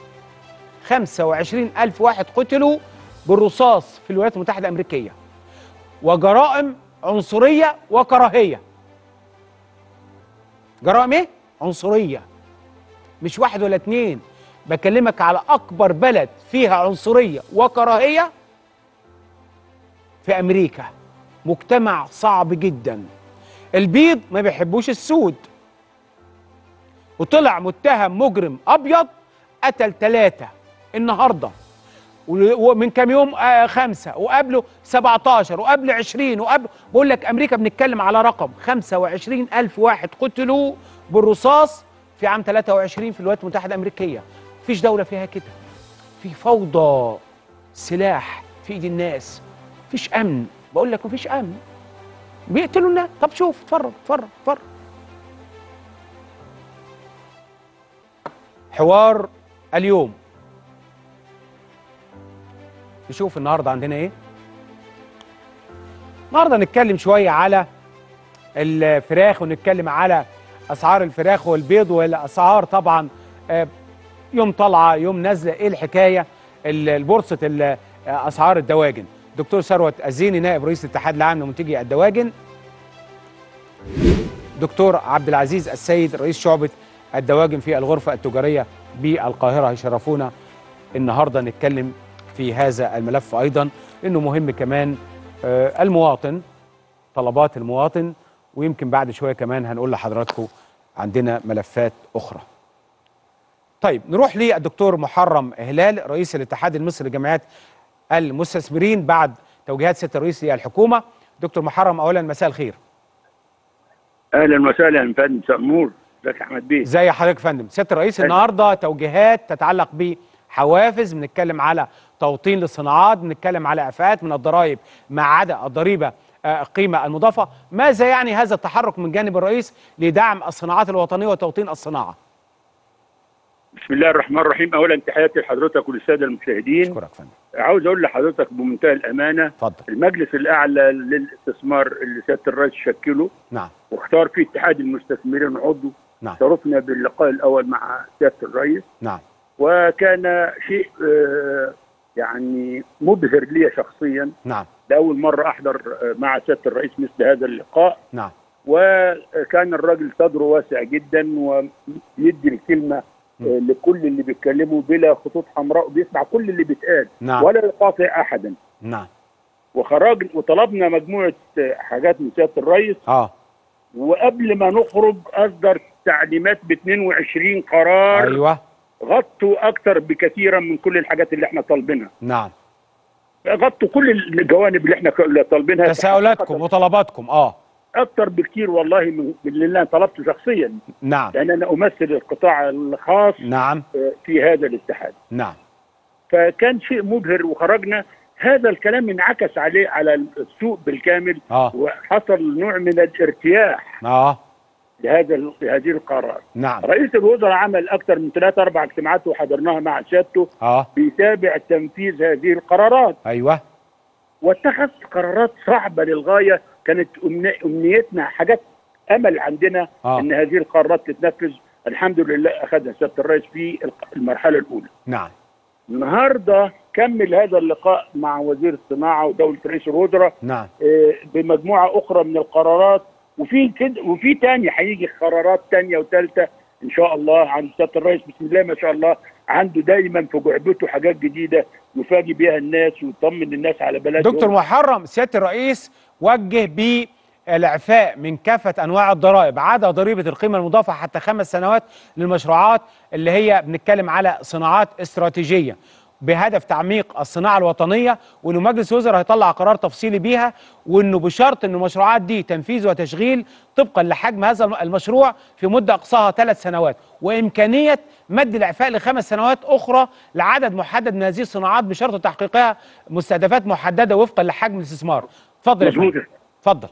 25 ألف واحد قتلوا بالرصاص في الولايات المتحدة الأمريكية وجرائم عنصرية وكراهية جرائم ايه؟ عنصرية مش واحد ولا اتنين بكلمك على أكبر بلد فيها عنصرية وكراهية في أمريكا مجتمع صعب جدا البيض ما بيحبوش السود وطلع متهم مجرم ابيض قتل ثلاثه النهارده و- ومن كام يوم آه خمسه وقبله 17 وقبل 20 وقبل بقول لك امريكا بنتكلم على رقم 25 الف واحد قتلوا بالرصاص في عام 23 في الولايات المتحده الامريكيه مفيش دوله فيها كده في فوضى سلاح في ايد الناس مفيش امن بقول لك مفيش امن بيقتلوا الناس طب شوف اتفرج اتفرج اتفرج حوار اليوم نشوف النهارده عندنا ايه النهارده نتكلم شويه على الفراخ ونتكلم على اسعار الفراخ والبيض والاسعار طبعا آه، يوم طالعه يوم نازله ايه الحكايه ال- البورصه ال- اسعار الدواجن دكتور ثروت الزيني نائب رئيس الاتحاد العام لمنتجي الدواجن دكتور عبد العزيز السيد رئيس شعبة الدواجن في الغرفة التجارية بالقاهرة هيشرفونا النهاردة نتكلم في هذا الملف أيضا إنه مهم كمان آه، المواطن طلبات المواطن ويمكن بعد شوية كمان هنقول لحضراتكم عندنا ملفات أخرى طيب نروح للدكتور محرم هلال رئيس الاتحاد المصري لجمعيات المستثمرين بعد توجيهات سيادة الرئيس للحكومة دكتور محرم أولا مساء الخير اهلا وسهلا فندم سمور ازيك يا احمد بيه ازي حضرتك يا فندم سياده الرئيس أهلا. النهارده توجيهات تتعلق بحوافز بنتكلم على توطين للصناعات بنتكلم على اعفاءات من الضرائب ما عدا الضريبه آه، القيمه المضافه ماذا يعني هذا التحرك من جانب الرئيس لدعم الصناعات الوطنيه وتوطين الصناعه بسم الله الرحمن الرحيم اولا تحياتي لحضرتك وللساده المشاهدين اشكرك يا فندم عاوز اقول لحضرتك بمنتهى الامانه اتفضل المجلس الاعلى للاستثمار اللي سياده الرئيس شكله نعم واختار فيه اتحاد المستثمرين عضو نعم شرفنا باللقاء الاول مع سياده الرئيس نعم وكان شيء آه، يعني مبهر لي شخصيا نعم لاول مره احضر آه، مع سياده الرئيس مثل هذا اللقاء نعم وكان الراجل صدره واسع جدا ويدي الكلمه آه، لكل اللي بيتكلموا بلا خطوط حمراء وبيسمع كل اللي بيتقال نعم. ولا يقاطع احدا نعم وخرج وطلبنا مجموعه آه، حاجات من سياده الرئيس اه وقبل ما نخرج اصدر تعليمات ب 22 قرار ايوه غطوا اكتر بكثيرا من كل الحاجات اللي احنا طالبينها نعم غطوا كل الجوانب اللي احنا ك- طالبينها تساؤلاتكم وطلباتكم اه اكتر بكتير والله من من اللي انا طلبته شخصيا نعم لان انا امثل القطاع الخاص نعم في هذا الاتحاد نعم فكان شيء مبهر وخرجنا هذا الكلام انعكس عليه على السوق بالكامل اه وحصل نوع من الارتياح اه لهذا لهذه القرار نعم رئيس الوزراء عمل اكثر من ثلاث اربع اجتماعات وحضرناها مع سيادته اه بيتابع تنفيذ هذه القرارات ايوه واتخذ قرارات صعبه للغايه كانت أمني- امنيتنا حاجات امل عندنا آه. ان هذه القرارات تتنفذ الحمد لله اخذها سياده الرئيس في الق- المرحله الاولى نعم النهارده كمل هذا اللقاء مع وزير الصناعه ودوله رئيس الوزراء نعم آه، بمجموعه اخرى من القرارات وفي كده وفي تاني هيجي قرارات تانية وثالثه ان شاء الله عند سياده الرئيس بسم الله ما شاء الله عنده دايما في جعبته حاجات جديده يفاجئ بها الناس ويطمن الناس على بلدهم دكتور محرم سياده الرئيس وجه بالاعفاء من كافه انواع الضرائب عدا ضريبه القيمه المضافه حتى خمس سنوات للمشروعات اللي هي بنتكلم على صناعات استراتيجيه بهدف تعميق الصناعه الوطنيه وانه مجلس الوزراء هيطلع قرار تفصيلي بيها وانه بشرط ان المشروعات دي تنفيذ وتشغيل طبقا لحجم هذا المشروع في مده اقصاها ثلاث سنوات وامكانيه مد الاعفاء لخمس سنوات اخرى لعدد محدد من هذه الصناعات بشرط تحقيقها مستهدفات محدده وفقا لحجم الاستثمار اتفضل يا مظبوط. فندم اتفضل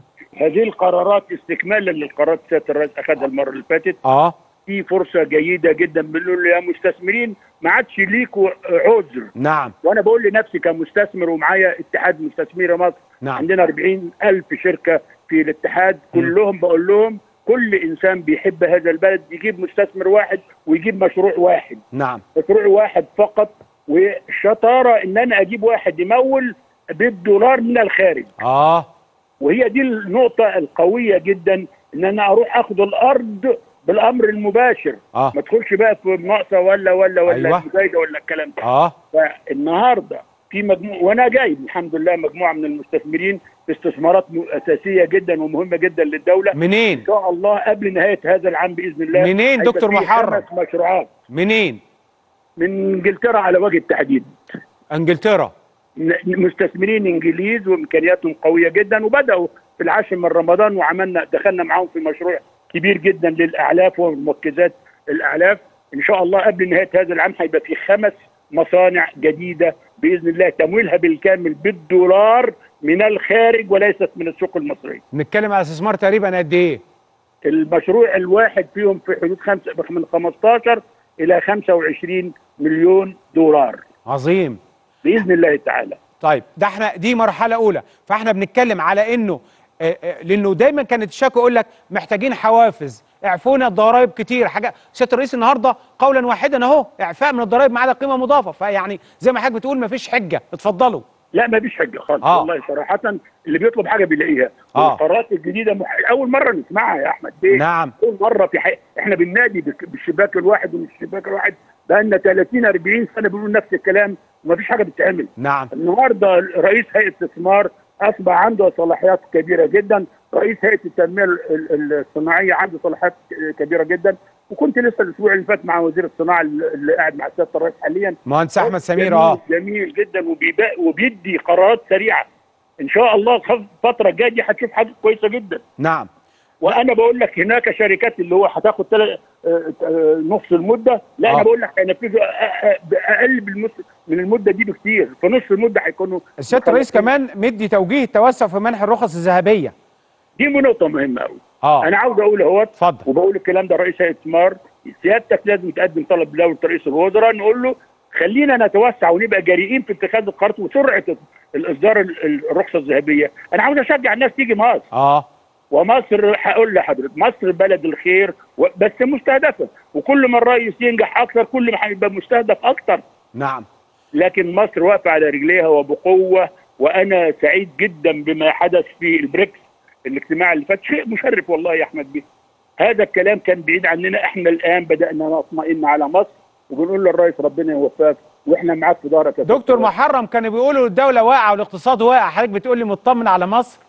هذه القرارات استكمالا للقرارات سياده الرئيس اخذها المره اللي فاتت اه في فرصه جيده جدا بنقول له يا مستثمرين ما عادش ليكوا عذر نعم وانا بقول لنفسي كمستثمر ومعايا اتحاد مستثمري مصر نعم. عندنا 40 الف شركه في الاتحاد كلهم بقول لهم كل انسان بيحب هذا البلد يجيب مستثمر واحد ويجيب مشروع واحد نعم مشروع واحد فقط والشطاره ان انا اجيب واحد يمول بالدولار من الخارج اه وهي دي النقطة القوية جدا ان انا اروح اخد الارض بالامر المباشر آه. ما تدخلش بقى في مناقصة ولا ولا ولا أيوة. مزايدة ولا الكلام ده اه فالنهارده في مجموعة وانا جايب الحمد لله مجموعة من المستثمرين في استثمارات م- اساسية جدا ومهمة جدا للدولة منين ان شاء الله قبل نهاية هذا العام باذن الله منين هيبقى دكتور في محرم؟ خمس مشروعات منين من انجلترا على وجه التحديد انجلترا ن- مستثمرين انجليز وامكانياتهم قويه جدا وبداوا في العاشر من رمضان وعملنا دخلنا معاهم في مشروع كبير جدا للاعلاف ومركزات الاعلاف ان شاء الله قبل نهايه هذا العام هيبقى في خمس مصانع جديده باذن الله تمويلها بالكامل بالدولار من الخارج وليست من السوق المصريه. بنتكلم على استثمار تقريبا قد ايه المشروع الواحد فيهم في حدود خمسة من 15 الى 25 مليون دولار عظيم باذن الله تعالى. طيب ده احنا دي مرحله اولى فاحنا بنتكلم على انه آه، آه، لانه دايما كانت الشكوى يقول لك محتاجين حوافز اعفونا الضرائب كتير حاجه سياده الرئيس النهارده قولا واحدا اهو اعفاء من الضرائب ما عدا قيمه مضافه فيعني زي ما حضرتك بتقول ما فيش حجه اتفضلوا لا ما فيش حاجه خالص آه. والله صراحه اللي بيطلب حاجه بيلاقيها آه. والقرارات الجديده مح... اول مره نسمعها يا احمد بيه نعم. اول مره في حي... احنا بننادي بك- بالشباك الواحد ومش الشباك الواحد بقالنا 30 40 سنه بنقول نفس الكلام وما فيش حاجه بتتعمل نعم النهارده رئيس هيئه الاستثمار اصبح عنده صلاحيات كبيره جدا رئيس هيئه التنميه ال- ال- الصناعيه عنده صلاحيات كبيره جدا وكنت لسه الاسبوع اللي فات مع وزير الصناعه اللي قاعد مع سياده الرئيس حاليا مهندس احمد سمير جميل اه جميل جدا وبيبقى وبيدي قرارات سريعه ان شاء الله خ- الفتره الجايه دي هتشوف حاجه كويسه جدا نعم وانا بقول لك هناك شركات اللي هو هتاخد تل... آه، آه، نص المده لا آه. انا بقول لك هينفذوا أ- أ- باقل بالمس... من المده دي بكتير في نص المده هيكونوا سياده الرئيس كمان مدي توجيه التوسع في منح الرخص الذهبيه دي نقطه مهمه قوي اه انا عاوز اقول اهوت اتفضل وبقول الكلام ده رئيس هيئه استثمار سيادتك لازم تقدم طلب لدوله رئيس الوزراء نقول له خلينا نتوسع ونبقى جريئين في اتخاذ القرارات وسرعه الاصدار ال- ال- الرخصه الذهبيه انا عاوز اشجع الناس تيجي مصر اه ومصر هقول لحضرتك مصر بلد الخير و- بس مستهدفه وكل ما الرئيس ينجح اكثر كل ما هيبقى مستهدف اكثر نعم لكن مصر واقفه على رجليها وبقوه وانا سعيد جدا بما حدث في البريكس الاجتماع اللي فات شيء مشرف والله يا احمد بيه هذا الكلام كان بعيد عننا احنا الان بدانا نطمئن على مصر وبنقول للرئيس ربنا يوفقك واحنا معاك في ظهرك يا دكتور دكتور. محرم كانوا بيقولوا الدوله واقعه والاقتصاد واقع حضرتك بتقول لي مطمن على مصر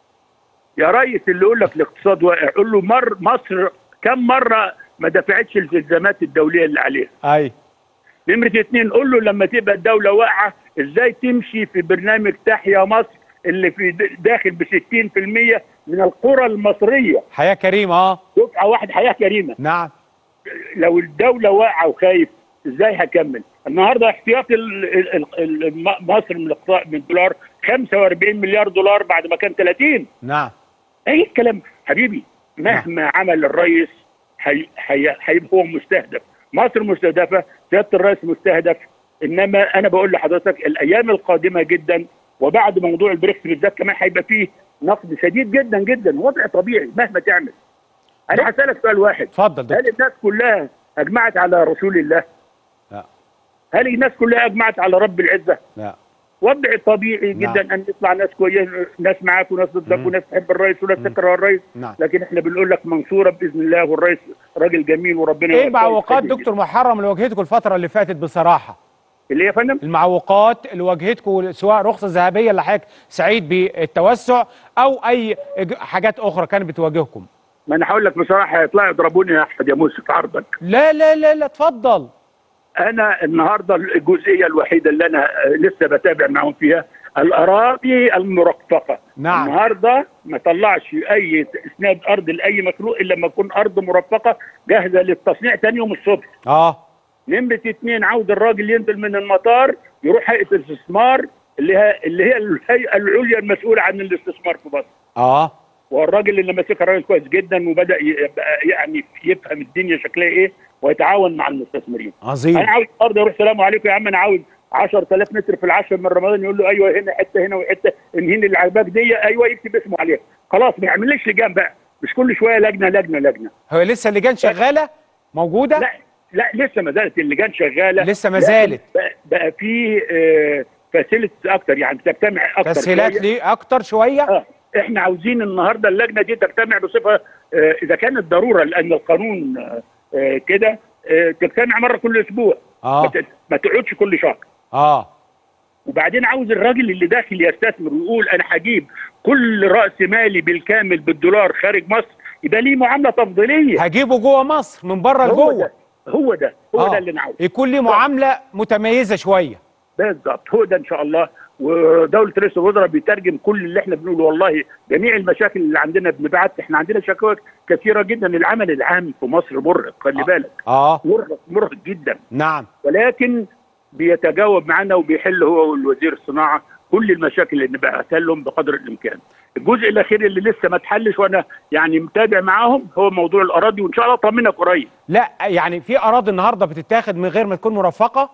يا ريس اللي يقول لك الاقتصاد واقع قول له مر مصر كم مره ما دفعتش الالتزامات الدوليه اللي عليها اي نمرة اتنين قول له لما تبقى الدولة واقعة ازاي تمشي في برنامج تحيا مصر اللي في د- داخل ب 60% من القرى المصرية حياه كريمه اه دفعة واحد حياة كريمة نعم لو الدولة واقعة وخايف ازاي هكمل النهاردة احتياطي ال- ال- ال- ال- مصر من الاقتصاد من الدولار 45 مليار دولار بعد ما كان 30 نعم اي الكلام حبيبي مهما عمل الرئيس هي- هي- هيبقى هو مستهدف مصر مستهدفه سياده الرئيس مستهدف انما انا بقول لحضرتك الايام القادمه جدا وبعد موضوع البريكس بالذات كمان هيبقى فيه نقد شديد جدا جدا وضع طبيعي مهما تعمل انا هسالك سؤال واحد اتفضل دكتور هل الناس كلها اجمعت على رسول الله؟ لا. هل الناس كلها اجمعت على رب العزه؟ لا وضع طبيعي نعم. جدا ان يطلع ناس كويس ناس معاك وناس ضدك مم. وناس تحب الرئيس وناس مم. تكره الرئيس نعم لكن احنا بنقول لك منصوره باذن الله والرئيس راجل جميل وربنا ايه يوفقه المعوقات ويخليه. دكتور محرم اللي واجهتكم الفتره اللي فاتت بصراحه اللي هي يا فندم المعوقات اللي واجهتكم سواء رخصه ذهبيه اللي حضرتك سعيد بالتوسع او اي إج- حاجات اخرى كانت بتواجهكم ما انا هقول لك بصراحه هيطلعوا يضربوني يا احمد يا موسى في عرضك لا لا لا لا اتفضل انا النهارده الجزئيه الوحيده اللي انا آه، لسه بتابع معاهم فيها الاراضي المرفقه نعم. النهارده ما طلعش اي اسناد ارض لاي مخلوق الا لما تكون ارض مرفقه جاهزه للتصنيع تاني يوم الصبح اه نمرة اتنين عاود الراجل ينزل من المطار يروح هيئة الاستثمار اللي هي اللي هي الهيئة العليا المسؤولة عن الاستثمار في مصر اه والراجل اللي ماسكها راجل كويس جدا وبدأ يبقى يعني يفهم الدنيا شكلها ايه ويتعاون مع المستثمرين عظيم انا عاوز النهارده يروح سلام عليكم يا عم انا عاوز 10000 متر في العشر من رمضان يقول له ايوه هنا حته هنا وحته انهين اللي عجباك دي ايوه يكتب اسمه عليها خلاص ما يعملش لجان بقى مش كل شويه لجنه لجنه لجنه هو لسه اللجان شغاله موجوده لا لا لسه ما زالت اللجان شغاله لسه ما لكن زالت. بقى, بقى في فاسيلتي اكتر يعني بتجتمع اكتر تسهيلات شوية. ليه اكتر شويه اه احنا عاوزين النهارده اللجنه دي تجتمع بصفه آه اذا كانت ضروره لان القانون آه آه كده آه تجتمع مره كل اسبوع ما اه ت- ما تقعدش كل شهر اه وبعدين عاوز الراجل اللي داخل يستثمر ويقول انا هجيب كل راس مالي بالكامل بالدولار خارج مصر يبقى ليه معامله تفضيليه هجيبه جوه مصر من بره هو لجوه ده هو ده هو آه. ده اللي انا عاوزه يكون ليه معامله متميزه شويه بالظبط هو ده ان شاء الله ودوله رئيس الوزراء بيترجم كل اللي احنا بنقوله والله جميع المشاكل اللي عندنا بنبعت احنا عندنا شكاوى كثيره جدا العمل العام في مصر مرهق خلي بالك اه مرهق مرهق جدا نعم ولكن بيتجاوب معنا وبيحل هو والوزير الصناعه كل المشاكل اللي بعتها لهم بقدر الامكان. الجزء الاخير اللي لسه ما اتحلش وانا يعني متابع معاهم هو موضوع الاراضي وان شاء الله اطمنك قريب. لا يعني في اراضي النهارده بتتاخد من غير ما تكون مرفقه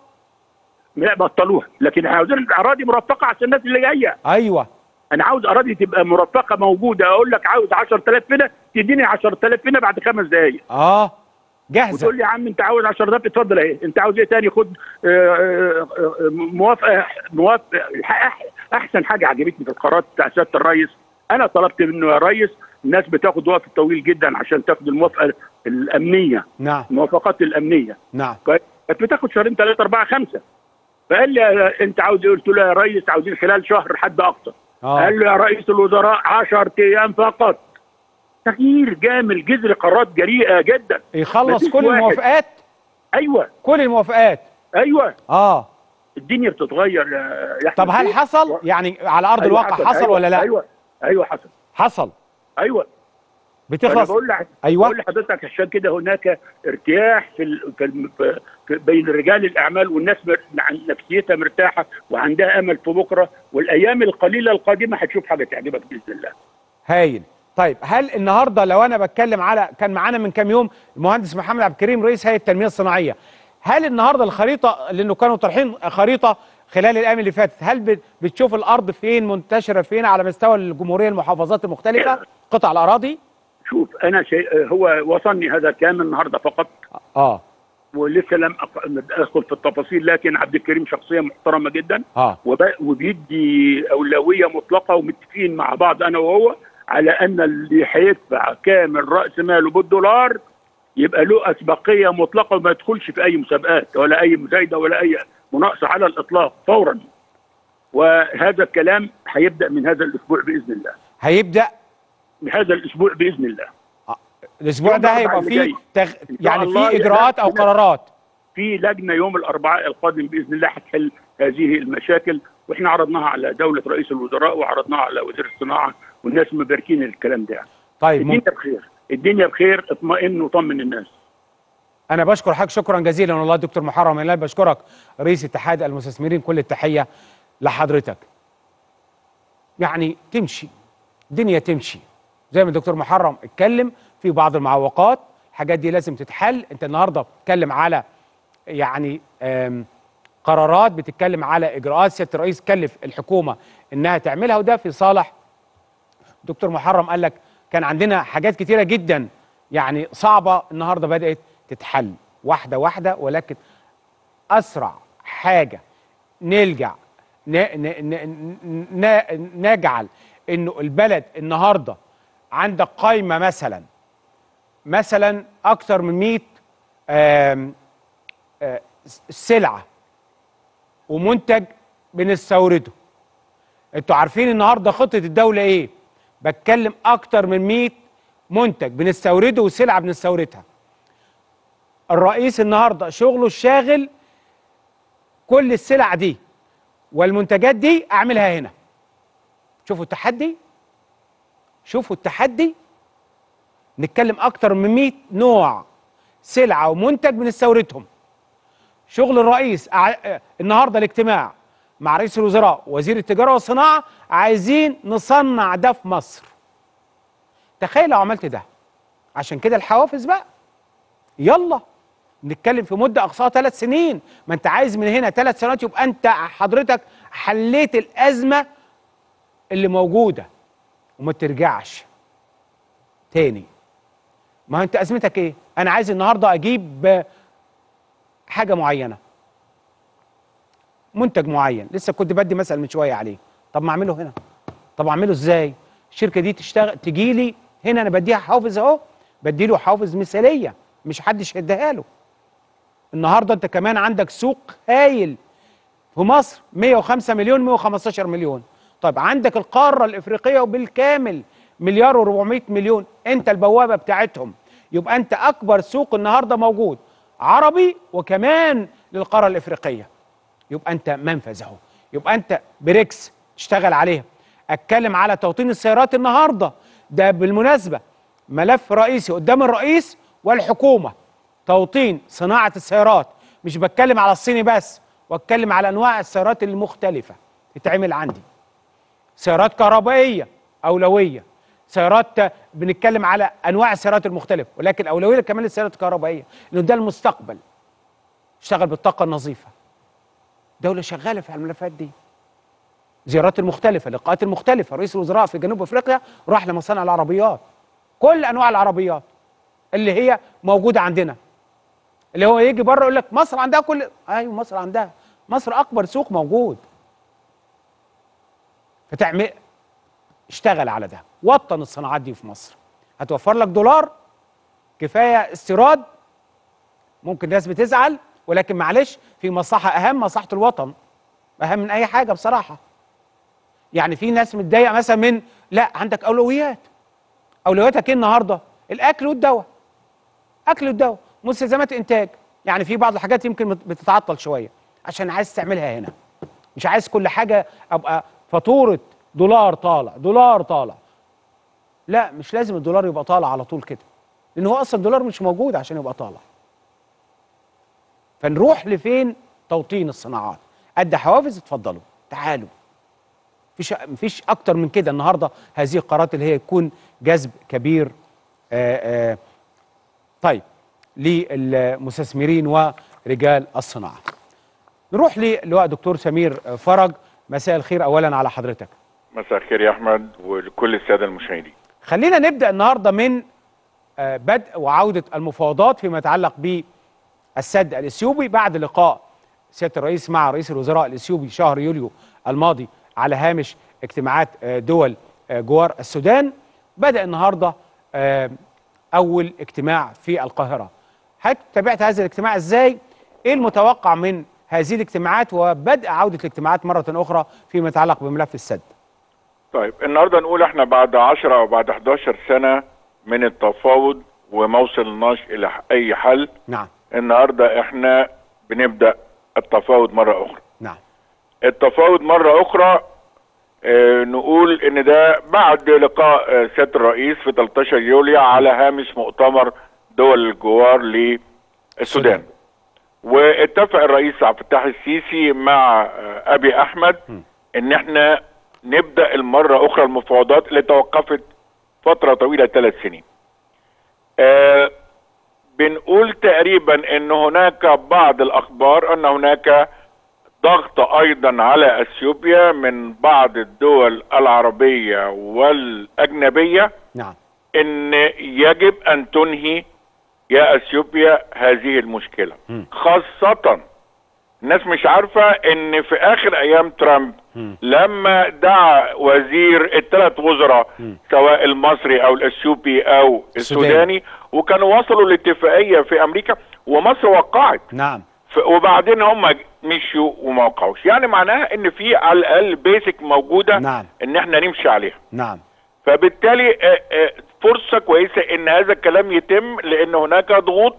لا بطلوها لكن عاوزين الاراضي مرفقه عشان الناس اللي جايه. ايوه انا عاوز اراضي تبقى مرفقه موجوده اقول لك عاوز 10000 هنا تديني 10000 هنا بعد خمس دقائق. اه جاهزه وتقول لي يا عم انت عاوز 10000 اتفضل اهي انت عاوز ايه تاني خد آه، آه، آه، موافقه موافقه أح- احسن حاجه عجبتني في القرارات بتاع سياده الرئيس انا طلبت منه يا ريس الناس بتاخد وقت طويل جدا عشان تاخد الموافقه الامنيه نعم الموافقات الامنيه نعم كويس؟ كانت بتاخد شهرين ثلاثه اربعه خمسه فقال لي يا- انت عاوز ايه؟ قلت له يا ريس عاوزين خلال شهر حد اكتر اه قال له يا رئيس الوزراء 10 ايام فقط تغيير جامل جذر قرارات جريئه جدا يخلص مفيش كل واحد. الموافقات ايوه كل الموافقات ايوه اه الدنيا بتتغير يا يا طب أحمد هل بيه. حصل يعني على ارض أيوة الواقع حصل أيوة ولا لا ايوه ايوه حصل حصل ايوه انا بتخلص بقول لك أيوة. بقول لحضرتك عشان كده هناك ارتياح في, ال... في, الم... في... في بين رجال الاعمال والناس مر... عن- نفسيتها مرتاحه وعندها امل في بكره والايام القليله القادمه هتشوف حاجه تعجبك باذن الله هايل طيب هل النهارده لو انا بتكلم على كان معانا من كام يوم المهندس محمد عبد الكريم رئيس هيئه التنميه الصناعيه هل النهارده الخريطه لانه كانوا طرحين خريطه خلال الايام اللي فاتت هل بت- بتشوف الارض فين منتشره فين على مستوى الجمهوريه المحافظات المختلفه قطع الاراضي شوف انا شيء هو وصلني هذا الكلام النهارده فقط اه ولسه لم أق- ادخل في التفاصيل لكن عبد الكريم شخصيه محترمه جدا اه وب- وبيدي اولويه مطلقه ومتفقين مع بعض انا وهو على ان اللي هيدفع كامل راس ماله بالدولار يبقى له اسبقيه مطلقه وما يدخلش في اي مسابقات ولا اي مزايده ولا اي مناقصه على الاطلاق فورا وهذا الكلام هيبدا من هذا الاسبوع باذن الله هيبدا من هذا الاسبوع باذن الله الاسبوع يوم ده الأربعاء هيبقى اللي فيه جاي. تغ... إن شاء يعني الله فيه اجراءات او يبقى- قرارات في لجنه يوم الاربعاء القادم باذن الله هتحل هذه المشاكل واحنا عرضناها على دوله رئيس الوزراء وعرضناها على وزير الصناعه والناس مباركين الكلام ده طيب الدنيا ممكن. بخير الدنيا بخير اطمئن وطمن الناس انا بشكر حضرتك شكرا جزيلا والله دكتور محرم هلال بشكرك رئيس اتحاد المستثمرين كل التحيه لحضرتك يعني تمشي الدنيا تمشي زي ما الدكتور محرم اتكلم في بعض المعوقات الحاجات دي لازم تتحل انت النهارده بتتكلم على يعني آم، قرارات بتتكلم على اجراءات سياده الرئيس كلف الحكومه انها تعملها وده في صالح دكتور محرم قال لك كان عندنا حاجات كتيره جدا يعني صعبه النهارده بدات تتحل واحده واحده ولكن اسرع حاجه نلجع ن ن ن ن نجعل انه البلد النهارده عندك قايمه مثلا مثلا اكثر من 100 آم، آه، سلعه ومنتج بنستورده انتوا عارفين النهارده خطه الدوله ايه بتكلم اكتر من 100 منتج بنستورده وسلعه بنستوردها الرئيس النهارده شغله الشاغل كل السلع دي والمنتجات دي اعملها هنا شوفوا التحدي شوفوا التحدي نتكلم اكتر من 100 نوع سلعه ومنتج بنستوردهم شغل الرئيس ع- النهارده الاجتماع مع رئيس الوزراء وزير التجاره والصناعه عايزين نصنع ده في مصر تخيل لو عملت ده عشان كده الحوافز بقى يلا نتكلم في مده اقصاها ثلاث سنين ما انت عايز من هنا ثلاث سنوات يبقى انت حضرتك حليت الازمه اللي موجوده وما ترجعش تاني ما هو انت ازمتك ايه انا عايز النهارده اجيب حاجه معينه منتج معين لسه كنت بدي مثل من شويه عليه طب ما اعمله هنا طب اعمله ازاي الشركه دي تشتغل تجي لي هنا انا بديها حافز اهو بدي له حافز مثاليه مش حدش هيديها له النهارده انت كمان عندك سوق هايل في مصر 105 مليون 115 مليون طيب عندك القاره الافريقيه وبالكامل مليار و400 مليون انت البوابه بتاعتهم يبقى انت اكبر سوق النهارده موجود عربي وكمان للقاره الافريقيه يبقى انت منفذ اهو يبقى انت بريكس تشتغل عليها اتكلم على توطين السيارات النهارده ده بالمناسبه ملف رئيسي قدام الرئيس والحكومه توطين صناعه السيارات مش بتكلم على الصيني بس واتكلم على انواع السيارات المختلفه تتعمل عندي سيارات كهربائيه اولويه سيارات بنتكلم على انواع السيارات المختلفه ولكن اولويه كمان للسيارات الكهربائيه لانه ده المستقبل اشتغل بالطاقه النظيفه دولة شغالة في الملفات دي زيارات المختلفة لقاءات المختلفة رئيس الوزراء في جنوب افريقيا راح لمصانع العربيات كل انواع العربيات اللي هي موجودة عندنا اللي هو يجي بره يقول لك مصر عندها كل ايوه مصر عندها مصر اكبر سوق موجود فتعمل اشتغل على ده وطن الصناعات دي في مصر هتوفر لك دولار كفايه استيراد ممكن الناس بتزعل ولكن معلش في مصلحه اهم مصلحه الوطن اهم من اي حاجه بصراحه يعني في ناس متضايقه مثلا من لا عندك اولويات اولوياتك ايه النهارده الاكل والدواء اكل والدواء مستلزمات انتاج يعني في بعض الحاجات يمكن بت- بتتعطل شويه عشان عايز تعملها هنا مش عايز كل حاجه ابقى فاتوره دولار طالع دولار طالع لا مش لازم الدولار يبقى طالع على طول كده لان هو اصلا الدولار مش موجود عشان يبقى طالع فنروح لفين توطين الصناعات ادي حوافز اتفضلوا تعالوا مفيش مفيش اكتر من كده النهارده هذه القرارات اللي هي يكون جذب كبير آآ آآ طيب للمستثمرين ورجال الصناعه نروح للواء دكتور سمير فرج مساء الخير اولا على حضرتك مساء الخير يا احمد ولكل الساده المشاهدين خلينا نبدا النهارده من آه، بدء وعوده المفاوضات فيما يتعلق بالسد الاثيوبي بعد لقاء سياده الرئيس مع رئيس الوزراء الاثيوبي شهر يوليو الماضي على هامش اجتماعات آه، دول آه، جوار السودان بدأ النهارده آه، أول اجتماع في القاهرة حضرتك تابعت هذا الاجتماع ازاي؟ ايه المتوقع من هذه الاجتماعات وبدء عودة الاجتماعات مرة أخرى فيما يتعلق بملف السد؟ طيب النهارده نقول احنا بعد 10 او بعد 11 سنه من التفاوض وما وصلناش الى ح- اي حل نعم النهارده احنا بنبدا التفاوض مره اخرى نعم التفاوض مره اخرى اه نقول ان ده بعد لقاء آه، سياده الرئيس في 13 يوليو على هامش مؤتمر دول الجوار للسودان السودان. واتفق الرئيس عبد الفتاح السيسي مع آه، ابي احمد ان احنا نبدا المره اخرى المفاوضات اللي توقفت فتره طويله ثلاث سنين. آه بنقول تقريبا ان هناك بعض الاخبار ان هناك ضغط ايضا على اثيوبيا من بعض الدول العربيه والاجنبيه نعم ان يجب ان تنهي يا اثيوبيا هذه المشكله مم. خاصه الناس مش عارفه ان في اخر ايام ترامب مم. لما دعا وزير الثلاث وزراء مم. سواء المصري او الاثيوبي او السوداني. السوداني وكانوا وصلوا لاتفاقيه في امريكا ومصر وقعت نعم ف- وبعدين هم مشيوا وما وقعوش يعني معناها ان في على الاقل بيسك موجوده نعم. ان احنا نمشي عليها نعم فبالتالي آه، آه، فرصه كويسه ان هذا الكلام يتم لان هناك ضغوط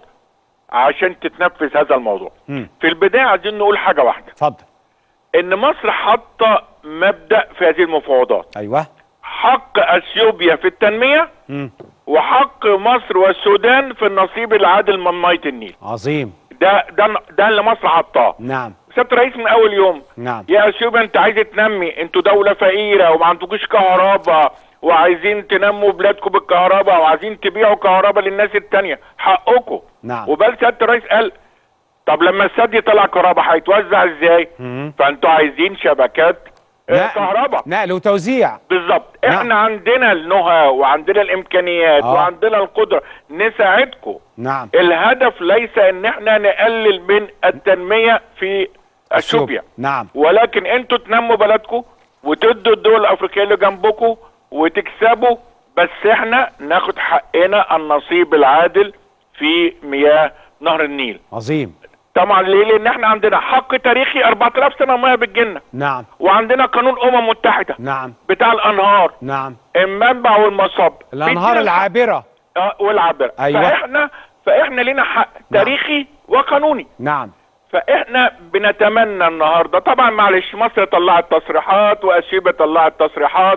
عشان تتنفذ هذا الموضوع مم. في البدايه عايزين نقول حاجه واحده اتفضل ان مصر حاطه مبدا في هذه المفاوضات ايوه حق اثيوبيا في التنميه مم. وحق مصر والسودان في النصيب العادل من ميه النيل عظيم ده ده ده اللي مصر حطاه نعم سياده الرئيس من اول يوم نعم يا اثيوبيا انت عايزه تنمي انتوا دوله فقيره وما عندكوش كهرباء وعايزين تنموا بلادكم بالكهرباء وعايزين تبيعوا كهرباء للناس التانية حقكم نعم. وبل سياده الرئيس قال طب لما السد يطلع كهرباء هيتوزع ازاي مم. فانتوا عايزين شبكات آه، نقل- كهرباء نقل وتوزيع بالظبط نعم. احنا عندنا النهى وعندنا الامكانيات آه. وعندنا القدره نساعدكم نعم الهدف ليس ان احنا نقلل من التنميه في اثيوبيا نعم ولكن انتوا تنموا بلدكم وتدوا الدول الافريقيه اللي جنبكم وتكسبوا بس احنا ناخد حقنا النصيب العادل في مياه نهر النيل عظيم طبعا ليه لان احنا عندنا حق تاريخي 4000 سنه ميه بالجنه نعم وعندنا قانون امم متحده نعم بتاع الانهار نعم المنبع والمصب الانهار بيدينا الحق- العابره آه، والعابره أيوة. فاحنا فاحنا لنا حق نعم. تاريخي وقانوني نعم فاحنا بنتمنى النهارده طبعا معلش مصر طلعت تصريحات واثيوبيا طلعت تصريحات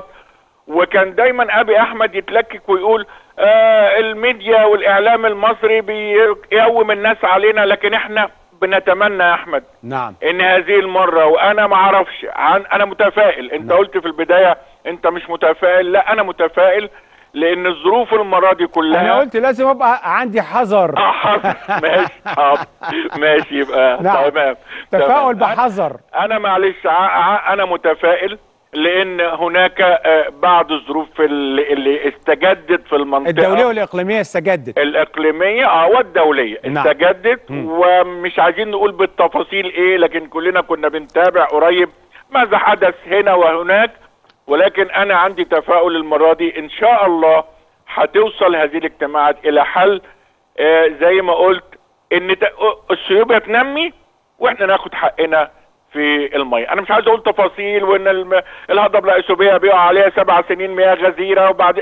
وكان دايما ابي احمد يتلكك ويقول آه الميديا والاعلام المصري بيقوم الناس علينا لكن احنا بنتمنى يا احمد نعم ان هذه المره وانا ما اعرفش عن انا متفائل انت نعم. قلت في البدايه انت مش متفائل لا انا متفائل لان الظروف المره دي كلها انا قلت لازم ابقى عندي حذر آه، حاضر. ماشي حاضر ماشي يبقى نعم. تمام تفاؤل تمام. بحذر انا معلش ع- ع- انا متفائل لان هناك آه، بعض الظروف اللي, اللي استجدت في المنطقه الدوليه والاقليميه استجدت الاقليميه اه والدوليه نعم. استجدت مم. ومش عايزين نقول بالتفاصيل ايه لكن كلنا كنا بنتابع قريب ماذا حدث هنا وهناك ولكن انا عندي تفاؤل المره دي ان شاء الله هتوصل هذه الاجتماعات الى حل آه زي ما قلت ان ت- اثيوبيا تنمي واحنا ناخد حقنا في الميه انا مش عايز اقول تفاصيل وان الم- الهضبه الاثيوبيه بيقع عليها سبع سنين مياه غزيره وبعد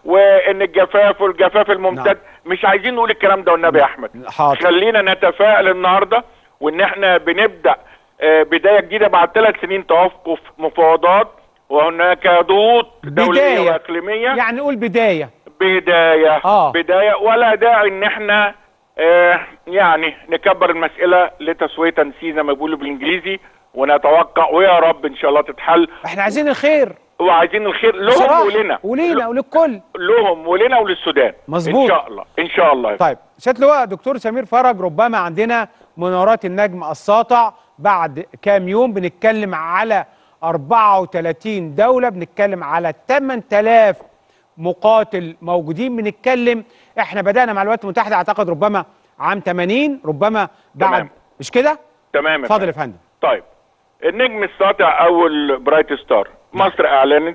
وان الجفاف والجفاف الممتد نعم. مش عايزين نقول الكلام ده والنبي يا احمد حاضر خلينا نتفائل النهارده وان احنا بنبدا آه، بدايه جديده بعد ثلاث سنين توقف مفاوضات وهناك ضغوط دوليه بداية. واقليميه يعني نقول بدايه بدايه آه. بدايه ولا داعي ان احنا آه يعني نكبر المساله لتسويه تنسيق زي ما بيقولوا بالانجليزي ونتوقع ويا رب ان شاء الله تتحل احنا عايزين الخير وعايزين الخير لهم بصراحة. ولنا ولينا وللكل لهم ولنا وللسودان مظبوط. ان شاء الله ان شاء الله طيب سياده اللواء دكتور سمير فرج ربما عندنا منارات النجم الساطع بعد كام يوم بنتكلم على 34 دولة بنتكلم على 8000 مقاتل موجودين بنتكلم احنا بدأنا مع الولايات المتحدة اعتقد ربما عام 80 ربما بعد تمام. مش كده؟ تمام يا اتفضل يا فندم طيب النجم الساطع او البرايت ستار مصر اعلنت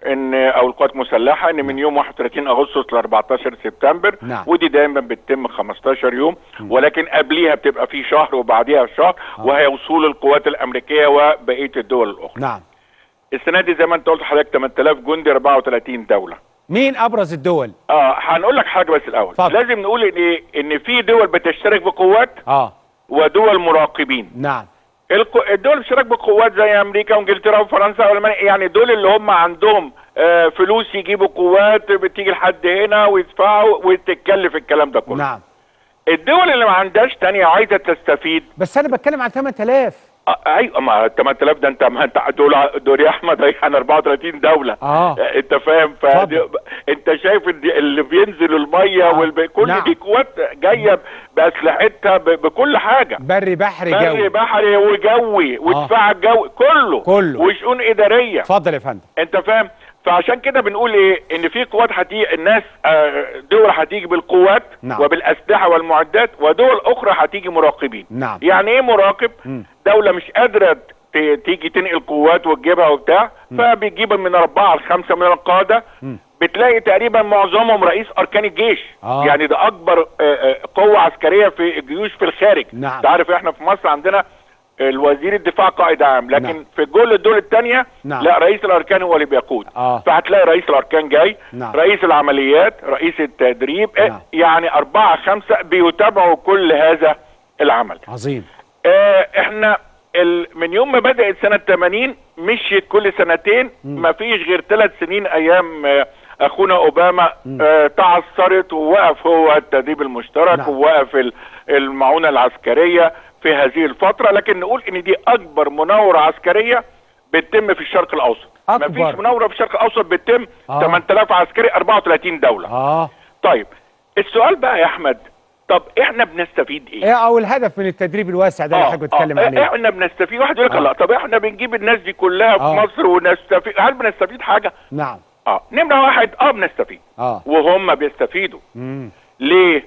ان او القوات المسلحه ان من يوم 31 اغسطس ل 14 سبتمبر نعم. ودي دايما بتتم 15 يوم ولكن قبليها بتبقى في شهر وبعديها شهر وهي وصول القوات الامريكيه وبقيه الدول الاخرى نعم السنه دي زي ما انت قلت لحضرتك 8000 جندي 34 دوله مين ابرز الدول اه هنقول لك حاجه بس الاول اتفضل. لازم نقول ان إيه؟ ان في دول بتشترك بقوات اه ودول مراقبين نعم الق- الدول الاشتراك بقوات زي امريكا وانجلترا وفرنسا والمانيا يعني دول اللي هم عندهم آه، فلوس يجيبوا قوات بتيجي لحد هنا ويدفعوا وتتكلف الكلام ده كله نعم الدول اللي ما عندهاش تانية عايزه تستفيد بس انا بتكلم عن 8000 آه، ايوه ما 8000 ده انت ما انت دول دول يا احمد رايح عن 34 دوله آه. انت فاهم فدي اتفضل. انت شايف إن دي- اللي بينزل الميه آه. والب... كل نعم. دي قوات جايه باسلحتها ب... بكل حاجه بري بحري بري جوي بحري وجوي ودفاع الجوي كله كله. وشؤون اداريه اتفضل يا فندم انت فاهم فعشان كده بنقول ايه ان في قوات هتيجي الناس آه، دول هتيجي بالقوات نعم. وبالاسلحه والمعدات ودول اخرى هتيجي مراقبين نعم. يعني ايه مراقب مم. دوله مش قادره ت- تيجي تنقل قوات وتجيبها وبتاع فبيجيب من اربعه لخمسه من القاده مم. بتلاقي تقريبا معظمهم رئيس اركان الجيش آه. يعني ده اكبر آه، آه، قوه عسكريه في الجيوش في الخارج نعم. انت عارف احنا في مصر عندنا الوزير الدفاع قائد عام لكن نعم. في كل الدول الثانيه نعم. لا رئيس الاركان هو اللي بيقود آه. فهتلاقي رئيس الاركان جاي نعم. رئيس العمليات رئيس التدريب آه، نعم. يعني اربعه خمسه بيتابعوا كل هذا العمل عظيم آه، احنا ال... من يوم ما بدأت سنة 80 مشيت كل سنتين ما فيش غير ثلاث سنين ايام آه، اخونا اوباما آه، تعثرت ووقف هو التدريب المشترك نعم. ووقف ال- المعونة العسكرية في هذه الفترة لكن نقول ان دي اكبر مناورة عسكرية بتتم في الشرق الاوسط أكبر. مفيش مناورة في الشرق الاوسط بتتم آه. 8000 عسكري 34 دولة اه طيب السؤال بقى يا احمد طب احنا بنستفيد ايه؟ ايه او الهدف من التدريب الواسع ده اللي حضرتك بتتكلم آه، عليه احنا بنستفيد واحد يقول لك آه. لا طب احنا بنجيب الناس دي كلها في آه. مصر ونستفيد هل بنستفيد حاجه؟ نعم اه نمره واحد اه بنستفيد اه وهم بيستفيدوا مم. ليه؟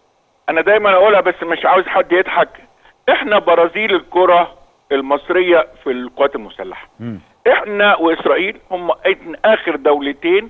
انا دايما اقولها بس مش عاوز حد يضحك احنا برازيل الكره المصريه في القوات المسلحه مم. احنا واسرائيل هم اخر دولتين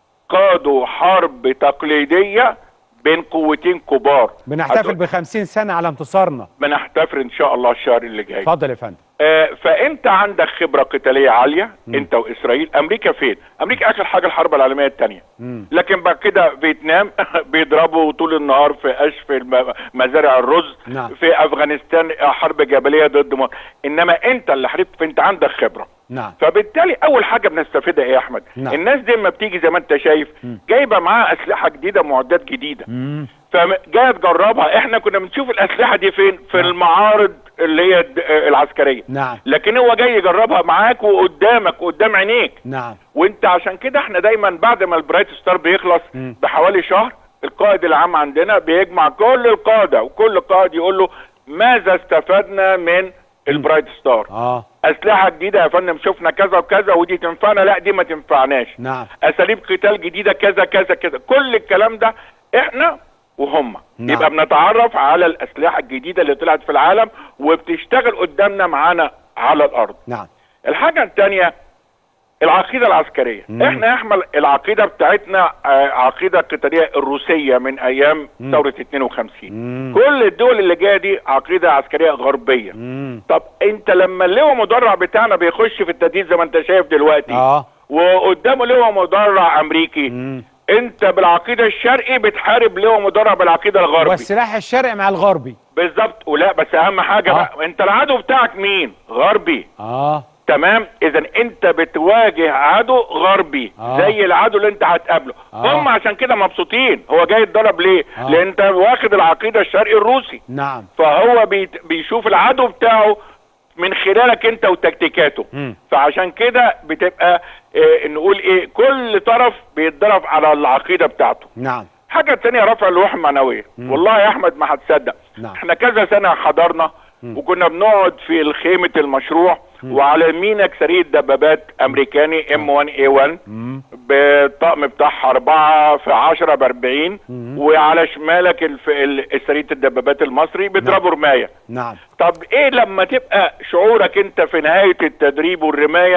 قادوا حرب تقليديه بين قوتين كبار بنحتفل ب 50 سنه على انتصارنا بنحتفل ان شاء الله الشهر اللي جاي اتفضل يا فندم آه، فانت عندك خبره قتاليه عاليه انت واسرائيل امريكا فين امريكا اخر حاجه الحرب العالميه الثانيه مم. لكن بعد كده فيتنام بيضربوا طول النهار في اشف الم- مزارع الرز نعم. في افغانستان حرب جبليه ضد مصر انما انت اللي حاربت فانت عندك خبره نعم فبالتالي اول حاجه بنستفيدها ايه يا احمد نعم. الناس دي لما بتيجي زي ما انت شايف جايبه معاها اسلحه جديده معدات جديده مم. فجايه تجربها احنا كنا بنشوف الاسلحه دي فين في نعم. المعارض اللي هي الد- العسكريه نعم لكن هو جاي يجربها معاك وقدامك قدام عينيك نعم وانت عشان كده احنا دايما بعد ما البرايت ستار بيخلص مم. بحوالي شهر القائد العام عندنا بيجمع كل القاده وكل قائد يقول له ماذا استفدنا من البرايت ستار اه اسلحه جديده يا فندم شفنا كذا وكذا ودي تنفعنا لا دي ما تنفعناش نعم اساليب قتال جديده كذا كذا كذا كل الكلام ده احنا وهم نعم. يبقى بنتعرف على الاسلحه الجديده اللي طلعت في العالم وبتشتغل قدامنا معانا على الارض نعم الحاجه الثانيه العقيده العسكريه مم. احنا احمل العقيده بتاعتنا آه، عقيده قتاليه الروسيه من ايام مم. ثوره 52 مم. كل الدول اللي جايه دي عقيده عسكريه غربيه مم. طب انت لما اللواء مدرع بتاعنا بيخش في التدريب زي ما انت شايف دلوقتي اه وقدامه لواء مدرع امريكي مم. انت بالعقيده الشرقي بتحارب لواء مدرع بالعقيده الغربي والسلاح الشرقي مع الغربي بالظبط ولا بس اهم حاجه آه. بقى انت العدو بتاعك مين غربي اه تمام اذا انت بتواجه عدو غربي آه. زي العدو اللي انت هتقابله آه. هم عشان كده مبسوطين هو جاي يتضرب ليه آه. لان انت واخد العقيده الشرقي الروسي نعم فهو بيت- بيشوف العدو بتاعه من خلالك انت وتكتيكاته مم. فعشان كده بتبقى اه نقول ايه كل طرف بيتضرب على العقيده بتاعته نعم حاجه تانية رفع الروح المعنويه والله يا احمد ما هتصدق نعم. احنا كذا سنه حضرنا وكنا بنقعد في خيمه المشروع وعلى يمينك سريه دبابات امريكاني ام 1 اي 1 مم. بالطقم بتاعها أربعة في عشرة بأربعين وعلى شمالك الف... ال- سرية الدبابات المصري بيضربوا رماية نعم طب ايه لما تبقى شعورك انت في نهاية التدريب والرماية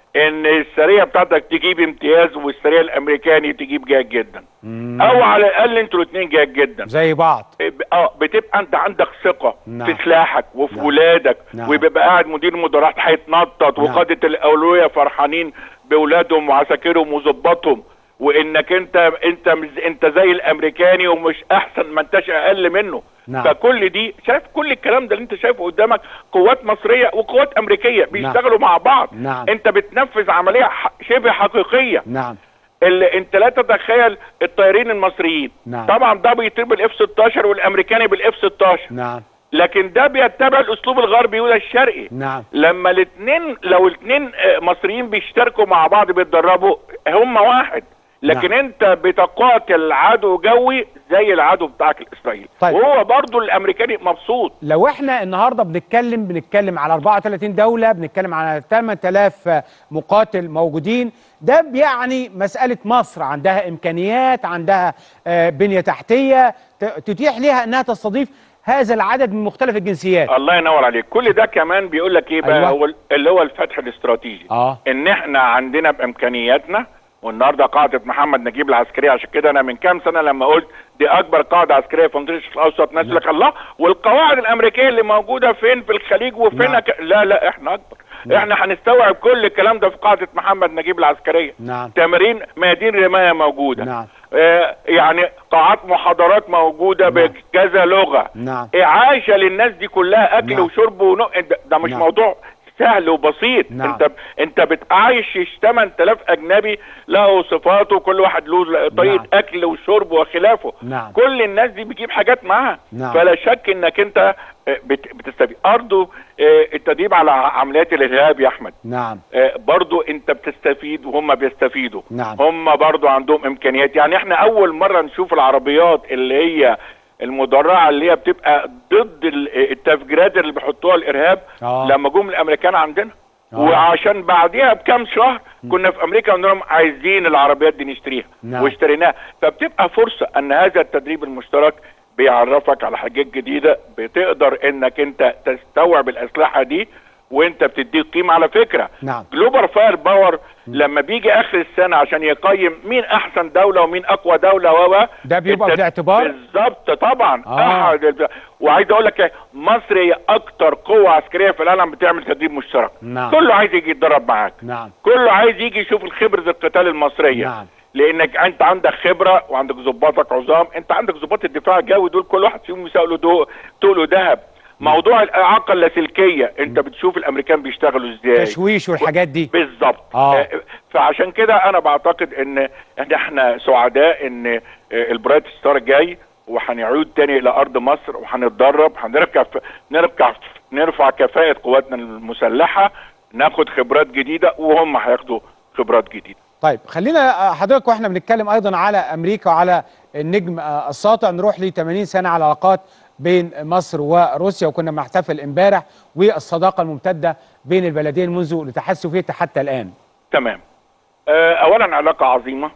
ان السريه بتاعتك تجيب امتياز والسريه الامريكاني تجيب جيد جدا او على الاقل انتوا الاثنين جيد جدا زي بعض اه بتبقى انت عندك ثقه نعم. في سلاحك وفي نعم. ولادك نعم. وبيبقى قاعد مدير مديرات هيتنطط نعم. وقاده الاولويه فرحانين باولادهم وعساكرهم وظباطهم وانك انت انت مز- انت زي الامريكاني ومش احسن ما انتش اقل منه نعم. فكل دي شايف كل الكلام ده اللي انت شايفه قدامك قوات مصريه وقوات امريكيه بيشتغلوا مع بعض نعم. انت بتنفذ عمليه ح- شبه حقيقيه نعم اللي انت لا تتخيل الطيارين المصريين نعم. طبعا ده بيطير بالاف 16 والامريكاني بالاف 16 نعم لكن ده بيتبع الاسلوب الغربي وده الشرقي نعم لما الاثنين لو الاثنين مصريين بيشتركوا مع بعض بيتدربوا هم واحد لكن نعم. انت بتقاتل عدو جوي زي العدو بتاعك الاسرائيلي طيب. وهو برضو الامريكاني مبسوط لو احنا النهارده بنتكلم بنتكلم على 34 دوله بنتكلم على 8000 مقاتل موجودين ده بيعني مساله مصر عندها امكانيات عندها آه، بنيه تحتيه ت- تتيح لها انها تستضيف هذا العدد من مختلف الجنسيات الله ينور عليك كل ده كمان بيقول لك ايه بقى أيوة. هو اللي هو الفتح الاستراتيجي اه ان احنا عندنا بامكانياتنا والنهارده قاعده محمد نجيب العسكريه عشان كده انا من كام سنه لما قلت دي اكبر قاعده عسكريه في منطقه الشرق الاوسط ناس لك الله والقواعد الامريكيه اللي موجوده فين في الخليج وفين نعم. ك... لا لا احنا اكبر نعم. احنا هنستوعب كل الكلام ده في قاعده محمد نجيب العسكريه نعم تمارين ميادين رمايه موجوده نعم آه يعني قاعات محاضرات موجوده نعم. بكذا لغه نعم اعاشه للناس دي كلها اكل نعم. وشرب ونو... ده, ده مش نعم. موضوع سهل وبسيط نعم. انت انت بتعايش 8000 اجنبي له صفاته كل واحد له طريقه نعم. اكل وشرب وخلافه نعم كل الناس دي بتجيب حاجات معاها نعم. فلا شك انك انت آه، بت- بتستفيد برضه آه، التدريب على عمليات الارهاب يا احمد نعم آه، برضو انت بتستفيد وهم بيستفيدوا نعم. هم برضو عندهم امكانيات يعني احنا اول مرة نشوف العربيات اللي هي المدرعة اللي هي بتبقى ضد ال- التفجيرات اللي بيحطوها الارهاب آه. لما جم الامريكان عندنا آه. وعشان بعديها بكام شهر كنا في امريكا قلنا لهم عايزين العربيات دي نشتريها نعم. واشتريناها فبتبقى فرصة ان هذا التدريب المشترك بيعرفك على حاجات جديدة بتقدر انك انت تستوعب الاسلحة دي وانت بتديك قيمة على فكرة نعم جلوبال فاير باور لما بيجي اخر السنه عشان يقيم مين احسن دوله ومين اقوى دوله و ده بيبقى الت- في الاعتبار؟ بالظبط طبعا آه. احد الب- وعايز اقول لك إيه، مصر هي اكتر قوه عسكريه في العالم بتعمل تدريب مشترك نعم. كله عايز يجي يتدرب معاك نعم كله عايز يجي يشوف خبره القتال المصريه نعم لانك انت عندك خبره وعندك ضباطك عظام انت عندك ضباط الدفاع الجوي دول كل واحد فيهم يساوي له دو- تقله ذهب موضوع الاعاقه اللاسلكيه انت بتشوف الامريكان بيشتغلوا ازاي تشويش والحاجات دي بالظبط آه. آه، فعشان كده انا بعتقد ان إن احنا سعداء ان آه، البرايت ستار جاي وهنعود تاني الى ارض مصر وهنتدرب هنركع في- نركع نرفع كفاءة قواتنا المسلحة ناخد خبرات جديدة وهم هياخدوا خبرات جديدة طيب خلينا آه، حضرتك واحنا بنتكلم ايضا على امريكا وعلى النجم آه، الساطع نروح ل 80 سنه على علاقات بين مصر وروسيا وكنا بنحتفل امبارح والصداقه الممتده بين البلدين منذ الاتحاد السوفيتي حتى الان تمام آه، اولا علاقة عظيمة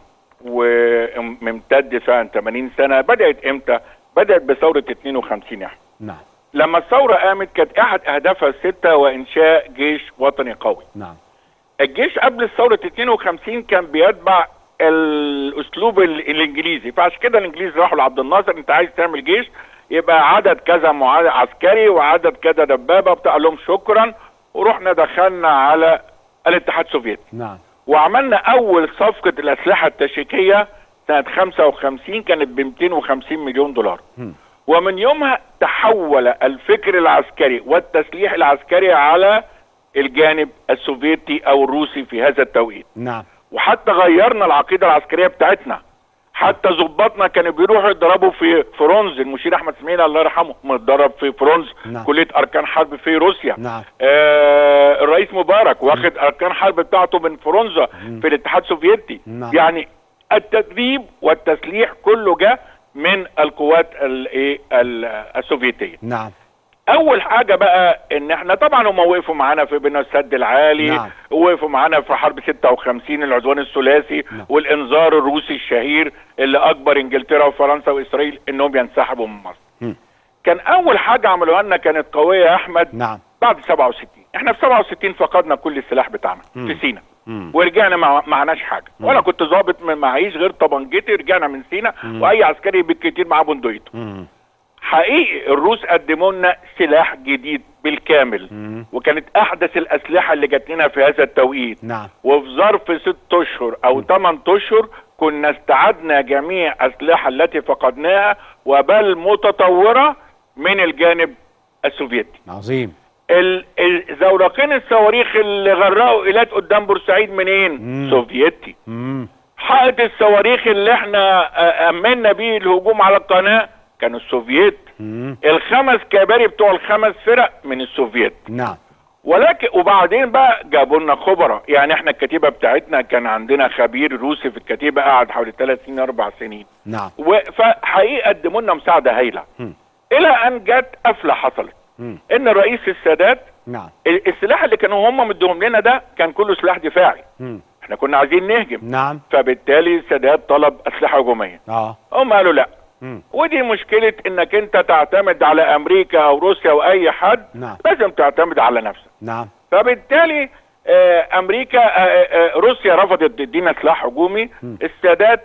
وممتد فعلا 80 سنة بدأت امتى بدأت بثورة 52 يا أحمد. نعم لما الثورة قامت كانت احد اهدافها الستة وانشاء جيش وطني قوي نعم الجيش قبل الثورة 52 كان بيتبع الاسلوب ال- الانجليزي فعشان كده الانجليز راحوا لعبد الناصر انت عايز تعمل جيش يبقى عدد كذا معا- عسكري وعدد كذا دبابه بتاع قال لهم شكرا ورحنا دخلنا على الاتحاد السوفيتي نعم وعملنا اول صفقه الاسلحه التشيكيه سنه 55 كانت ب 250 مليون دولار هم. ومن يومها تحول الفكر العسكري والتسليح العسكري على الجانب السوفيتي او الروسي في هذا التوقيت نعم وحتى غيرنا العقيده العسكريه بتاعتنا حتى ظباطنا كانوا بيروحوا يتدربوا في فرونز المشير احمد سمير الله يرحمه متدرب في فرونز نعم. كليه اركان حرب في روسيا نعم آه الرئيس مبارك واخد اركان حرب بتاعته من فرنسا في الاتحاد السوفيتي نعم. يعني التدريب والتسليح كله جاء من القوات الايه ال- السوفيتيه نعم اول حاجه بقى ان احنا طبعا هم وقفوا معانا في بناء السد العالي نعم. وقفوا معانا في حرب 56 العدوان الثلاثي نعم. والانذار الروسي الشهير اللي اجبر انجلترا وفرنسا واسرائيل انهم ينسحبوا من مصر هم. كان اول حاجه عملوها لنا كانت قويه يا احمد نعم بعد 67 احنا في 67 فقدنا كل السلاح بتاعنا مم. في سينا مم. ورجعنا ما معناش حاجه وانا كنت ظابط ما معيش غير طبنجتي رجعنا من سينا واي عسكري بالكتير معاه بندقيته مم. حقيقي الروس قدموا لنا سلاح جديد بالكامل مم. وكانت احدث الاسلحه اللي جات لنا في هذا التوقيت نعم وفي ظرف ست اشهر او ثمان اشهر كنا استعدنا جميع اسلحه التي فقدناها وبل متطوره من الجانب السوفيتي عظيم ال- ال- زورقين الصواريخ اللي غرقوا ايلات قدام بورسعيد منين مم. سوفيتي مم. حائط الصواريخ اللي احنا آه، امنا بيه الهجوم على القناه كان السوفيت مم. الخمس كباري بتوع الخمس فرق من السوفيت نعم ولكن وبعدين بقى جابوا لنا خبراء يعني احنا الكتيبه بتاعتنا كان عندنا خبير روسي في الكتيبه قعد حوالي ثلاث سنين اربع سنين نعم و- فحقيقه قدموا لنا مساعده هايله مم. الى ان جت قفله حصلت مم. ان رئيس السادات نعم ال- السلاح اللي كانوا هم مديهم لنا ده كان كله سلاح دفاعي مم. احنا كنا عايزين نهجم نعم فبالتالي السادات طلب اسلحه هجوميه اه هم قالوا لا مم. ودي مشكله انك انت تعتمد على امريكا او روسيا او اي حد نعم لازم تعتمد على نفسك نعم فبالتالي آه، امريكا آه، آه، روسيا رفضت تدينا سلاح هجومي السادات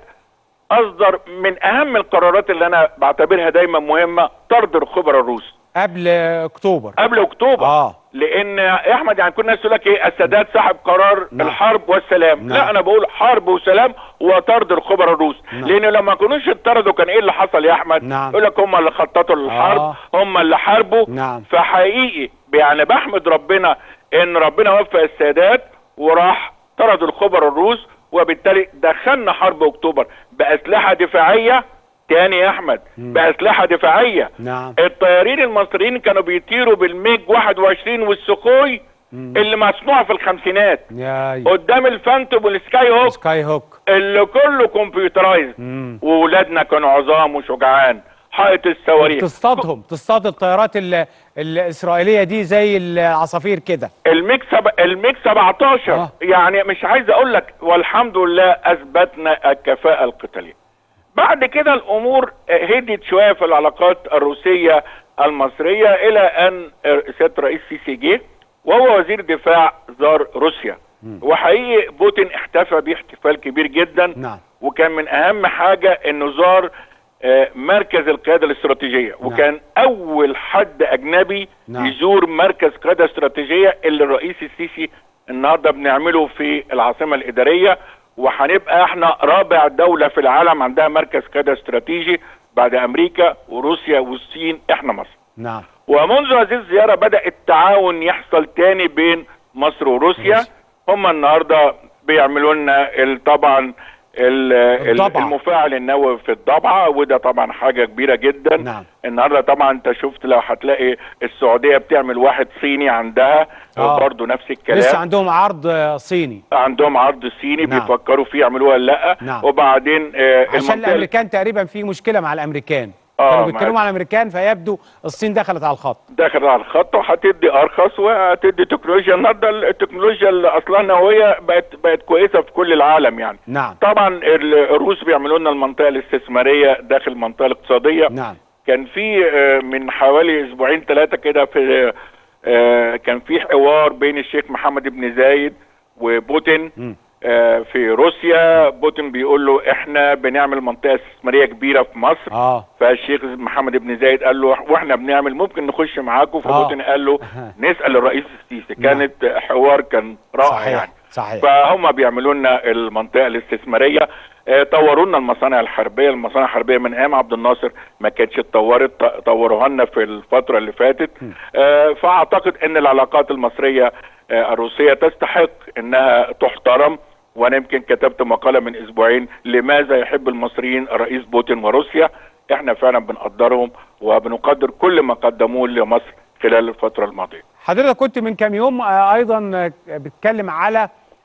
اصدر من اهم القرارات اللي انا بعتبرها دايما مهمه طرد الخبراء الروس قبل اكتوبر قبل اكتوبر اه لان يا احمد يعني كل الناس يقول لك ايه السادات صاحب قرار نعم. الحرب والسلام نعم. لا انا بقول حرب وسلام وطرد الخبراء الروس نعم. لان لما كانوش اتطردوا كان ايه اللي حصل يا احمد نعم. يقول لك هم اللي خططوا للحرب آه. هم اللي حاربوا نعم. فحقيقي يعني بحمد ربنا ان ربنا وفق السادات وراح طرد الخبراء الروس وبالتالي دخلنا حرب اكتوبر باسلحه دفاعيه تاني يا احمد باسلحه دفاعيه نعم الطيارين المصريين كانوا بيطيروا بالميج 21 والسخوي اللي مصنوع في الخمسينات يا قدام الفانتوم والسكاي هوك سكاي هوك اللي كله كمبيوترايز مم. وولادنا كانوا عظام وشجعان حائط الصواريخ تصطادهم تصطاد الطيارات ال- الاسرائيليه دي زي العصافير كده الميج سب... الميج 17 آه. يعني مش عايز اقول لك والحمد لله اثبتنا الكفاءه القتاليه بعد كده الامور هدت شويه في العلاقات الروسيه المصريه الى ان سياده الرئيس سيسي جه وهو وزير دفاع زار روسيا وحقيقي بوتين احتفى بيه احتفال كبير جدا نعم وكان من اهم حاجه انه زار آه، مركز القياده الاستراتيجيه وكان اول حد اجنبي نعم. يزور مركز قياده استراتيجيه اللي الرئيس السيسي النهارده بنعمله في العاصمه الاداريه وهنبقى احنا رابع دوله في العالم عندها مركز قياده استراتيجي بعد امريكا وروسيا والصين احنا مصر نعم ومنذ هذه الزياره بدا التعاون يحصل تاني بين مصر وروسيا روسيا. هم النهارده بيعملوا لنا ال- طبعا ال- ال- الضبعة. المفاعل النووي في الضبعه وده طبعا حاجه كبيره جدا نعم. النهارده طبعا انت شفت لو هتلاقي السعوديه بتعمل واحد صيني عندها آه. برضه نفس الكلام لسه عندهم عرض آه، صيني عندهم عرض صيني نعم. بيفكروا فيه يعملوه ولا لا نعم. وبعدين آه عشان المنطقة- الامريكان تقريبا في مشكله مع الامريكان آه، كانوا مع- بيتكلموا على الامريكان فيبدو الصين دخلت على الخط داخل على الخط وهتدي ارخص وهتدي تكنولوجيا النهارده التكنولوجيا اللي اصلا نوويه بقت بقت كويسه في كل العالم يعني نعم طبعا ال- الروس بيعملوا لنا المنطقه الاستثماريه داخل المنطقه الاقتصاديه نعم كان في آه، من حوالي اسبوعين ثلاثه كده في آه، كان في حوار بين الشيخ محمد بن زايد وبوتين مم. آه، في روسيا بوتين بيقول له احنا بنعمل منطقه استثماريه كبيره في مصر اه فالشيخ محمد بن زايد قال له واحنا بنعمل ممكن نخش معاكم فبوتين قال له أها. نسال الرئيس السيسي كانت حوار كان رائع صحيح يعني صحيح فهم بيعملوا لنا المنطقه الاستثماريه آه، طوروا لنا المصانع الحربيه المصانع الحربيه من ايام عبد الناصر ما كانتش اتطورت ط- طوروها لنا في الفتره اللي فاتت آه، فاعتقد ان العلاقات المصريه آه، الروسيه تستحق انها تحترم وانا يمكن كتبت مقاله من اسبوعين لماذا يحب المصريين الرئيس بوتين وروسيا احنا فعلا بنقدرهم وبنقدر كل ما قدموه لمصر خلال الفتره الماضيه حضرتك كنت من كام يوم آه، ايضا آه، بتتكلم على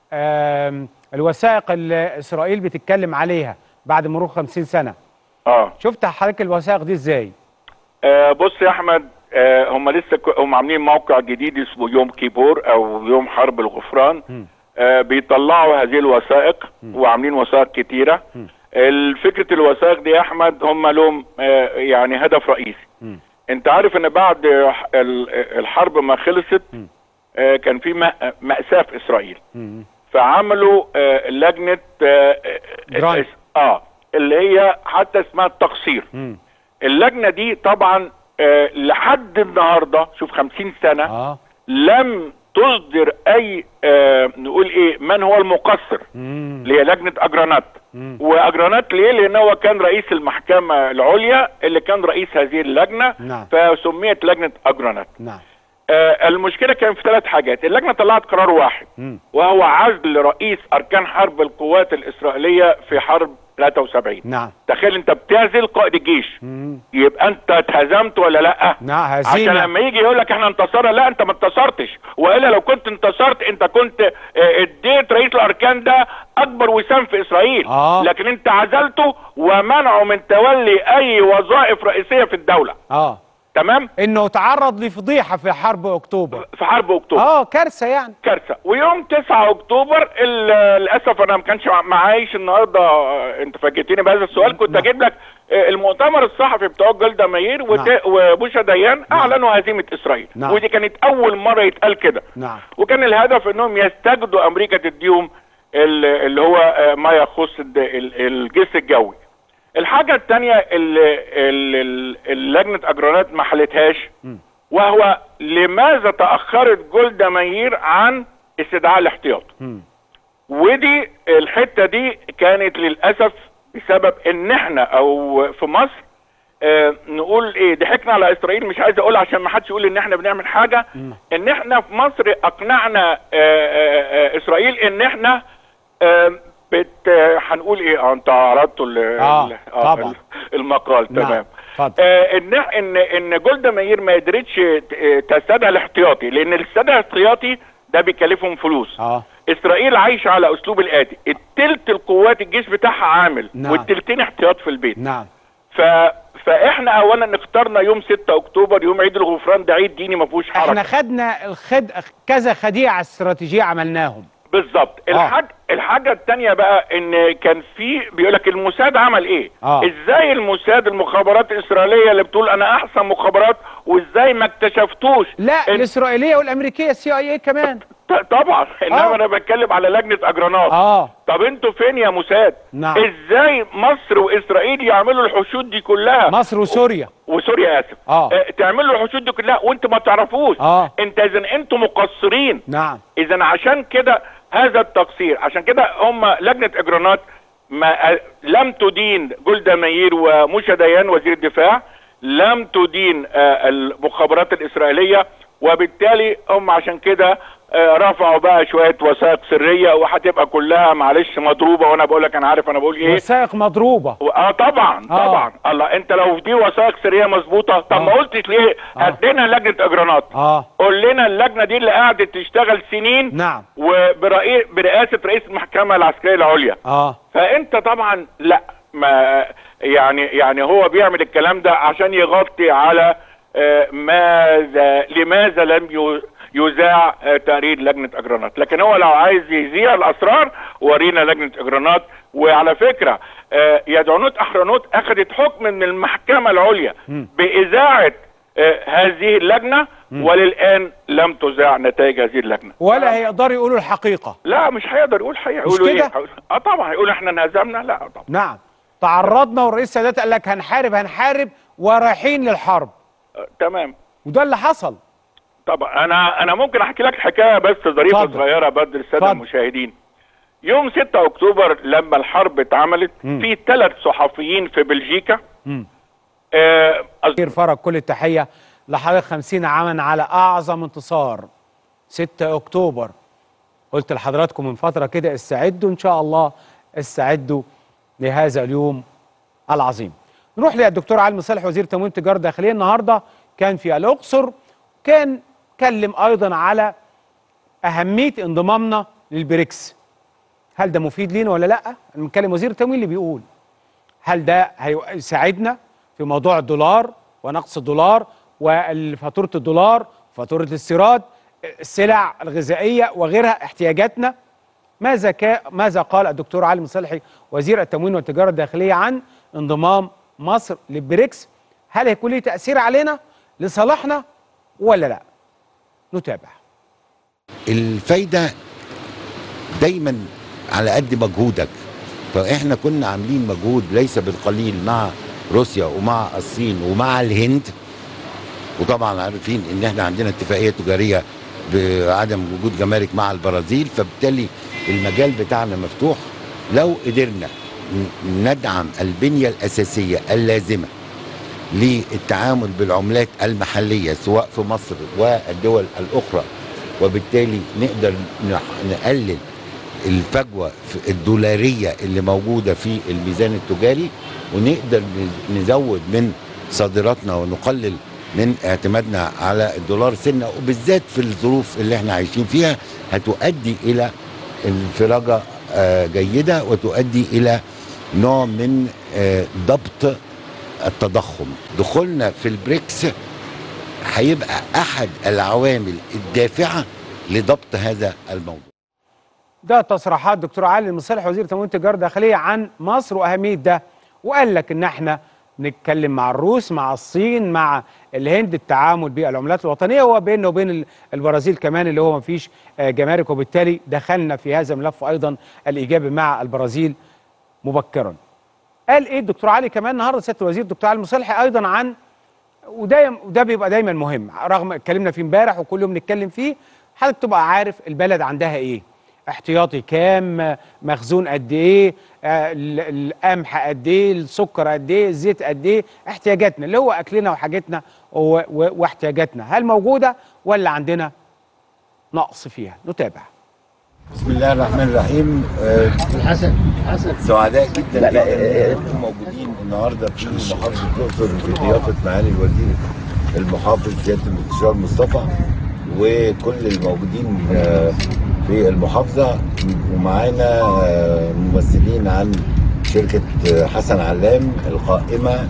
آم، الوثائق اللي اسرائيل بتتكلم عليها بعد مرور 50 سنه اه شفت حضرتك الوثائق دي ازاي آه، بص يا احمد آه، هم لسه ك- هم عاملين موقع جديد اسمه يوم كيبور او يوم حرب الغفران مم. آه، بيطلعوا هذه الوثائق وعاملين وثائق كتيره الفكره الوثائق دي يا احمد هم لهم آه، يعني هدف رئيسي مم. انت عارف ان بعد ح- ال- الحرب ما خلصت مم. آه، كان في مأ- مأساة في اسرائيل مم. فعملوا آه لجنه اه, جراند. آه اللي هي حتى اسمها التقصير مم. اللجنه دي طبعا آه لحد النهارده شوف 50 سنه اه لم تصدر اي آه نقول ايه من هو المقصر مم. اللي هي لجنه اجرانات مم. واجرانات ليه لان هو كان رئيس المحكمه العليا اللي كان رئيس هذه اللجنه نعم. فسميت لجنه اجرانات نعم آه المشكله كان في ثلاث حاجات اللجنه طلعت قرار واحد مم. وهو عزل رئيس اركان حرب القوات الاسرائيليه في حرب 73 نعم تخيل انت بتعزل قائد الجيش مم. يبقى انت اتهزمت ولا لا نعم عشان هزيمة لما يجي يقول لك احنا انتصرنا لا انت ما انتصرتش والا لو كنت انتصرت انت كنت اه، اديت رئيس الاركان ده اكبر وسام في اسرائيل آه. لكن انت عزلته ومنعه من تولي اي وظائف رئيسيه في الدوله اه تمام انه تعرض لفضيحة في حرب اكتوبر في حرب اكتوبر اه كارثة يعني كارثه ويوم 9 اكتوبر ال- للاسف انا ما كانش مع- معايش النهارده اه، انت فاجئتني بهذا السؤال كنت نعم. اجيب لك اه، المؤتمر الصحفي بتوع جولدا ماير وت- نعم. وبوشا ديان اعلنوا هزيمه اسرائيل نعم. ودي كانت اول مره يتقال كده نعم وكان الهدف انهم يستجدوا امريكا تديهم ال- اللي هو آه، ما يخص الد- ال- الجيش الجوي الحاجه الثانيه اللي اللجنه اجرانات ما حلتهاش مم. وهو لماذا تاخرت جولدا ماير عن استدعاء الاحتياط مم. ودي الحته دي كانت للاسف بسبب ان احنا او في مصر آه نقول ايه ضحكنا على اسرائيل مش عايز اقول عشان ما حدش يقول ان احنا بنعمل حاجه مم. ان احنا في مصر اقنعنا آه آه آه اسرائيل ان احنا آه بت آه، هنقول ايه اه انت عرضتوا ال- آه، ال- طبعا. المقال نعم. تمام اتفضل. آه ان ان ان جولدا ماير ما قدرتش ت- آه، تستدعي الاحتياطي لان الاستدعاء الاحتياطي ده بيكلفهم فلوس اه اسرائيل عايشه على اسلوب الاتي التلت القوات الجيش بتاعها عامل نعم. والتلتين احتياط في البيت نعم ف فاحنا اولا اخترنا يوم 6 اكتوبر يوم عيد الغفران ده عيد ديني ما فيهوش احنا حركه خدنا الخد... كذا خديعة استراتيجية عملناهم بالظبط آه. الحاجه الحاجه الثانيه بقى ان كان في بيقول لك الموساد عمل ايه آه. ازاي الموساد المخابرات الاسرائيليه اللي بتقول انا احسن مخابرات وازاي ما اكتشفتوش لا إن- الاسرائيليه والامريكيه السي اي اي كمان ط- طبعا انما آه. انا بتكلم على لجنه اجرانات اه طب انتوا فين يا موساد نعم. ازاي مصر واسرائيل يعملوا الحشود دي كلها مصر وسوريا وسوريا اسف آه. اه تعملوا الحشود دي كلها وانتوا ما تعرفوش آه. انت اذا انتوا مقصرين نعم اذا عشان كده هذا التقصير عشان كده هم لجنه اجرانات ما لم تدين جولدا ماير وموشا ديان وزير الدفاع لم تدين آه، المخابرات الاسرائيليه وبالتالي هم عشان كده آه، رفعوا بقى شويه وثائق سريه وهتبقى كلها معلش مضروبه وانا بقول لك انا عارف انا بقول ايه وثائق مضروبه و- اه طبعا آه. طبعا الله انت لو دي وثائق سريه مظبوطه طب ما آه. قلتش ليه آه. هات لنا لجنه اجرانات اه قول لنا اللجنه دي اللي قعدت تشتغل سنين نعم وبرئي- برئاسه رئيس المحكمه العسكريه العليا اه فانت طبعا لا ما يعني يعني هو بيعمل الكلام ده عشان يغطي على آه، ماذا لماذا لم ي- يذاع آه، تقرير لجنه اجرانات لكن هو لو عايز يذيع الاسرار ورينا لجنه اجرانات وعلى فكره آه، يدعنوت احرنوت اخذت حكم من المحكمه العليا مم. باذاعه آه، هذه اللجنه وللان لم تذاع نتائج هذه اللجنه ولا هيقدروا يقولوا الحقيقه لا مش هيقدر يقول حقيقة يقولوا كده؟ ايه هيقول- اه طبعا هيقول احنا انهزمنا لا طبعا نعم تعرضنا والرئيس السادات قال لك هنحارب هنحارب ورايحين للحرب آه تمام وده اللي حصل طبعا انا انا ممكن احكي لك حكايه بس ظريفه اتفضل. صغيره بدر الساده اتفضل. المشاهدين يوم 6 اكتوبر لما الحرب اتعملت مم. في ثلاث صحفيين في بلجيكا مم. آه أص- كتير فرج كل التحيه لحضرتك 50 عاما على اعظم انتصار 6 اكتوبر قلت لحضراتكم من فتره كده استعدوا ان شاء الله استعدوا لهذا اليوم العظيم نروح للدكتور علي صالح وزير تموين التجاره الداخليه النهارده كان في الاقصر كان اتكلم ايضا على اهميه انضمامنا للبريكس هل ده مفيد لينا ولا لا انا بنتكلم وزير التموين اللي بيقول هل ده هيساعدنا في موضوع الدولار ونقص الدولار وفاتوره الدولار فاتوره الاستيراد السلع الغذائيه وغيرها احتياجاتنا ماذا كا ماذا قال الدكتور علي مصلحي وزير التموين والتجاره الداخليه عن انضمام مصر للبريكس هل هيكون له تاثير علينا لصالحنا ولا لا نتابع الفايدة دايما على قد مجهودك فاحنا كنا عاملين مجهود ليس بالقليل مع روسيا ومع الصين ومع الهند وطبعا عارفين ان احنا عندنا اتفاقيه تجاريه بعدم وجود جمارك مع البرازيل فبالتالي المجال بتاعنا مفتوح لو قدرنا ن- ندعم البنيه الاساسيه اللازمه للتعامل بالعملات المحليه سواء في مصر والدول الاخرى وبالتالي نقدر نح- نقلل الفجوه في الدولاريه اللي موجوده في الميزان التجاري ونقدر ن- نزود من صادراتنا ونقلل من اعتمادنا على الدولار سنه وبالذات في الظروف اللي احنا عايشين فيها هتؤدي الى انفراجه آه، جيده وتؤدي الى نوع من آه، ضبط التضخم دخولنا في البريكس هيبقى احد العوامل الدافعه لضبط هذا الموضوع ده تصريحات دكتور علي المصالح وزير تموين التجاره الداخليه عن مصر واهميه ده وقال لك ان احنا نتكلم مع الروس مع الصين مع الهند التعامل بالعملات الوطنيه وبيننا وبين ال- البرازيل كمان اللي هو ما فيش آه، جمارك وبالتالي دخلنا في هذا الملف ايضا الايجابي مع البرازيل مبكرا. قال ايه الدكتور علي كمان النهارده سياده الوزير الدكتور علي المصالحي ايضا عن وده وده بيبقى دايما مهم رغم اتكلمنا فيه امبارح وكل يوم نتكلم فيه حضرتك تبقى عارف البلد عندها ايه احتياطي كام مخزون قد ايه آه، ال- القمح قد ايه السكر قد ايه الزيت قد ايه احتياجاتنا اللي هو اكلنا وحاجتنا و- و- واحتياجاتنا هل موجوده ولا عندنا نقص فيها نتابع بسم الله الرحمن الرحيم آه، حسن حسن سعداء جدا جدا ان انتم موجودين النهارده في محافظه الاقصر في ضيافه معالي الوزير المحافظ سياده المستشار مصطفى وكل الموجودين آه، في المحافظه ومعانا آه، ممثلين عن شركه آه، حسن علام القائمه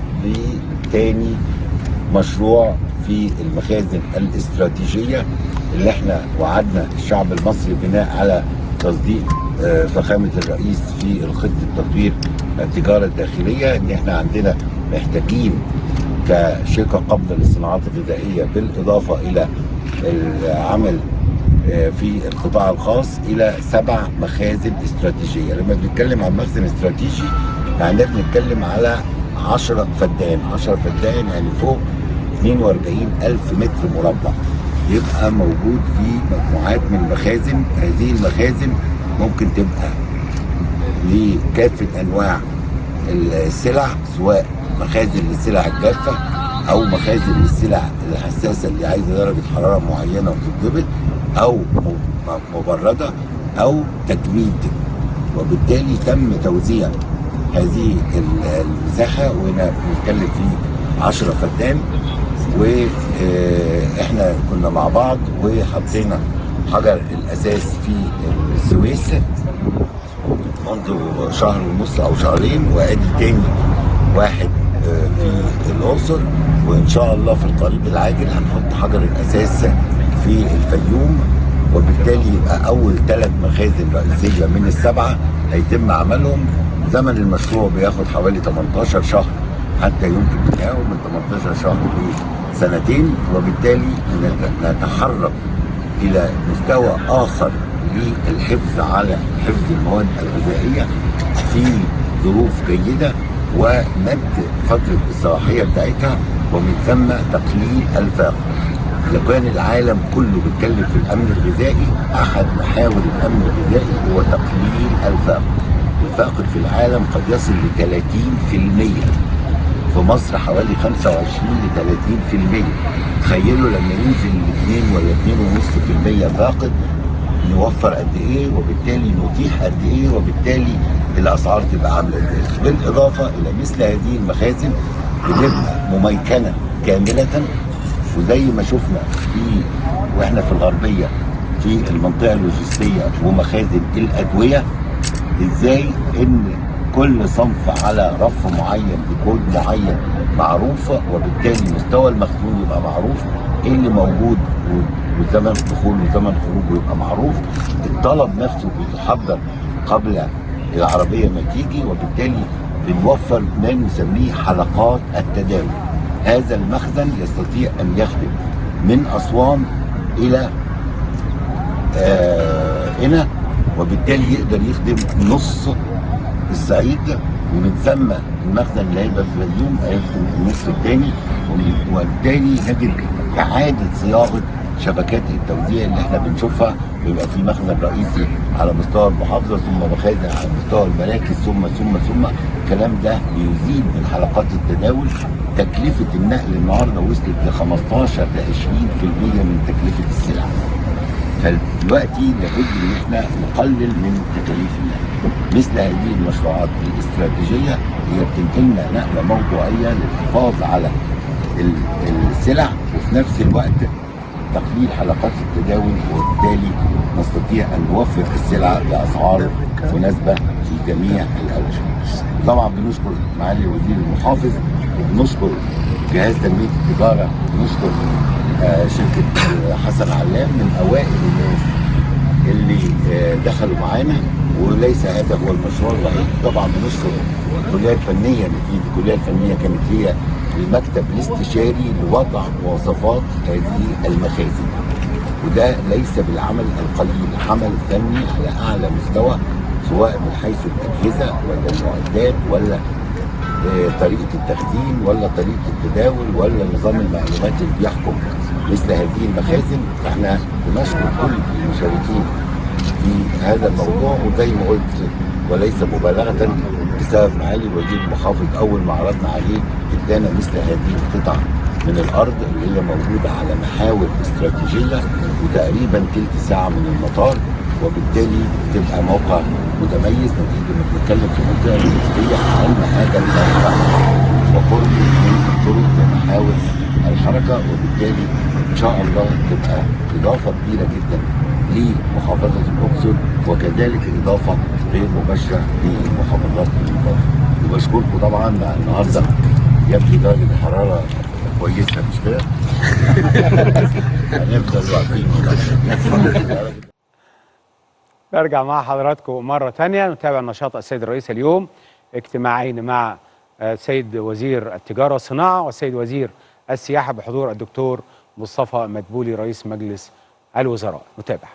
بتاني مشروع في المخازن الاستراتيجيه اللي احنا وعدنا الشعب المصري بناء على تصديق آه، فخامه الرئيس في الخطه تطوير التجاره الداخليه ان احنا عندنا محتاجين كشركه قابله للصناعات الغذائيه بالاضافه الى العمل آه، في القطاع الخاص الى سبع مخازن استراتيجيه لما بنتكلم عن مخزن استراتيجي يعني بنتكلم على 10 فدان 10 فدان يعني فوق 42 ألف متر مربع يبقى موجود في مجموعات من المخازن هذه المخازن ممكن تبقى لكافة أنواع السلع سواء مخازن للسلع الجافة أو مخازن للسلع الحساسة اللي عايزة درجة حرارة معينة وتتضبط أو م- مبردة أو تجميد وبالتالي تم توزيع هذه ال- المساحة وهنا بنتكلم في 10 فدان واحنا كنا مع بعض وحطينا حجر الاساس في السويس منذ شهر ونص او شهرين وادي تاني واحد آه، في الاقصر وان شاء الله في القريب العاجل هنحط حجر الاساس في الفيوم وبالتالي يبقى اول ثلاث مخازن رئيسيه من السبعه هيتم عملهم زمن المشروع بياخد حوالي 18 شهر حتى يمكن بتاعه من 18 شهر لسنتين وبالتالي نت- نتحرك الى مستوى اخر للحفظ على حفظ المواد الغذائيه في ظروف جيده ومد فتره الصلاحيه بتاعتها ومن ثم تقليل الفاقه. اذا كان العالم كله بيتكلم في الامن الغذائي احد محاور الامن الغذائي هو تقليل الفاقه. الفاقد في العالم قد يصل ل 30% في مصر حوالي 25 ل 30% تخيلوا لما ينزل ل 2 ولا 2.5% فاقد نوفر قد ايه وبالتالي نتيح قد ايه وبالتالي الاسعار تبقى عامله ازاي بالاضافه الى مثل هذه المخازن بتبقى مميكنه كامله وزي ما شفنا في واحنا في الغربيه في المنطقه اللوجستيه ومخازن الادويه ازاي ان كل صنف على رف معين بكود معين معروف وبالتالي مستوى المخزون يبقى معروف ايه اللي موجود و- وزمن دخول وزمن خروجه يبقى معروف الطلب نفسه بيتحضر قبل العربيه ما تيجي وبالتالي بنوفر ما نسميه حلقات التداول هذا المخزن يستطيع ان يخدم من اسوان الى آه، هنا وبالتالي يقدر يخدم نص الصعيد ومن ثم المخزن اللي هيبقى في الفيوم هيخدم النص الثاني وبالتالي يجب اعاده صياغه شبكات التوزيع اللي احنا بنشوفها بيبقى في مخزن رئيسي على مستوى المحافظه ثم مخازن على مستوى المراكز ثم ثم ثم الكلام ده بيزيد من حلقات التداول تكلفه النقل النهارده وصلت ل 15 ل 20% من تكلفه السلع فدلوقتي لابد ان احنا نقلل من تكاليف النقل مثل هذه المشروعات الاستراتيجيه هي بتنقلنا نقله موضوعيه للحفاظ على ال- السلع وفي نفس الوقت تقليل حلقات التداول وبالتالي نستطيع ان نوفر السلع باسعار مناسبه في جميع الاوجه. طبعا بنشكر معالي وزير المحافظ وبنشكر جهاز تنميه التجاره بنشكر آه، شركه آه، حسن علام من اوائل الناس اللي آه، دخلوا معانا وليس هذا هو المشروع الوحيد طبعا بنشكر الكليه الفنيه نتيجه الكليه الفنيه كانت هي المكتب الاستشاري لوضع مواصفات هذه المخازن وده ليس بالعمل القليل عمل فني على اعلى مستوى سواء من حيث الاجهزه ولا المعدات ولا آه، طريقه التخزين ولا طريقه التداول ولا نظام المعلومات اللي بيحكم مثل هذه المخازن فاحنا بنشكر كل المشاركين في هذا الموضوع وزي ما قلت وليس مبالغه بسبب معالي الوزير المحافظ اول ما عرضنا عليه ادانا مثل هذه القطع من الارض اللي هي موجوده على محاور استراتيجيه وتقريبا تلت ساعه من المطار وبالتالي تبقى موقع متميز نتيجه انك بتتكلم في منطقه لوجستيه اهم حاجه الموقع وقرب من الطرق ومحاور الحركه وبالتالي ان شاء الله تبقى اضافه كبيره جدا لمحافظه الاقصر وكذلك اضافه غير مباشره للمحافظات المجاوره وبشكركم طبعا مع النهارده يبدو درجه الحراره كويسه مش كده؟ هنفضل واقفين برجع مع حضراتكم مرة تانية نتابع نشاط السيد الرئيس اليوم اجتماعين مع آه، السيد وزير التجارة والصناعة والسيد وزير السياحة بحضور الدكتور مصطفى مدبولي رئيس مجلس الوزراء نتابع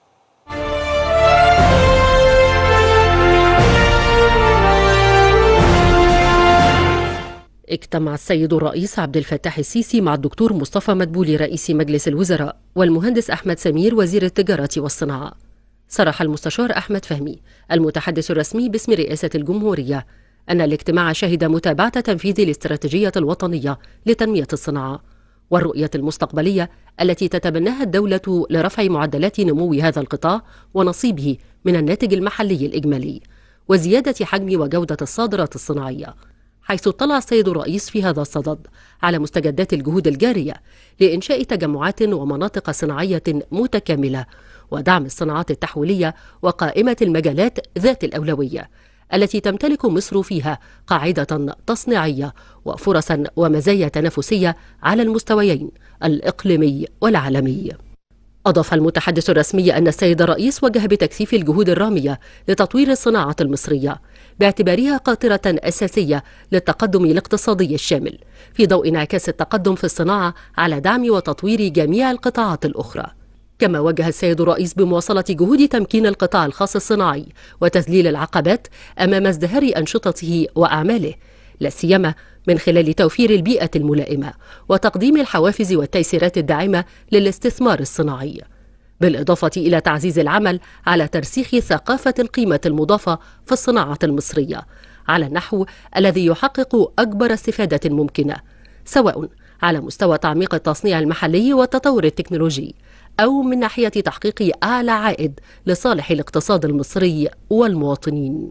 اجتمع السيد الرئيس عبد الفتاح السيسي مع الدكتور مصطفى مدبولي رئيس مجلس الوزراء والمهندس أحمد سمير وزير التجارة والصناعة صرح المستشار أحمد فهمي المتحدث الرسمي باسم رئاسة الجمهورية أن الاجتماع شهد متابعة تنفيذ الاستراتيجية الوطنية لتنمية الصناعة والرؤية المستقبلية التي تتبناها الدولة لرفع معدلات نمو هذا القطاع ونصيبه من الناتج المحلي الإجمالي وزيادة حجم وجودة الصادرات الصناعية حيث اطلع السيد الرئيس في هذا الصدد على مستجدات الجهود الجارية لإنشاء تجمعات ومناطق صناعية متكاملة ودعم الصناعات التحويلية وقائمة المجالات ذات الأولوية التي تمتلك مصر فيها قاعدة تصنيعية وفرصا ومزايا تنافسية على المستويين الإقليمي والعالمي. أضاف المتحدث الرسمي أن السيد الرئيس وجه بتكثيف الجهود الرامية لتطوير الصناعة المصرية باعتبارها قاطرة أساسية للتقدم الاقتصادي الشامل في ضوء انعكاس التقدم في الصناعة على دعم وتطوير جميع القطاعات الأخرى كما وجه السيد الرئيس بمواصلة جهود تمكين القطاع الخاص الصناعي وتذليل العقبات أمام ازدهار أنشطته وأعماله لا سيما من خلال توفير البيئة الملائمة وتقديم الحوافز والتيسيرات الداعمة للاستثمار الصناعي بالإضافة إلى تعزيز العمل على ترسيخ ثقافة القيمة المضافة في الصناعة المصرية على النحو الذي يحقق أكبر استفادة ممكنة سواء على مستوى تعميق التصنيع المحلي والتطور التكنولوجي أو من ناحية تحقيق أعلى عائد لصالح الاقتصاد المصري والمواطنين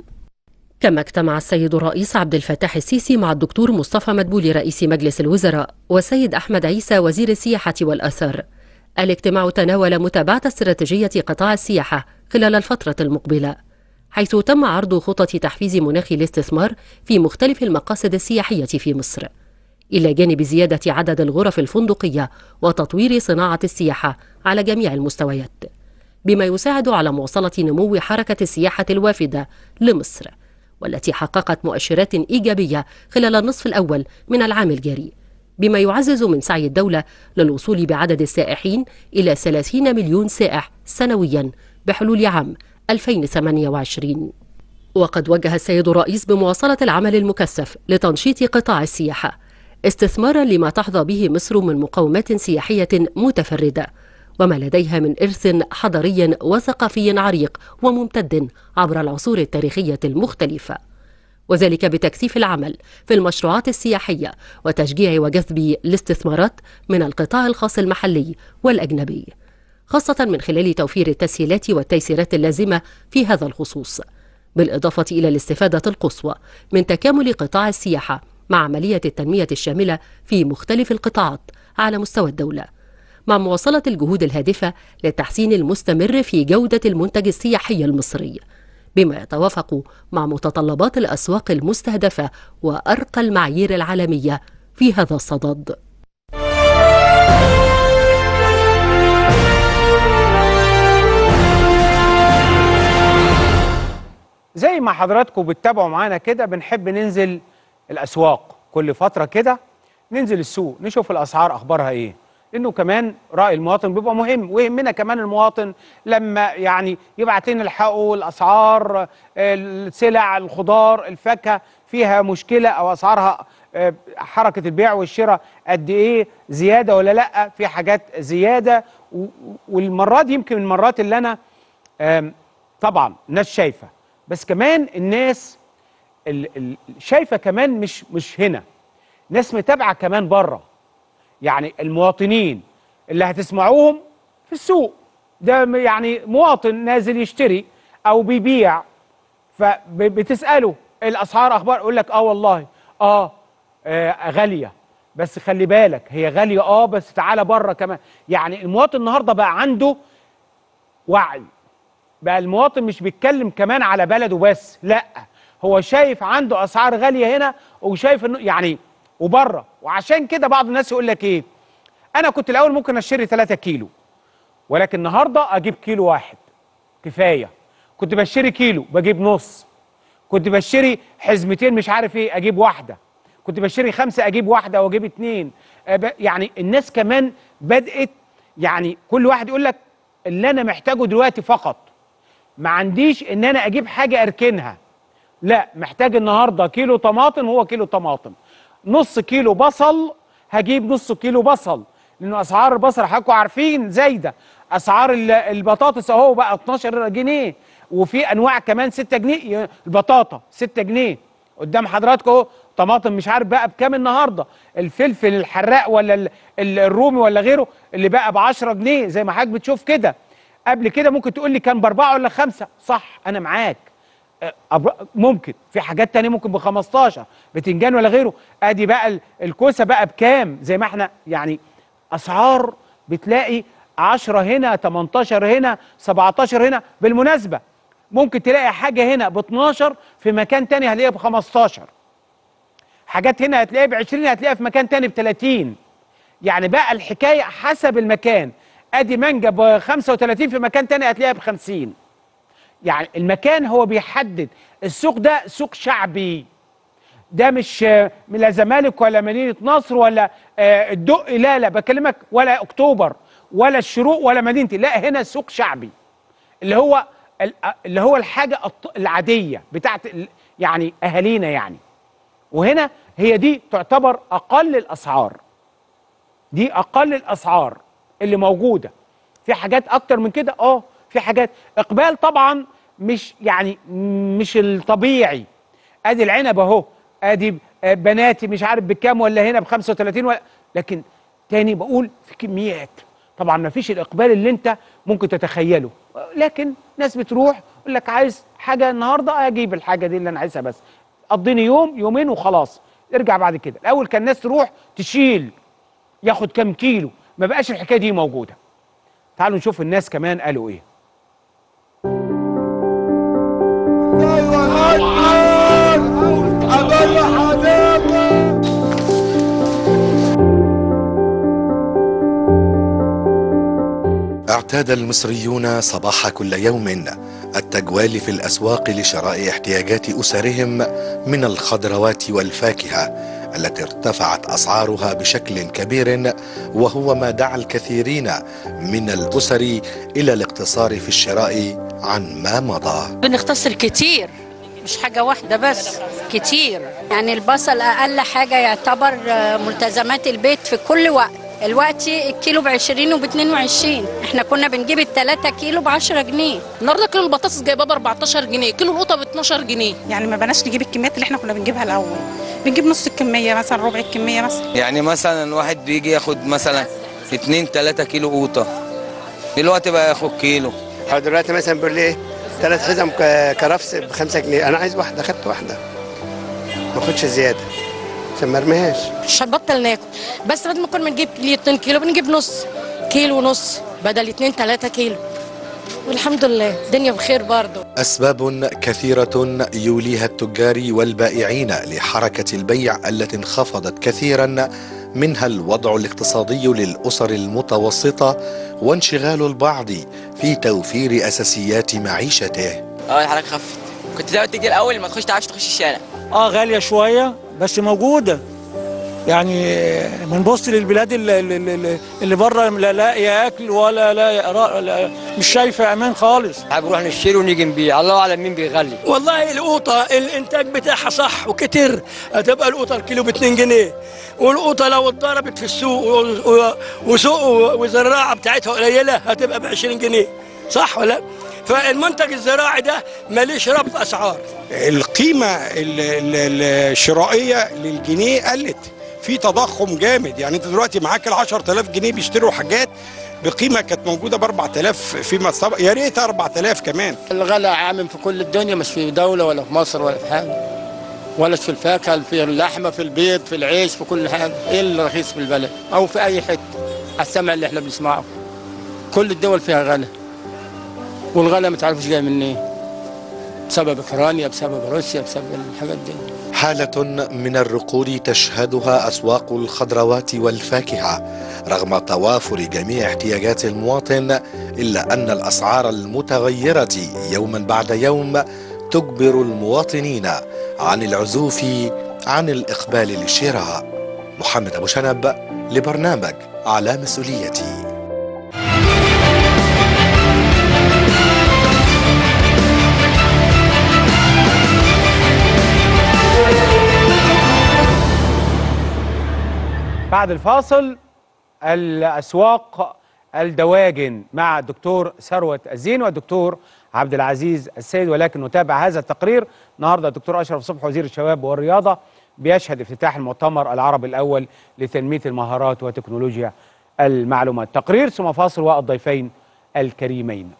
كما اجتمع السيد الرئيس عبد الفتاح السيسي مع الدكتور مصطفى مدبولي رئيس مجلس الوزراء والسيد أحمد عيسى وزير السياحة والآثار الاجتماع تناول متابعة استراتيجية قطاع السياحة خلال الفترة المقبلة حيث تم عرض خطط تحفيز مناخ الاستثمار في مختلف المقاصد السياحية في مصر إلى جانب زيادة عدد الغرف الفندقية وتطوير صناعة السياحة على جميع المستويات بما يساعد على مواصلة نمو حركة السياحة الوافدة لمصر والتي حققت مؤشرات إيجابية خلال النصف الأول من العام الجاري بما يعزز من سعي الدولة للوصول بعدد السائحين إلى 30 مليون سائح سنويا بحلول عام 2028 وقد وجه السيد الرئيس بمواصلة العمل المكثف لتنشيط قطاع السياحة استثمارا لما تحظى به مصر من مقومات سياحية متفردة وما لديها من إرث حضاري وثقافي عريق وممتد عبر العصور التاريخية المختلفة وذلك بتكثيف العمل في المشروعات السياحية وتشجيع وجذب الاستثمارات من القطاع الخاص المحلي والأجنبي خاصة من خلال توفير التسهيلات والتيسيرات اللازمة في هذا الخصوص بالإضافة إلى الاستفادة القصوى من تكامل قطاع السياحة مع عملية التنمية الشاملة في مختلف القطاعات على مستوى الدولة مع مواصلة الجهود الهادفة للتحسين المستمر في جودة المنتج السياحي المصري بما يتوافق مع متطلبات الأسواق المستهدفة وأرقى المعايير العالمية في هذا الصدد زي ما حضراتكم بتتابعوا معانا كده بنحب ننزل الاسواق كل فتره كده ننزل السوق نشوف الاسعار اخبارها ايه لانه كمان راي المواطن بيبقى مهم ويهمنا كمان المواطن لما يعني يبعت لنا الحقوا الاسعار السلع الخضار الفاكهه فيها مشكله او اسعارها آه، حركه البيع والشراء قد ايه زياده ولا لا في حاجات زياده و- والمرات دي يمكن من المرات اللي انا آم، طبعا الناس شايفه بس كمان الناس ال- ال- شايفه كمان مش مش هنا ناس متابعه كمان بره يعني المواطنين اللي هتسمعوهم في السوق ده م- يعني مواطن نازل يشتري او بيبيع فبتساله الاسعار اخبار يقول لك اه والله اه, آه غاليه بس خلي بالك هي غاليه اه بس تعالى بره كمان يعني المواطن النهارده بقى عنده وعي بقى المواطن مش بيتكلم كمان على بلده بس لا هو شايف عنده اسعار غاليه هنا وشايف انه يعني وبره وعشان كده بعض الناس يقول لك ايه انا كنت الاول ممكن اشتري 3 كيلو ولكن النهارده اجيب كيلو واحد كفايه كنت بشتري كيلو بجيب نص كنت بشتري حزمتين مش عارف ايه اجيب واحده كنت بشتري خمسه اجيب واحده واجيب اتنين أه ب- يعني الناس كمان بدات يعني كل واحد يقول لك اللي انا محتاجه دلوقتي فقط ما عنديش ان انا اجيب حاجه اركنها لا محتاج النهارده كيلو طماطم هو كيلو طماطم نص كيلو بصل هجيب نص كيلو بصل لانه اسعار البصل حضراتكم عارفين زايده اسعار ال- البطاطس اهو بقى 12 جنيه وفي انواع كمان 6 جنيه البطاطا 6 جنيه قدام حضراتكم اهو طماطم مش عارف بقى بكام النهارده الفلفل الحراق ولا ال- ال- الرومي ولا غيره اللي بقى ب 10 جنيه زي ما حضرتك بتشوف كده قبل كده ممكن تقول لي كان باربعه ولا خمسه صح انا معاك أب- ممكن في حاجات تانية ممكن ب 15 بتنجان ولا غيره ادي بقى ال- الكوسه بقى بكام زي ما احنا يعني اسعار بتلاقي 10 هنا 18 هنا 17 هنا بالمناسبه ممكن تلاقي حاجه هنا ب 12 في مكان تاني هتلاقيها ب 15 حاجات هنا هتلاقيها ب 20 هتلاقيها في مكان تاني ب 30 يعني بقى الحكايه حسب المكان ادي مانجا ب 35 في مكان تاني هتلاقيها ب 50 يعني المكان هو بيحدد السوق ده سوق شعبي ده مش آه، لا زمالك ولا مدينه نصر ولا آه، الدق لا لا بكلمك ولا اكتوبر ولا الشروق ولا مدينتي لا هنا سوق شعبي اللي هو ال- اللي هو الحاجه الط- العاديه بتاعت ال- يعني اهالينا يعني وهنا هي دي تعتبر اقل الاسعار دي اقل الاسعار اللي موجوده في حاجات اكتر من كده اه في حاجات اقبال طبعا مش يعني مش الطبيعي ادي العنب اهو ادي آه، بناتي مش عارف بكام ولا هنا ب 35 ولا لكن تاني بقول في كميات طبعا ما فيش الاقبال اللي انت ممكن تتخيله لكن ناس بتروح يقول لك عايز حاجه النهارده اجيب الحاجه دي اللي انا عايزها بس قضيني يوم يومين وخلاص ارجع بعد كده الاول كان الناس تروح تشيل ياخد كام كيلو ما بقاش الحكايه دي موجوده تعالوا نشوف الناس كمان قالوا ايه اعتاد المصريون صباح كل يوم التجوال في الاسواق لشراء احتياجات اسرهم من الخضروات والفاكهه التي ارتفعت اسعارها بشكل كبير وهو ما دعا الكثيرين من الاسر الى الاقتصار في الشراء عن ما مضى بنختصر كتير مش حاجة واحدة بس كتير يعني البصل اقل حاجه يعتبر آه، ملتزمات البيت في كل وقت الوقت الكيلو ب 20 وب 22 احنا كنا بنجيب ال 3 كيلو ب 10 جنيه النهارده كيلو البطاطس جايباه ب 14 جنيه كيلو القطه ب 12 جنيه يعني ما بناش نجيب الكميات اللي احنا كنا بنجيبها الاول بنجيب نص الكميه مثلا ربع الكميه مثلا يعني مثلا واحد بيجي ياخد مثلا 2 3 كيلو قوطه دلوقتي بقى ياخد كيلو هو دلوقتي مثلا بيقول لي ايه ثلاث حزم ك- كرفس ب 5 جنيه انا عايز واحده خدت واحده ما اخدش زياده عشان ما ارميهاش مش هنبطل ناكل بس بدل ما كنا بنجيب كيلو 2 كيلو بنجيب نص كيلو ونص بدل 2 3 كيلو والحمد لله الدنيا بخير برضه أسباب كثيرة يوليها التجار والبائعين لحركة البيع التي انخفضت كثيرا منها الوضع الاقتصادي للأسر المتوسطة وانشغال البعض في توفير أساسيات معيشته اه الحركه خفت كنت دايما تيجي الاول ما تخش تعرفش تخش الشارع اه غالية شوية بس موجودة يعني بنبص للبلاد اللي, اللي, اللي بره لا لاقية أكل ولا لا, لا مش شايفة أمان خالص بنروح نشتري ونيجي نبيع الله اعلم مين بيغلي والله القوطة الإنتاج بتاعها صح وكتر هتبقى القوطة الكيلو ب 2 جنيه والقوطة لو اتضربت في السوق و- و- وسوق والزراعة بتاعتها قليلة هتبقى ب 20 جنيه صح ولا؟ فالمنتج الزراعي ده ماليش ربط أسعار القيمة ال- ال- الشرائية للجنيه قلت في تضخم جامد يعني انت دلوقتي معاك ال 10000 جنيه بيشتروا حاجات بقيمة كانت موجودة ب 4000 فيما سبق يا ريت 4000 كمان الغلا عامل في كل الدنيا مش في دوله ولا في مصر ولا في حاجه ولا في الفاكهه في اللحمه في البيض في العيش في كل حاجه ايه اللي رخيص في البلد او في اي حته على السمع اللي احنا بنسمعه كل الدول فيها غلا والغلا ما تعرفش جاي منين بسبب اوكرانيا بسبب روسيا بسبب الحاجات دي حالة من الركود تشهدها أسواق الخضروات والفاكهة رغم توافر جميع احتياجات المواطن إلا أن الأسعار المتغيرة يوما بعد يوم تجبر المواطنين عن العزوف عن الإقبال للشراء محمد أبو شنب لبرنامج على مسؤوليتي بعد الفاصل الاسواق الدواجن مع الدكتور ثروت الزين والدكتور عبد العزيز السيد ولكن نتابع هذا التقرير النهارده الدكتور اشرف صبحي وزير الشباب والرياضه بيشهد افتتاح المؤتمر العربي الاول لتنميه المهارات وتكنولوجيا المعلومات تقرير ثم فاصل والضيفين الكريمين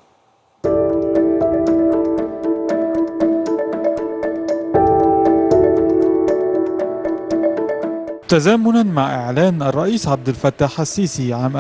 تزامنا مع إعلان الرئيس عبد الفتاح السيسي عام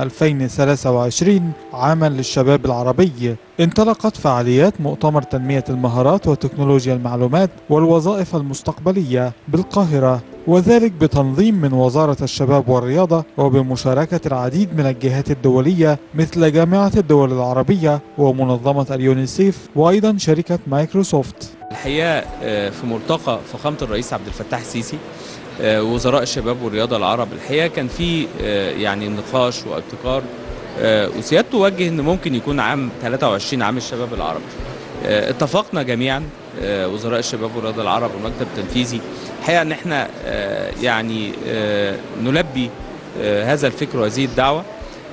2023 عاما للشباب العربي انطلقت فعاليات مؤتمر تنمية المهارات وتكنولوجيا المعلومات والوظائف المستقبلية بالقاهرة وذلك بتنظيم من وزارة الشباب والرياضة وبمشاركة العديد من الجهات الدولية مثل جامعة الدول العربية ومنظمة اليونيسيف وأيضا شركة مايكروسوفت الحقيقه آه، في ملتقى فخامه الرئيس عبد الفتاح السيسي آه، وزراء الشباب والرياضه العرب الحقيقه كان في آه، يعني نقاش وابتكار آه، وسيادته وجه ان ممكن يكون عام 23 عام الشباب العربي آه، اتفقنا جميعا آه، وزراء الشباب والرياضه العرب والمكتب التنفيذي الحقيقه ان احنا آه، يعني آه، نلبي آه، هذا الفكر وهذه الدعوه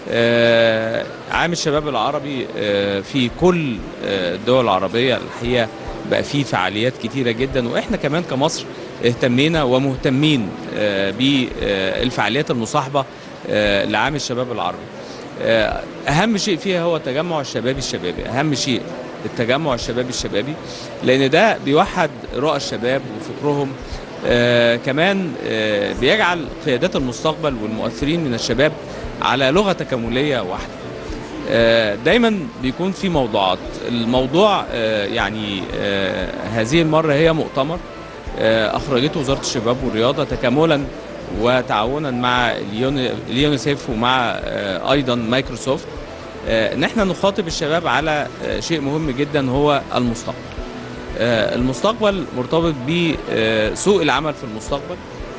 آه، عام الشباب العربي آه، في كل آه، الدول العربية الحقيقة بقى فيه فعاليات كتيرة جدا وإحنا كمان كمصر اهتمينا ومهتمين آه، بالفعاليات المصاحبة آه، لعام الشباب العربي آه، أهم شيء فيها هو التجمع الشبابي الشبابي أهم شيء التجمع الشبابي الشبابي لأن ده بيوحد رؤى الشباب وفكرهم آه كمان آه بيجعل قيادات المستقبل والمؤثرين من الشباب على لغة تكاملية واحدة آه دايما بيكون في موضوعات الموضوع آه يعني آه هذه المرة هي مؤتمر آه أخرجته وزارة الشباب والرياضة تكاملا وتعاونا مع اليوني- اليونيسيف ومع آه أيضا مايكروسوفت آه ان احنا نخاطب الشباب على آه شيء مهم جدا هو المستقبل آه، المستقبل مرتبط بسوق العمل في المستقبل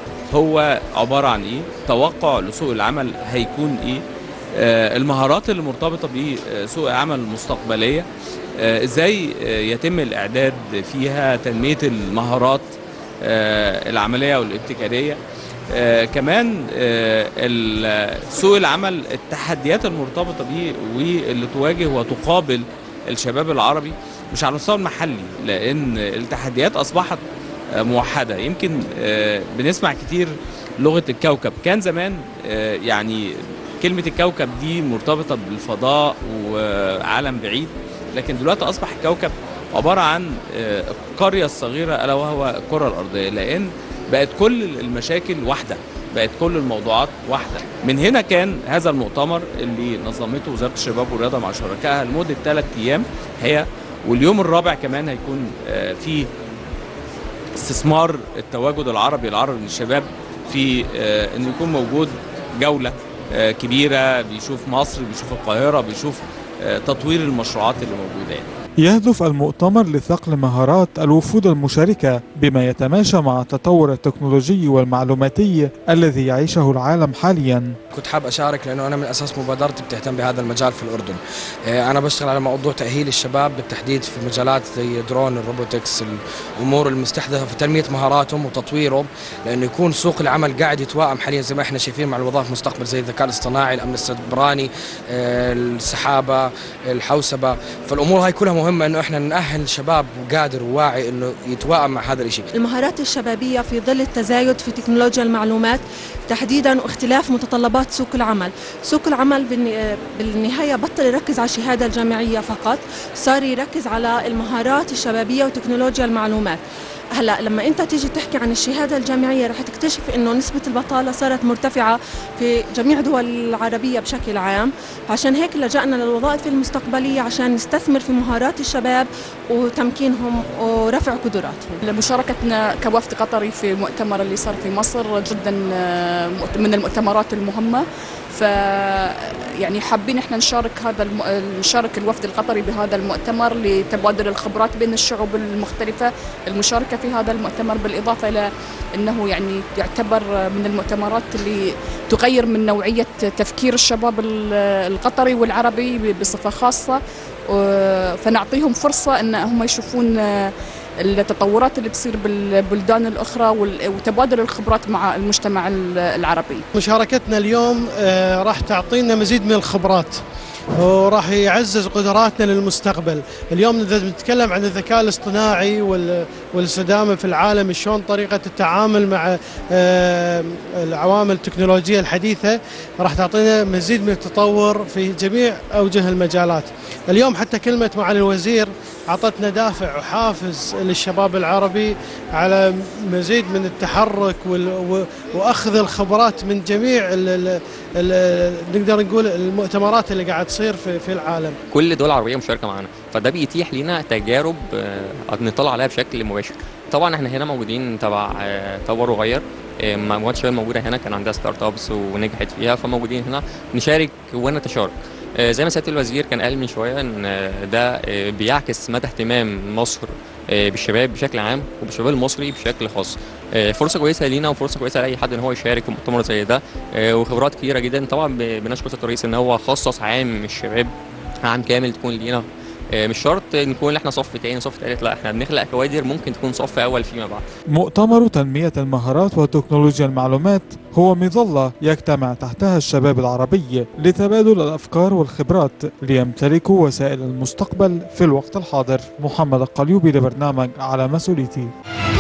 هو عبارة عن ايه توقع لسوق العمل هيكون ايه آه، المهارات اللي مرتبطة بسوق العمل المستقبلية آه، ازاي آه، يتم الاعداد فيها تنميه المهارات آه، العمليه والابتكاريه آه، كمان آه، ال- سوق العمل التحديات المرتبطه به واللي تواجه وتقابل الشباب العربي مش على المستوى المحلي لان التحديات اصبحت آه، موحده يمكن آه، بنسمع كتير لغه الكوكب كان زمان آه، يعني كلمه الكوكب دي مرتبطه بالفضاء وعالم بعيد لكن دلوقتي اصبح الكوكب عباره عن آه، القريه الصغيره الا وهو الكره الارضيه لان بقت كل المشاكل واحده بقت كل الموضوعات واحده من هنا كان هذا المؤتمر اللي نظمته وزاره الشباب والرياضه مع شركائها لمده ثلاث ايام هي واليوم الرابع كمان هيكون آه، فيه استثمار التواجد العربي العربي للشباب في آه، انه يكون موجود جوله آه، كبيره بيشوف مصر بيشوف القاهره بيشوف آه، تطوير المشروعات اللي موجوده يعني. يهدف المؤتمر لثقل مهارات الوفود المشاركة بما يتماشى مع التطور التكنولوجي والمعلوماتي الذي يعيشه العالم حاليا كنت حاب اشارك لانه انا من اساس مبادرتي بتهتم بهذا المجال في الاردن. آه، انا بشتغل على موضوع تاهيل الشباب بالتحديد في مجالات زي درون الروبوتكس الامور المستحدثه في تنميه مهاراتهم وتطويرهم لانه يكون سوق العمل قاعد يتوائم حاليا زي ما احنا شايفين مع الوظائف المستقبل زي الذكاء الاصطناعي، الامن السيبراني، آه، السحابه، الحوسبه، فالامور هاي كلها مهمه انه احنا نأهل شباب قادر وواعي انه يتوائم مع هذا الشيء. المهارات الشبابية في ظل التزايد في تكنولوجيا المعلومات تحديدا واختلاف متطلبات سوق العمل سوق العمل بالن- بالنهاية بطل يركز على الشهادة الجامعية فقط صار يركز على المهارات الشبابية وتكنولوجيا المعلومات هلا لما انت تيجي تحكي عن الشهاده الجامعيه رح تكتشف انه نسبه البطاله صارت مرتفعه في جميع دول العربيه بشكل عام عشان هيك لجأنا للوظائف المستقبليه عشان نستثمر في مهارات الشباب وتمكينهم ورفع قدراتهم مشاركتنا كوفد قطري في المؤتمر اللي صار في مصر جدا آه، مؤت- من المؤتمرات المهمة ف يعني حابين احنا نشارك هذا الم... نشارك الوفد القطري بهذا المؤتمر لتبادل الخبرات بين الشعوب المختلفة المشاركة في هذا المؤتمر بالإضافة إلى أنه يعني يعتبر من المؤتمرات اللي تغير من نوعية تفكير الشباب ال- القطري والعربي بصفة خاصة و- فنعطيهم فرصة أن هم يشوفون آه، التطورات اللي بتصير بالبلدان الأخرى وال- وتبادل الخبرات مع المجتمع ال- العربي مشاركتنا اليوم آه، راح تعطينا مزيد من الخبرات وراح يعزز قدراتنا للمستقبل اليوم إذا نتكلم عن الذكاء الاصطناعي وال- والاستدامة في العالم شلون طريقة التعامل مع آه، العوامل التكنولوجية الحديثة راح تعطينا مزيد من التطور في جميع أوجه المجالات اليوم حتى كلمة معالي الوزير أعطتنا دافع وحافز للشباب العربي على مزيد من التحرك وال- و- واخذ الخبرات من جميع ال ال ال نقدر نقول المؤتمرات اللي قاعد تصير في, في العالم كل دول عربيه مشاركه معانا فده بيتيح لينا تجارب آه، نطلع عليها بشكل مباشر طبعا احنا هنا موجودين تبع آه، تبر وغير آه، مجموعه شباب موجوده هنا كان عندها ستارت ابس ونجحت فيها فموجودين هنا نشارك ونتشارك آه، زي ما سياده الوزير كان قال من شويه ان آه، ده آه، بيعكس مدى اهتمام مصر آه، بالشباب بشكل عام وبالشباب المصري بشكل خاص آه، فرصه كويسه لينا وفرصه كويسه لاي حد ان هو يشارك في مؤتمر زي ده آه، وخبرات كتيره جدا طبعا ب- بنشكر سياده الرئيس ان هو خصص عام الشباب عام كامل تكون لينا آه، مش شرط نكون احنا صف تاني صف تالت لا احنا بنخلق كوادر ممكن تكون صف اول فيما بعد مؤتمر تنمية المهارات وتكنولوجيا المعلومات هو مظلة يجتمع تحتها الشباب العربي لتبادل الأفكار والخبرات ليمتلكوا وسائل المستقبل في الوقت الحاضر محمد القليوبي لبرنامج على مسؤوليتي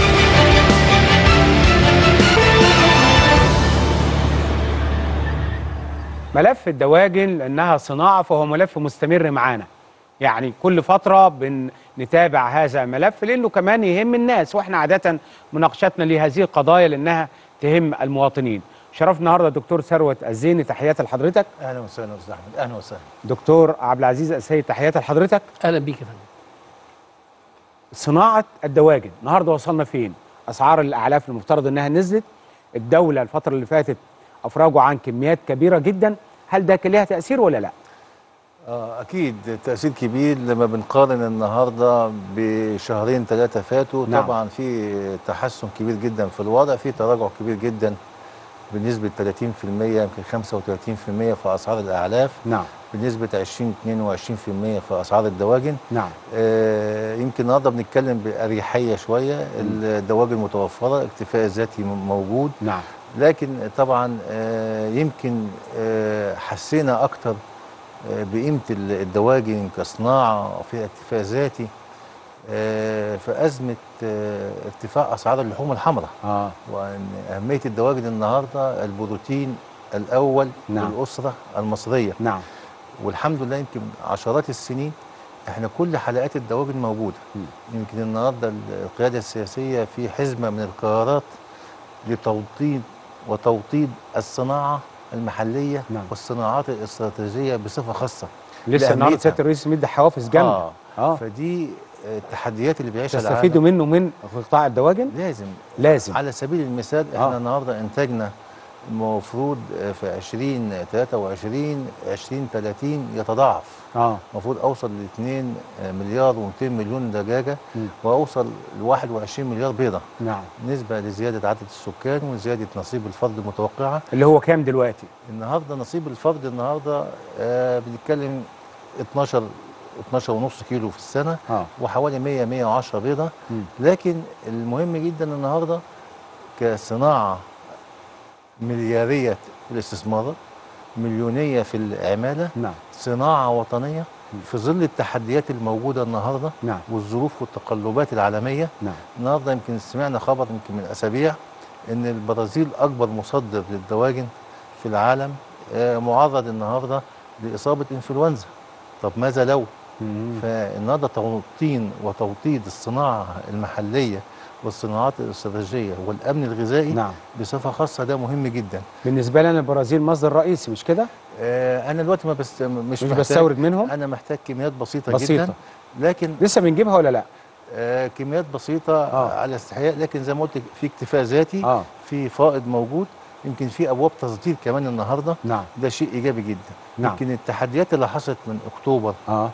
ملف الدواجن لانها صناعه فهو ملف مستمر معانا يعني كل فتره بنتابع هذا الملف لانه كمان يهم الناس واحنا عاده مناقشتنا لهذه القضايا لانها تهم المواطنين شرف النهارده دكتور ثروت الزيني تحياتي لحضرتك اهلا وسهلا استاذ احمد اهلا وسهلا دكتور عبد العزيز السيد تحياتي لحضرتك اهلا بيك يا فندم صناعه الدواجن النهارده وصلنا فين اسعار الاعلاف المفترض انها نزلت الدوله الفتره اللي فاتت افرجوا عن كميات كبيره جدا هل ده كان ليها تاثير ولا لا آه اكيد تاثير كبير لما بنقارن النهارده بشهرين ثلاثه فاتوا نعم. طبعا في تحسن كبير جدا في الوضع في تراجع كبير جدا بنسبه 30% يمكن 35% في اسعار الاعلاف نعم بنسبه 20 22% في اسعار الدواجن نعم آه يمكن النهارده بنتكلم باريحيه شويه الدواجن متوفره اكتفاء ذاتي م- موجود نعم لكن طبعا آه يمكن آه حسينا اكتر آه بقيمه ال- الدواجن كصناعه في اكتفاء ذاتي آه في ازمه آه ارتفاع اسعار اللحوم الحمراء اه وان اهميه الدواجن النهارده البروتين الاول نعم. للاسره المصريه نعم والحمد لله يمكن عشرات السنين احنا كل حلقات الدواجن موجوده يمكن النهارده القياده السياسيه في حزمه من القرارات لتوطيد وتوطيد الصناعه المحليه نعم. والصناعات الاستراتيجيه بصفه خاصه لسه النهارده لأهميتها. سياده الرئيس مدي حوافز جامده اه, آه. فدي آه، التحديات اللي بيعيشها العالم تستفيدوا منه من قطاع الدواجن لازم لازم على سبيل المثال احنا آه. آه. النهارده انتاجنا المفروض في 2023 2030 يتضاعف اه المفروض اوصل ل 2 مليار و200 مليون دجاجه مم. واوصل ل 21 مليار بيضه نعم نسبه لزياده عدد السكان وزياده نصيب الفرد المتوقعه اللي هو كام دلوقتي النهارده نصيب الفرد النهارده آه بنتكلم 12 12 ونص كيلو في السنه اه وحوالي 100 110 بيضه مم. لكن المهم جدا النهارده كصناعه ملياريه في الاستثمارات مليونيه في العماله نعم صناعه وطنيه في ظل التحديات الموجوده النهارده نعم والظروف والتقلبات العالميه نعم النهارده يمكن سمعنا خبر يمكن من اسابيع ان البرازيل اكبر مصدر للدواجن في العالم آه، معرض النهارده لاصابه انفلونزا طب ماذا لو مم. فالنهارده توطين وتوطيد الصناعه المحليه والصناعات الاستراتيجيه والامن الغذائي نعم بصفه خاصه ده مهم جدا بالنسبه لنا البرازيل مصدر رئيسي مش كده آه انا دلوقتي ما بس مش, مش محتاج- بستورد منهم انا محتاج كميات بسيطه, بسيطة. جدا لكن لسه بنجيبها ولا لا آه كميات بسيطه آه. آه. على استحياء لكن زي ما قلت في اكتفاء ذاتي اه في فائض موجود يمكن في ابواب تصدير كمان النهارده نعم ده شيء ايجابي جدا نعم. يمكن التحديات اللي حصلت من اكتوبر اه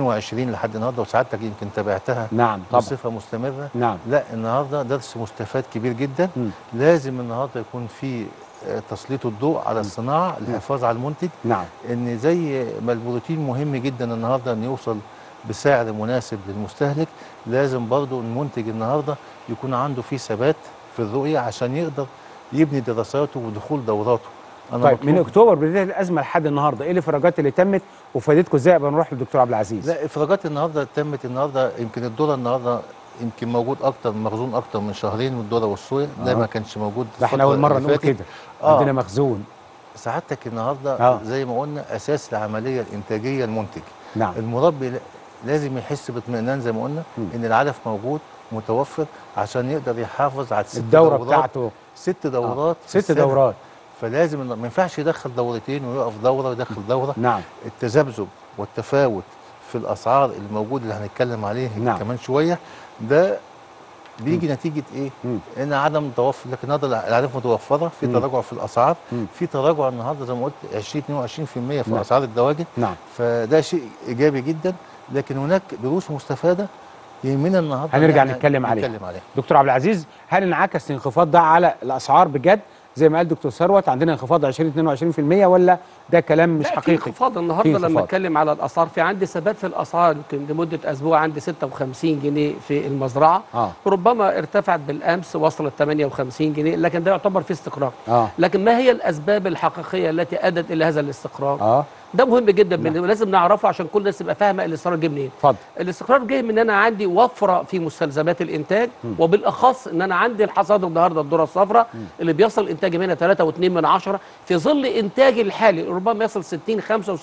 22 لحد النهارده وسعادتك يمكن تابعتها نعم طبعا بصفه مستمره نعم لا النهارده درس مستفاد كبير جدا مم. لازم النهارده يكون في آه، تسليط الضوء على الصناعه الحفاظ على المنتج نعم ان زي ما البروتين مهم جدا النهارده ان يوصل بسعر مناسب للمستهلك لازم برضو المنتج النهارده يكون عنده فيه ثبات في الرؤيه عشان يقدر يبني دراساته ودخول دوراته طيب من مطلوب- اكتوبر بدايه الازمه لحد النهارده ايه الافراجات اللي تمت وفادتكم ازاي قبل ما نروح للدكتور عبد العزيز لا افراجات النهارده تمت النهارده يمكن الذره النهارده يمكن موجود اكتر مخزون اكتر من شهرين من الذره والصويا ده آه. ما كانش موجود ده احنا الفترة اول مره اللي نقول فاتت. كده آه. عندنا مخزون سعادتك النهارده آه. زي ما قلنا اساس العمليه الانتاجيه المنتج نعم المربي لا- لازم يحس باطمئنان زي ما قلنا مم. ان العلف موجود متوفر عشان يقدر يحافظ على الست الدوره دورات بتاعته ست دورات في ست السنة. دورات فلازم إن- ما ينفعش يدخل دورتين ويقف دوره ويدخل دوره نعم التذبذب والتفاوت في الاسعار الموجود اللي هنتكلم عليه نعم. كمان شويه ده بيجي نتيجه ايه؟ مم. ان عدم توفر لكن النهارده العلف متوفره في مم. تراجع في الاسعار مم. في تراجع النهارده زي ما قلت 20 22% في نعم. اسعار الدواجن نعم فده شيء ايجابي جدا لكن هناك دروس مستفاده يهمنا النهارده هنرجع إن إحنا نتكلم عليها. نتكلم عليها دكتور عبد العزيز هل انعكس الانخفاض ده على الاسعار بجد زي ما قال دكتور ثروت عندنا انخفاض 20 22% ولا ده كلام مش لا، في حقيقي انخفاض النهارده في لما انخفاض. اتكلم على الاسعار في عندي ثبات في الاسعار يمكن لمده اسبوع عندي 56 جنيه في المزرعه اه ربما ارتفعت بالامس وصلت 58 جنيه لكن ده يعتبر في استقرار اه لكن ما هي الاسباب الحقيقيه التي ادت الى هذا الاستقرار اه ده مهم جدا نعم. لازم نعرفه عشان كل الناس تبقى فاهمه الاستقرار جه منين اتفضل الاستقرار جه من ان انا عندي وفره في مستلزمات الانتاج مم. وبالاخص ان انا عندي الحصاد النهارده الذره الصفراء اللي بيصل انتاجي منها 3.2 من عشرة في ظل انتاجي الحالي ربما يصل 60 65%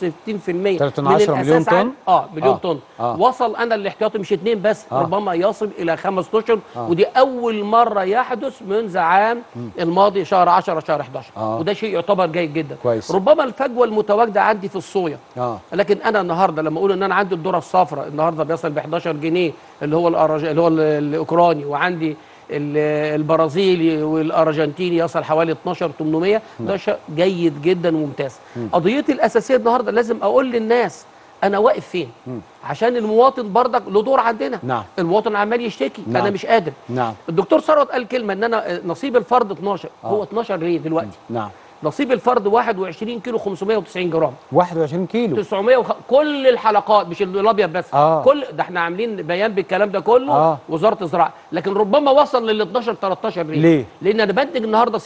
من 3.10 مليون الأساس طن؟ عن- اه مليون آه. طن آه. وصل انا الاحتياطي مش اثنين بس آه. ربما يصل الى خمس اشهر آه. ودي اول مره يحدث منذ عام مم. الماضي شهر 10 شهر 11 آه. وده شيء يعتبر جيد جدا كويس. ربما الفجوه المتواجده عندي في الصويا اه لكن انا النهارده لما اقول ان انا عندي الذره الصفراء النهارده بيصل ب 11 جنيه اللي هو الأرج... اللي هو ال- الاوكراني وعندي ال- البرازيلي والارجنتيني يصل حوالي 12 800 ده شيء جيد جدا وممتاز مم. قضيتي الاساسيه النهارده لازم اقول للناس انا واقف فين عشان المواطن برضك له دور عندنا نعم. المواطن عمال يشتكي نعم. انا مش قادر نعم الدكتور ثروت قال كلمه ان انا نصيب الفرد 12 آه. هو 12 ليه دلوقتي نعم نصيب الفرد 21 كيلو 590 جرام 21 كيلو 900 وخ... كل الحلقات مش الابيض بس آه. كل ده احنا عاملين بيان بالكلام ده كله آه. وزاره الزراعه لكن ربما وصل لل 12 13 ليه؟ ليه؟ لان انا بنتج النهارده 60%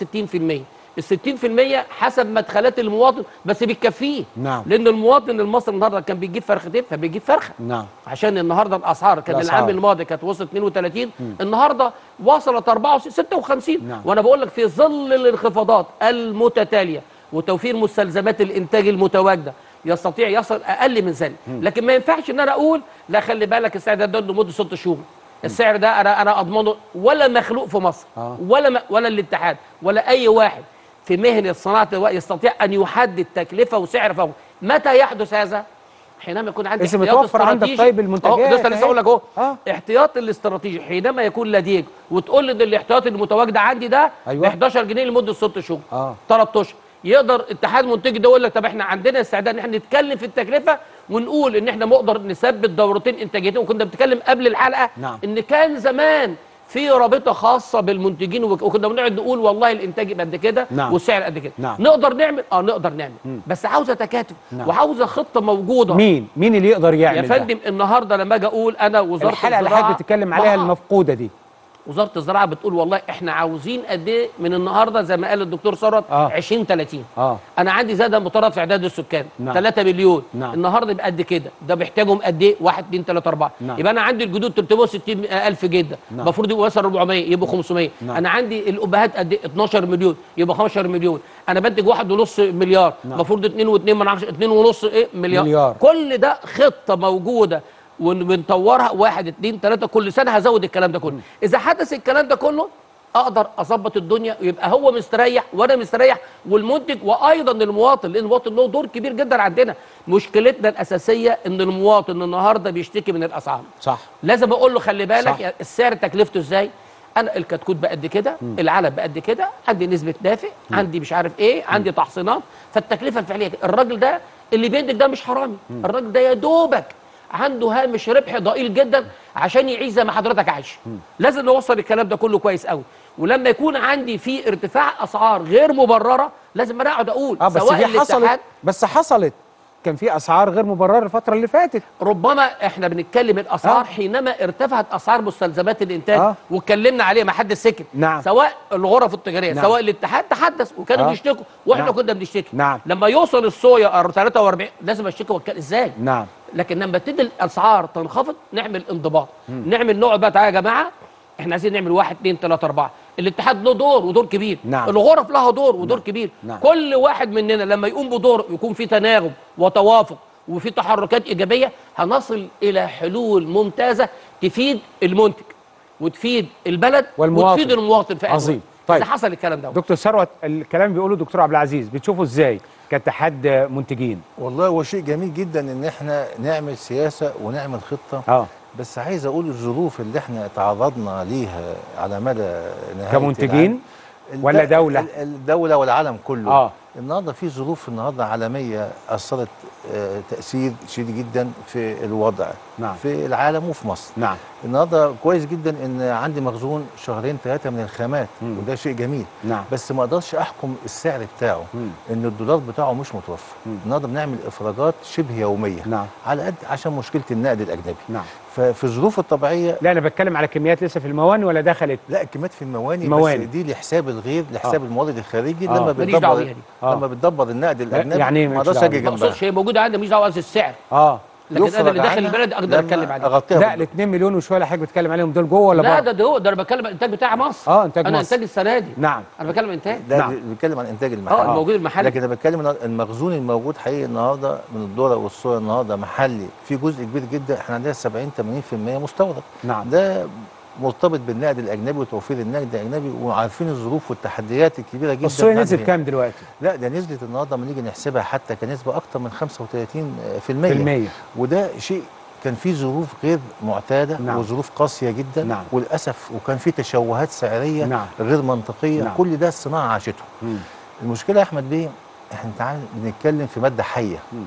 ال 60% حسب مدخلات المواطن بس بتكفيه نعم لان المواطن المصري النهارده كان بيجيب فرختين فبيجيب فرخه نعم عشان النهارده الاسعار كان الأسعار. العام الماضي كانت وصلت 32 النهارده وصلت 64 56 نعم. وانا بقول لك في ظل الانخفاضات المتتاليه وتوفير مستلزمات الانتاج المتواجده يستطيع يصل اقل من ذلك لكن ما ينفعش ان انا اقول لا خلي بالك السعر ده ده لمده ست شهور السعر ده انا انا اضمنه ولا مخلوق في مصر آه. ولا م- ولا الاتحاد ولا اي واحد في مهنه صناعه الورق يستطيع ان يحدد تكلفه وسعر فوق متى يحدث هذا حينما يكون عندي بس احتياط متوفر عندك استراتيجي. طيب المنتجات أهو، لسه لسه أهي. اقول لك اهو آه. احتياط الاستراتيجي حينما يكون لديك وتقول لي ان الاحتياط المتواجده عندي ده أيوة. ب 11 جنيه لمده ست شهور اه 3 اشهر يقدر اتحاد منتجي ده يقول لك طب احنا عندنا استعداد ان احنا نتكلم في التكلفه ونقول ان احنا نقدر نثبت دورتين انتاجيتين وكنا بنتكلم قبل الحلقه نعم. ان كان زمان في رابطه خاصه بالمنتجين وك- وكنا بنقعد نقول والله الانتاج يبقى قد كده نعم. والسعر قد كده نعم. نقدر نعمل اه نقدر نعمل مم. بس عاوزه تكاتف نعم. وعاوزه خطه موجوده مين مين اللي يقدر يعمل يا ده؟ فندم النهارده لما اجي اقول انا وزاره الحلقه اللي الزراعه حضرتك بتتكلم عليها ما- المفقوده دي وزاره الزراعه بتقول والله احنا عاوزين قد ايه من النهارده زي ما قال الدكتور ثروت آه. 20 30 اه انا عندي زياده مطرد في اعداد السكان نعم. 3 مليون نعم. النهارده يبقى قد كده ده بيحتاجهم قد ايه 1 2 3 4 نعم. يبقى انا عندي الجدود 360 الف جده نعم. المفروض يبقوا مثلا 400 يبقوا 500 نعم. انا عندي الابهات قد ايه 12 مليون يبقى 15 مليون انا بنتج واحد ونص مليار نعم. المفروض 2 و2 من 10 2 ونص ايه مليار. مليار. كل ده خطه موجوده وبنطورها واحد اتنين تلاته كل سنه هزود الكلام ده كله اذا حدث الكلام ده كله اقدر اظبط الدنيا ويبقى هو مستريح وانا مستريح والمنتج وايضا المواطن لان المواطن له دور كبير جدا عندنا مشكلتنا الاساسيه ان المواطن النهارده بيشتكي من الاسعار صح لازم اقول له خلي بالك صح. يا- السعر تكلفته ازاي انا الكتكوت بقد كده العلب بقد كده عندي نسبه دافئ عندي مش عارف ايه عندي تحصينات فالتكلفه الفعليه كده. الراجل ده اللي بينتج ده مش حرامي الراجل ده يا دوبك عنده هامش ربح ضئيل جدا عشان يعيش زي ما حضرتك عايش لازم نوصل الكلام ده كله كويس قوي ولما يكون عندي في ارتفاع اسعار غير مبرره لازم انا اقعد اقول اه بس سواء دي حصلت الاتحاد بس حصلت كان في اسعار غير مبرره الفتره اللي فاتت ربما احنا بنتكلم الاسعار آه. حينما ارتفعت اسعار مستلزمات الانتاج آه. واتكلمنا عليه ما حد سكت نعم. سواء الغرف التجاريه نعم. سواء الاتحاد تحدث وكانوا آه. بيشتكوا واحنا نعم. كنا بنشتكي نعم. لما يوصل الصويا 43 لازم اشتكي واتكلم ازاي نعم لكن لما تبتدي الاسعار تنخفض نعمل انضباط نعمل نوع بقى تعالى يا جماعه احنا عايزين نعمل واحد اثنين ثلاثة أربعة الاتحاد له دور ودور كبير نعم. الغرف لها دور ودور كبير نعم. كل واحد مننا لما يقوم بدور يكون في تناغم وتوافق وفي تحركات إيجابية هنصل إلى حلول ممتازة تفيد المنتج وتفيد البلد والمواطن. وتفيد المواطن في عظيم. طيب طيب. إذا حصل الكلام ده دكتور ثروت الكلام بيقوله دكتور عبد العزيز بتشوفه ازاي كاتحاد منتجين والله هو شيء جميل جدا ان احنا نعمل سياسه ونعمل خطه اه بس عايز اقول الظروف اللي احنا تعرضنا ليها على مدى نهايه كمنتجين العام. ولا الد- دولة؟ ال- الدوله والعالم كله آه. النهارده في ظروف النهارده عالميه اثرت آه، تاثير شديد جدا في الوضع نعم. في العالم وفي مصر نعم النهارده كويس جدا ان عندي مخزون شهرين ثلاثه من الخامات مم. وده شيء جميل نعم بس ما اقدرش احكم السعر بتاعه مم. ان الدولار بتاعه مش متوفر مم. النهارده بنعمل افراجات شبه يوميه نعم على قد عشان مشكله النقد الاجنبي نعم ففي الظروف الطبيعيه لا انا بتكلم على كميات لسه في المواني ولا دخلت لا الكميات في المواني, المواني. بس دي لحساب الغير لحساب آه. المورد الخارجي آه. لما ماليش دعوة بتدبر بيها دي. آه. لما بتدبر النقد الاجنبي يعني إيه ما مالكش اقدرش دعوة اجي بيها؟ ما جنبها اقصدش هي موجودة عندي مش دعوة قصدي السعر اه لكن انا اللي يفرج داخل عنها البلد اقدر لما اتكلم عليه اغطيها لا بالضبط. ال 2 مليون وشويه اللي حضرتك بتتكلم عليهم دول جوه ولا لا بره؟ ده ده ده انا بتكلم عن الانتاج بتاع مصر اه انتاج انا مصر انتاج السنه دي نعم انا بتكلم انتاج ده نعم. بيتكلم عن انتاج المحلي اه الموجود المحلي لكن انا بتكلم إن المخزون الموجود حقيقي النهارده من الذره والصويا النهارده محلي في جزء كبير جدا احنا عندنا 70 80% مستورد نعم ده مرتبط بالنقد الاجنبي وتوفير النقد الاجنبي وعارفين الظروف والتحديات الكبيره جدا الصويا بتاعت نزل هنا. كام دلوقتي؟ لا ده نزلت النهارده لما نيجي نحسبها حتى كنسبه اكتر من 35% في المية وده شيء كان في ظروف غير معتاده نعم. وظروف قاسيه جدا نعم. وللاسف وكان في تشوهات سعريه نعم. غير منطقيه نعم. كل ده الصناعه عاشته مم. المشكله يا احمد بيه احنا تعال بنتكلم في ماده حيه مم.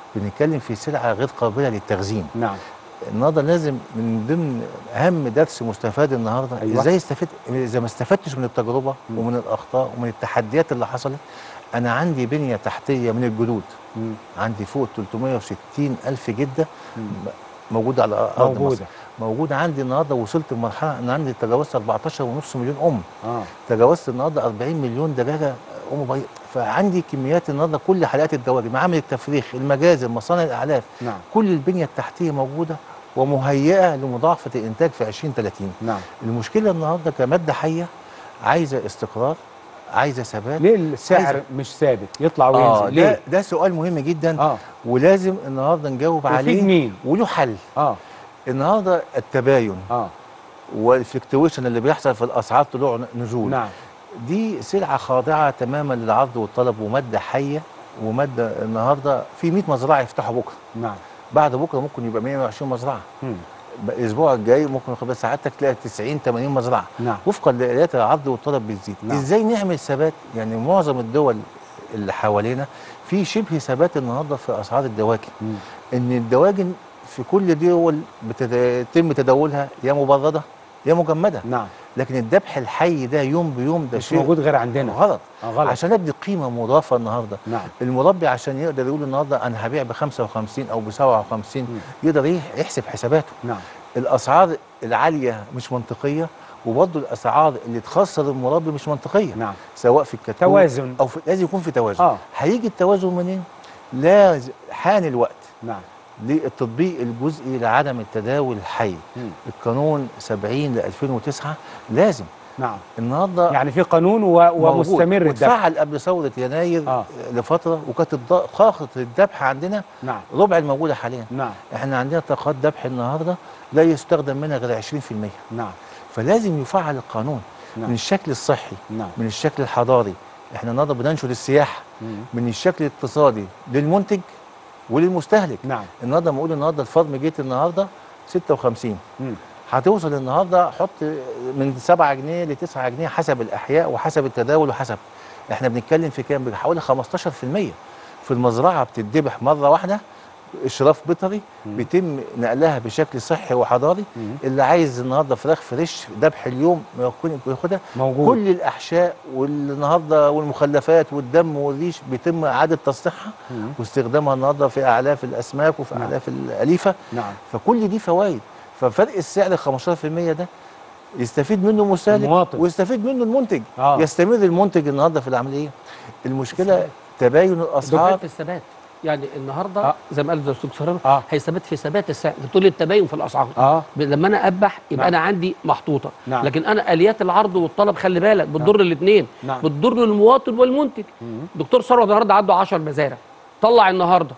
بنتكلم في سلعه غير قابله للتخزين نعم النهارده لازم من ضمن اهم درس مستفاد النهارده أيوة. أيوة. ازاي استفدت اذا ما استفدتش من التجربه ومن الاخطاء ومن التحديات اللي حصلت انا عندي بنيه تحتيه من الجلود مم. عندي فوق 360 الف جده موجوده على ارض موجودة. مصر موجوده عندي النهارده وصلت لمرحله ان عندي تجاوزت 14.5 مليون ام اه تجاوزت النهارده 40 مليون دجاجه ام بيض فعندي كميات النهارده كل حلقات الدواجن معامل التفريخ المجازر مصانع الاعلاف نعم كل البنيه التحتيه موجوده ومهيئه لمضاعفه الانتاج في 2030 نعم المشكله النهارده كماده حيه عايزه استقرار عايزه ثبات ليه السعر عايزة- مش ثابت يطلع اه وينزل ده ليه ده سؤال مهم جدا اه ولازم النهارده نجاوب وفي عليه مين؟ وله حل اه النهارده التباين اه والفلكتويشن اللي بيحصل في الاسعار طلوع نزول نعم دي سلعه خاضعه تماما للعرض والطلب وماده حيه وماده النهارده في 100 مزرعه يفتحوا بكره نعم بعد بكره ممكن يبقى 120 مزرعه مم. الاسبوع الجاي ممكن خلال سعادتك تلاقي 90 80 مزرعه نعم وفقا لآليات العرض والطلب بتزيد نعم. ازاي نعمل ثبات يعني معظم الدول اللي حوالينا في شبه ثبات النهارده في اسعار الدواجن مم. ان الدواجن في كل دول بيتم تداولها يا مبرده يا مجمده نعم لكن الذبح الحي ده يوم بيوم ده مش شيء موجود غير عندنا غلط آه غلط عشان ادي قيمه مضافه النهارده نعم المربي عشان يقدر يقول النهارده انا هبيع ب 55 او ب 57 يقدر يح- يحسب حساباته نعم الاسعار العاليه مش منطقيه وبرضه الاسعار اللي تخسر المربي مش منطقيه نعم سواء في الكتكوت توازن. او في لازم يكون في توازن اه هيجي التوازن منين لازم حان الوقت نعم للتطبيق الجزئي لعدم التداول الحي مم. القانون 70 ل 2009 لازم نعم النهارده يعني في قانون و... موجود ومستمر الدفع واتفعل قبل ثوره يناير آه. لفتره وكانت الض- طاقه الذبح عندنا نعم ربع الموجوده حاليا نعم احنا عندنا طاقات ذبح النهارده لا يستخدم منها غير 20% نعم فلازم يفعل القانون نعم. من الشكل الصحي نعم من الشكل الحضاري احنا النهارده بننشر السياحه مم. من الشكل الاقتصادي للمنتج وللمستهلك نعم النهارده لما اقول النهارده الفرم جيت النهارده 56 مم. هتوصل النهارده حط من 7 جنيه ل 9 جنيه حسب الاحياء وحسب التداول وحسب احنا بنتكلم في كام حوالي 15% في المزرعه بتتذبح مره واحده اشراف بيطري بيتم نقلها بشكل صحي وحضاري مم. اللي عايز النهارده فراخ فريش ذبح اليوم يكون ياخدها موجود كل الاحشاء والنهارده والمخلفات والدم والريش بيتم اعاده تصنيعها مم. واستخدامها النهارده في اعلاف الاسماك وفي نعم. اعلاف الاليفه نعم فكل دي فوائد ففرق السعر 15% ده يستفيد منه المستهلك المواطن. ويستفيد منه المنتج آه. يستمر المنتج النهارده في العمليه المشكله تباين دكتور الاسعار في الثبات يعني النهارده آه. زي ما قال الدكتور سهران آه. هيثبت في ثبات السعر بتقول التباين في الاسعار اه ب- لما انا اذبح يبقى نعم. انا عندي محطوطه نعم. لكن انا اليات العرض والطلب خلي بالك بتضر الاثنين نعم. بتضر المواطن والمنتج مم. دكتور ثروت النهارده عنده 10 مزارع طلع النهارده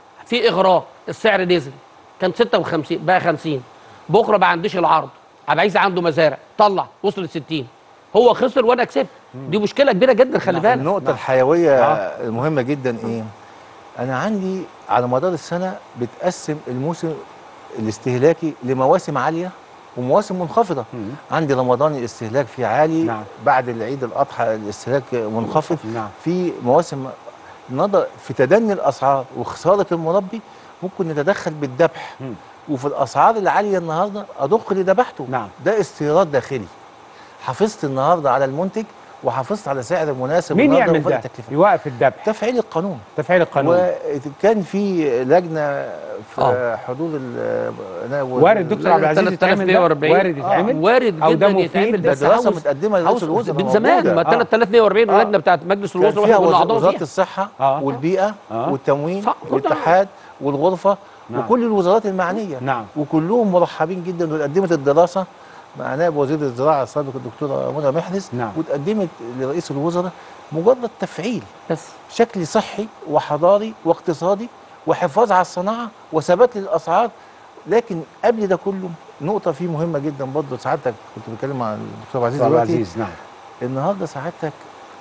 في اغراء السعر نزل كان 56 بقى 50 بكره بقى عنديش العرض عبد العزيز عنده مزارع طلع وصل ل 60 هو خسر وانا كسبت دي مشكله كبيره جدا خلي بالك النقطه الحيويه آه. المهمه جدا ايه انا عندي على مدار السنه بتقسم الموسم الاستهلاكي لمواسم عاليه ومواسم منخفضه مم. عندي رمضان الاستهلاك فيه عالي نعم. بعد العيد الاضحى الاستهلاك منخفض نعم في مواسم النهارده في تدني الاسعار وخساره المربي ممكن نتدخل بالذبح مم. وفي الاسعار العاليه النهارده ادق اللي ذبحته نعم. ده استيراد داخلي حافظت النهارده على المنتج وحافظت على سعر مناسب مين النهاردة يعمل وفرق ده التكلفة. يوقف الذبح تفعيل القانون تفعيل القانون وكان في لجنه في آه. حدود ال وارد دكتور عبد العزيز يتعمل ده 3140 وارد يتعمل وارد أو ده جدا مفيد يتعمل ده بس دراسه عاوز متقدمه عاوز لرئيس الوزراء من زمان موجودة. ما آه. 3240 آه. اللجنه بتاعت مجلس كان الوزراء فيها واحنا كنا وز- اعضاء وزاره فيها الصحه آه. والبيئه آه. والتموين صح، كل ده. والاتحاد والغرفه نعم. وكل الوزارات المعنيه نعم وكلهم مرحبين جدا وقدمت الدراسه مع نائب وزير الزراعه السابق الدكتوره منى محرز نعم. وتقدمت لرئيس الوزراء مجرد تفعيل بس شكل صحي وحضاري واقتصادي وحفاظ على الصناعه وثبات للاسعار لكن قبل ده كله نقطه فيه مهمه جدا برضه سعادتك كنت بتكلم مع الدكتور عبد العزيز عبد دلوقتي العزيز نعم النهارده سعادتك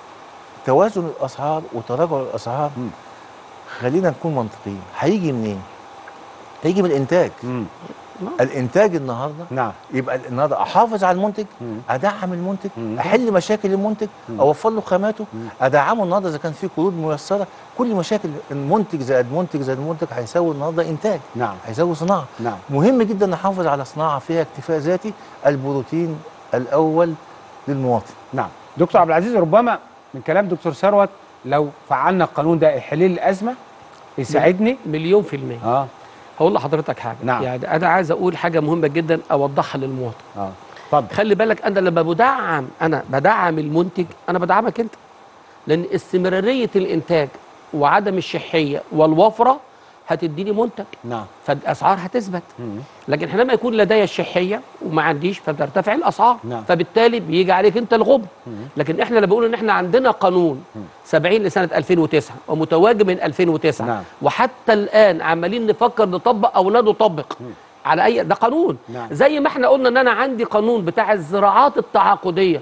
توازن الاسعار وتراجع الاسعار مم. خلينا نكون منطقيين هيجي منين؟ هيجي من الانتاج مم. الانتاج النهارده نعم يبقى النهارده احافظ على المنتج ادعم المنتج احل مشاكل المنتج اوفر له خاماته ادعمه النهارده اذا كان في قروض ميسره كل مشاكل المنتج زائد منتج زائد منتج هيساوي النهارده انتاج نعم هيساوي صناعه نعم مهم جدا نحافظ على صناعه فيها اكتفاء ذاتي البروتين الاول للمواطن نعم دكتور عبد العزيز ربما من كلام دكتور ثروت لو فعلنا القانون ده يحل لي الازمه يساعدني مليون في المية اه هقول لحضرتك حاجة نعم. يعني أنا عايز أقول حاجة مهمة جدا أوضحها للمواطن اه اتفضل خلي بالك أنا لما بدعم أنا بدعم المنتج أنا بدعمك أنت لأن استمرارية الإنتاج وعدم الشحية والوفرة هتديني منتج نعم فالأسعار هتثبت لكن حينما يكون لدي الشحيه وما عنديش فبترتفع الاسعار نعم. فبالتالي بيجي عليك انت الغبن لكن احنا اللي بقول ان احنا عندنا قانون 70 لسنه 2009 ومتواجد من 2009 نعم. وحتى الان عمالين نفكر نطبق او لا نطبق على اي ده قانون نعم. زي ما احنا قلنا ان انا عندي قانون بتاع الزراعات التعاقديه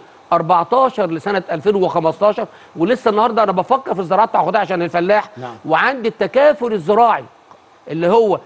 14 لسنه 2015 ولسه النهارده انا بفكر في الزراعه التعاقديه عشان الفلاح نعم. وعندي التكافل الزراعي اللي هو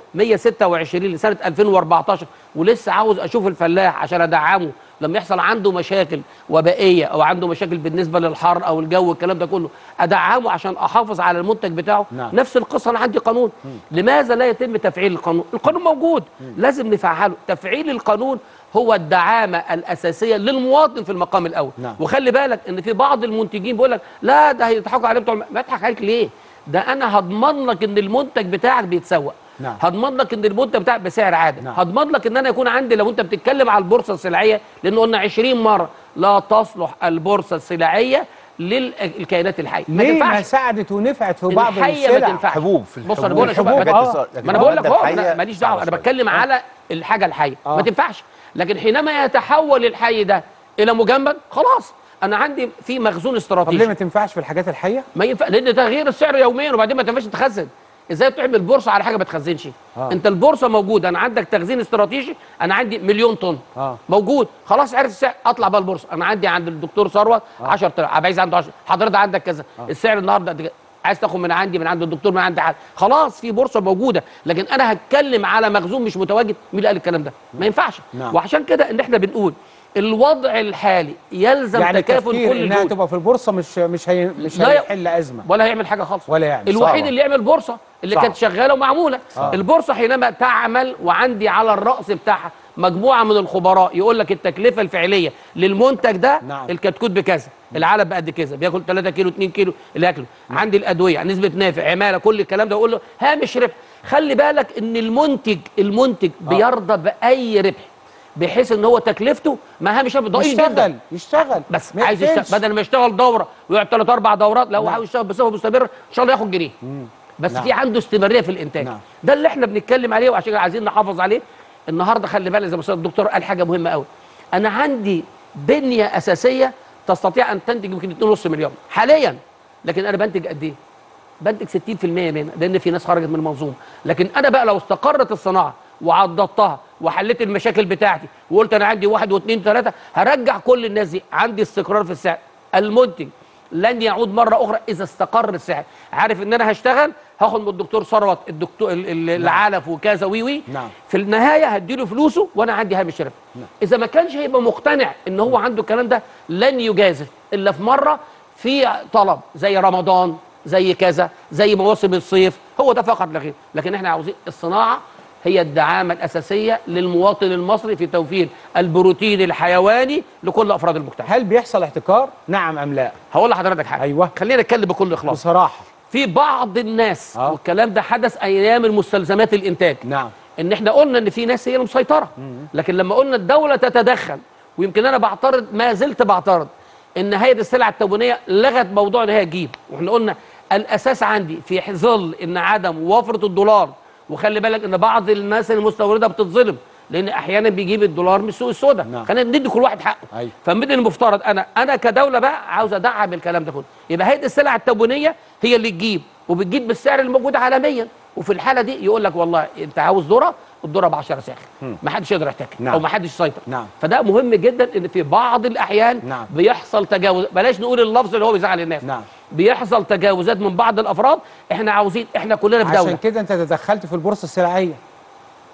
126 لسنه 2014 ولسه عاوز اشوف الفلاح عشان ادعمه لما يحصل عنده مشاكل وبائيه او عنده مشاكل بالنسبه للحر او الجو الكلام ده كله ادعمه عشان احافظ على المنتج بتاعه نعم. نفس القصه انا عندي قانون لماذا لا يتم تفعيل القانون القانون موجود لازم نفعله تفعيل القانون هو الدعامه الاساسيه للمواطن في المقام الاول نعم. وخلي بالك ان في بعض المنتجين بيقول لك لا ده هيضحكوا عليه بتوع الم- ما يضحك عليك ليه ده انا هضمن لك ان المنتج بتاعك بيتسوق نعم. هضمن لك ان المنتج بتاعك بسعر عادل نعم. هضمن لك ان انا يكون عندي لو انت بتتكلم على البورصه السلعيه لان قلنا 20 مره لا تصلح البورصه السلعيه للكائنات الحيه ما ليه ما تنفعش ساعدت ونفعت في بعض الحيه ما السلع تنفعش حبوب في بص انا الحبوب. بقول لك الحبوب، ما- آه. ما انا بقول لك اهو المادة أنا ماليش دعوه انا صعبة بتكلم على الحاجه الحيه آه. ما تنفعش لكن حينما يتحول الحي ده الى مجمد خلاص انا عندي في مخزون طب ليه استراتيجي ما تنفعش في الحاجات الحيه ما ينفع لان تغيير السعر يوميا وبعدين ما تنفعش تخزن ازاي تعمل بورصه على حاجه ما تخزنش آه. انت البورصه موجوده انا عندك تخزين استراتيجي انا عندي مليون طن اه موجود خلاص عرف السعر اطلع بقى البورصه انا عندي عند الدكتور ثروت 10000 عبد العزيز عنده 10 حضرتك عندك كذا السعر النهارده قد كده. عايز تاخد من عندي من عند الدكتور من عند حد خلاص في بورصه موجوده لكن انا هتكلم على مخزون مش متواجد مين اللي قال الكلام ده ما ينفعش نعم. وعشان كده ان احنا بنقول الوضع الحالي يلزم يعني تكافل التفكير كل انها الجهود تبقى في البورصه مش مش هي مش لا ي- هيحل ازمه ولا هيعمل حاجه خالص ولا يعمل الوحيد صعبة. اللي يعمل بورصه اللي صعب. كانت شغاله ومعموله آه. البورصه حينما تعمل وعندي على الراس بتاعها مجموعه من الخبراء يقول لك التكلفه الفعليه للمنتج ده نعم. الكتكوت بكذا العلب بقد كذا بياكل 3 كيلو 2 كيلو اللي ياكله عندي الادويه نسبه نافع عماله كل الكلام ده يقول له هامش ربح خلي بالك ان المنتج المنتج بيرضى باي ربح بحيث ان هو تكلفته ما هامش ربح ضئيل جدا يشتغل يشتغل بس ما عايز يقفلش. يشتغل بدل ما يشتغل دوره ويقعد ثلاث اربع دورات لو نعم. عاوز يشتغل بصفه مستمره ان شاء الله ياخد جنيه بس نعم. في عنده استمراريه في الانتاج نعم. ده اللي احنا بنتكلم عليه وعشان كده عايزين نحافظ عليه النهارده خلي بالك زي ما الدكتور الدكتور قال حاجه مهمه قوي انا عندي بنيه اساسيه تستطيع ان تنتج يمكن 2.5 مليون حاليا لكن انا بنتج قد ايه؟ بنتج 60% منها لان في ناس خرجت من المنظومه لكن انا بقى لو استقرت الصناعه وعضدتها وحليت المشاكل بتاعتي وقلت انا عندي واحد واثنين ثلاثه هرجع كل الناس دي عندي استقرار في السعر المنتج لن يعود مره اخرى اذا استقر السعر عارف ان انا هشتغل هاخد من الدكتور ثروت الدكتور ال- ال- العلف وكذا وي وي نعم. في النهايه هديله فلوسه وانا عندي هامش ربح اذا ما كانش هيبقى مقتنع ان هو عنده الكلام ده لن يجازف الا في مره في طلب زي رمضان زي كذا زي مواسم الصيف هو ده فقط لا غير لكن احنا عاوزين الصناعه هي الدعامه الاساسيه للمواطن المصري في توفير البروتين الحيواني لكل افراد المجتمع هل بيحصل احتكار نعم ام لا هقول لحضرتك حاجه ايوه خلينا نتكلم بكل اخلاص بصراحه في بعض الناس آه. والكلام ده حدث ايام المستلزمات الانتاج نعم ان احنا قلنا ان في ناس هي المسيطره لكن لما قلنا الدوله تتدخل ويمكن انا بعترض ما زلت بعترض ان هيئه السلع التموينيه لغت موضوع ان هي تجيب واحنا قلنا الاساس عندي في ظل ان عدم وفره الدولار وخلي بالك ان بعض الناس المستورده بتتظلم لان احيانا بيجيب الدولار من السوق السوداء نعم. خلينا ندي كل واحد حقه أيوة. فمن المفترض انا انا كدوله بقى عاوز ادعم الكلام ده كله يبقى هيئه السلع التموينيه هي اللي تجيب وبتجيب بالسعر الموجود عالميا وفي الحاله دي يقول لك والله انت عاوز ذره الذره ب 10 ساخ ما حدش يقدر يحتكر نعم. او ما حدش يسيطر نعم. فده مهم جدا ان في بعض الاحيان نعم. بيحصل تجاوز بلاش نقول اللفظ اللي هو بيزعل الناس نعم. بيحصل تجاوزات من بعض الافراد احنا عاوزين احنا كلنا في عشان دوله كده انت تدخلت في البورصه السلعيه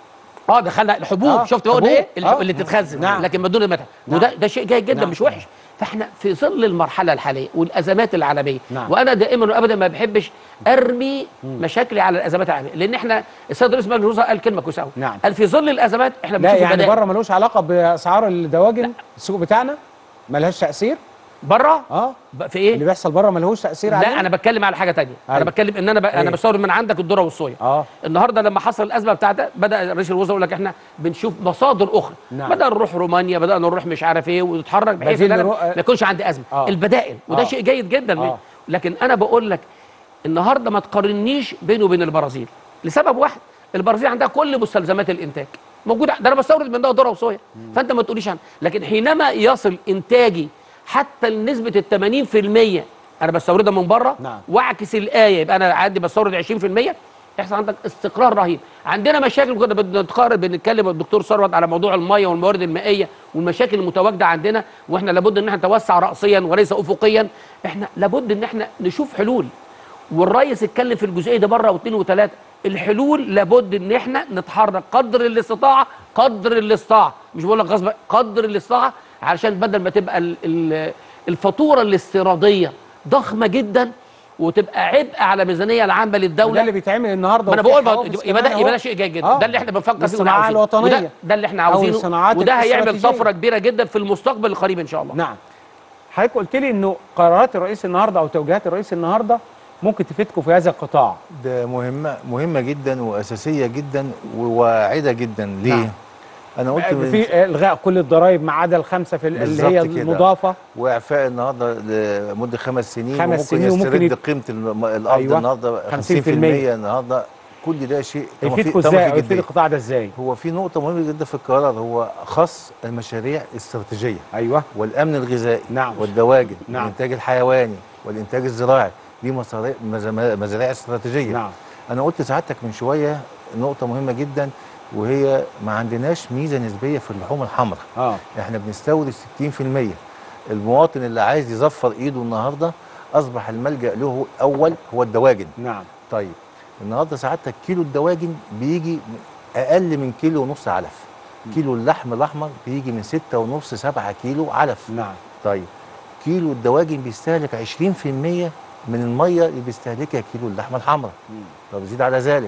اه دخلنا الحبوب آه، آه شفت بقول حبوب. ايه اللي, آه. اللي تتخزن نعم. لكن بدون المتع نعم. وده ده شيء جيد جدا نعم. مش وحش فاحنا في ظل المرحله الحاليه والازمات العالميه نعم. وانا دائما وابدا ما بحبش ارمي مشاكلي على الازمات العالميه لان احنا السيد رئيس مجلس الوزراء قال كلمه كويسه قوي نعم. قال في ظل الازمات احنا لا بنشوف يعني البدائل. بره ملوش علاقه باسعار الدواجن السوق بتاعنا ملهاش تاثير بره اه في ايه اللي بيحصل بره ملهوش تاثير لا علينا انا بتكلم على حاجه تانية أيوة. انا بتكلم ان انا ب... انا إيه؟ بستورد من عندك الذره والصويا اه النهارده لما حصل الازمه بتاعتها بدا رئيس الوزراء يقول لك احنا بنشوف مصادر اخرى نعم. بدأنا نروح رومانيا بدأنا نروح مش عارف ايه ونتحرك بحيث بديل ان انا نروح- ما يكونش عندي ازمه آه. البدائل وده آه. شيء جيد جدا آه. لكن انا بقول لك النهارده ما تقارنيش بينه وبين البرازيل لسبب واحد البرازيل عندها كل مستلزمات الانتاج موجوده ده انا بستورد منها ذره وصويا فانت ما تقوليش عنها لكن حينما يصل انتاجي حتى لنسبه ال 80% انا بستوردها من بره نعم. واعكس الايه يبقى انا عندي بستورد 20% يحصل عندك استقرار رهيب عندنا مشاكل كنا بنتقارب بنتكلم الدكتور ثروت على موضوع الميه والموارد المائيه والمشاكل المتواجده عندنا واحنا لابد ان احنا نتوسع راسيا وليس افقيا احنا لابد ان احنا نشوف حلول والرئيس اتكلم في الجزئيه دي مره واثنين وثلاثه الحلول لابد ان احنا نتحرك قدر الاستطاعه قدر الاستطاعه مش بقول لك غصب قدر الاستطاعه علشان بدل ما تبقى ال- ال- الفاتوره الاستيراديه ضخمه جدا وتبقى عبء على الميزانيه العامه للدوله وده اللي بيتعمل النهارده ما انا وفي بقول حوافز يبقى ده كمان يبقى ده أهو. شيء جيد جدا آه. ده اللي احنا بنفكر فيه للصناعة ونعاوزينه. الوطنية. وده, ده اللي احنا أو عاوزينه الصناعات وده هيعمل الاستراتيجية. طفره كبيره جدا في المستقبل القريب ان شاء الله نعم حضرتك قلت لي انه قرارات الرئيس النهارده او توجيهات الرئيس النهارده ممكن تفيدكم في هذا القطاع ده مهمة مهمة جدا وأساسية جدا وواعدة جدا ليه؟ نعم. أنا قلت من- في الغاء كل الضرائب ما عدا الخمسه في ال- اللي هي بالظبط كده. المضافه واعفاء النهارده لمده خمس سنين خمس وممكن سنين وممكن يسترد يت- قيمه الم- الارض أيوة. النهارده 50% 50% النهارده كل ده شيء طبعاً في- يفيدكم طبعاً ازاي في او يفيد جدية. القطاع ده ازاي هو في نقطة مهمة جدا في القرار هو خاص المشاريع الاستراتيجية ايوه والأمن الغذائي نعم. والدواجن نعم. والإنتاج الحيواني والإنتاج الزراعي دي مصاريع مزا- مزارع استراتيجية نعم أنا قلت سعادتك من شوية نقطة مهمة جدا وهي ما عندناش ميزة نسبية في اللحوم الحمراء اه احنا بنستورد 60% المواطن اللي عايز يزفر ايده النهارده اصبح الملجا له اول هو الدواجن نعم طيب النهارده سعادتك كيلو الدواجن بيجي اقل من كيلو ونص علف كيلو اللحم الاحمر بيجي من ستة ونص سبعة كيلو علف نعم طيب كيلو الدواجن بيستهلك 20% من الميه اللي بيستهلكها كيلو اللحمه الحمراء طب زيد على ذلك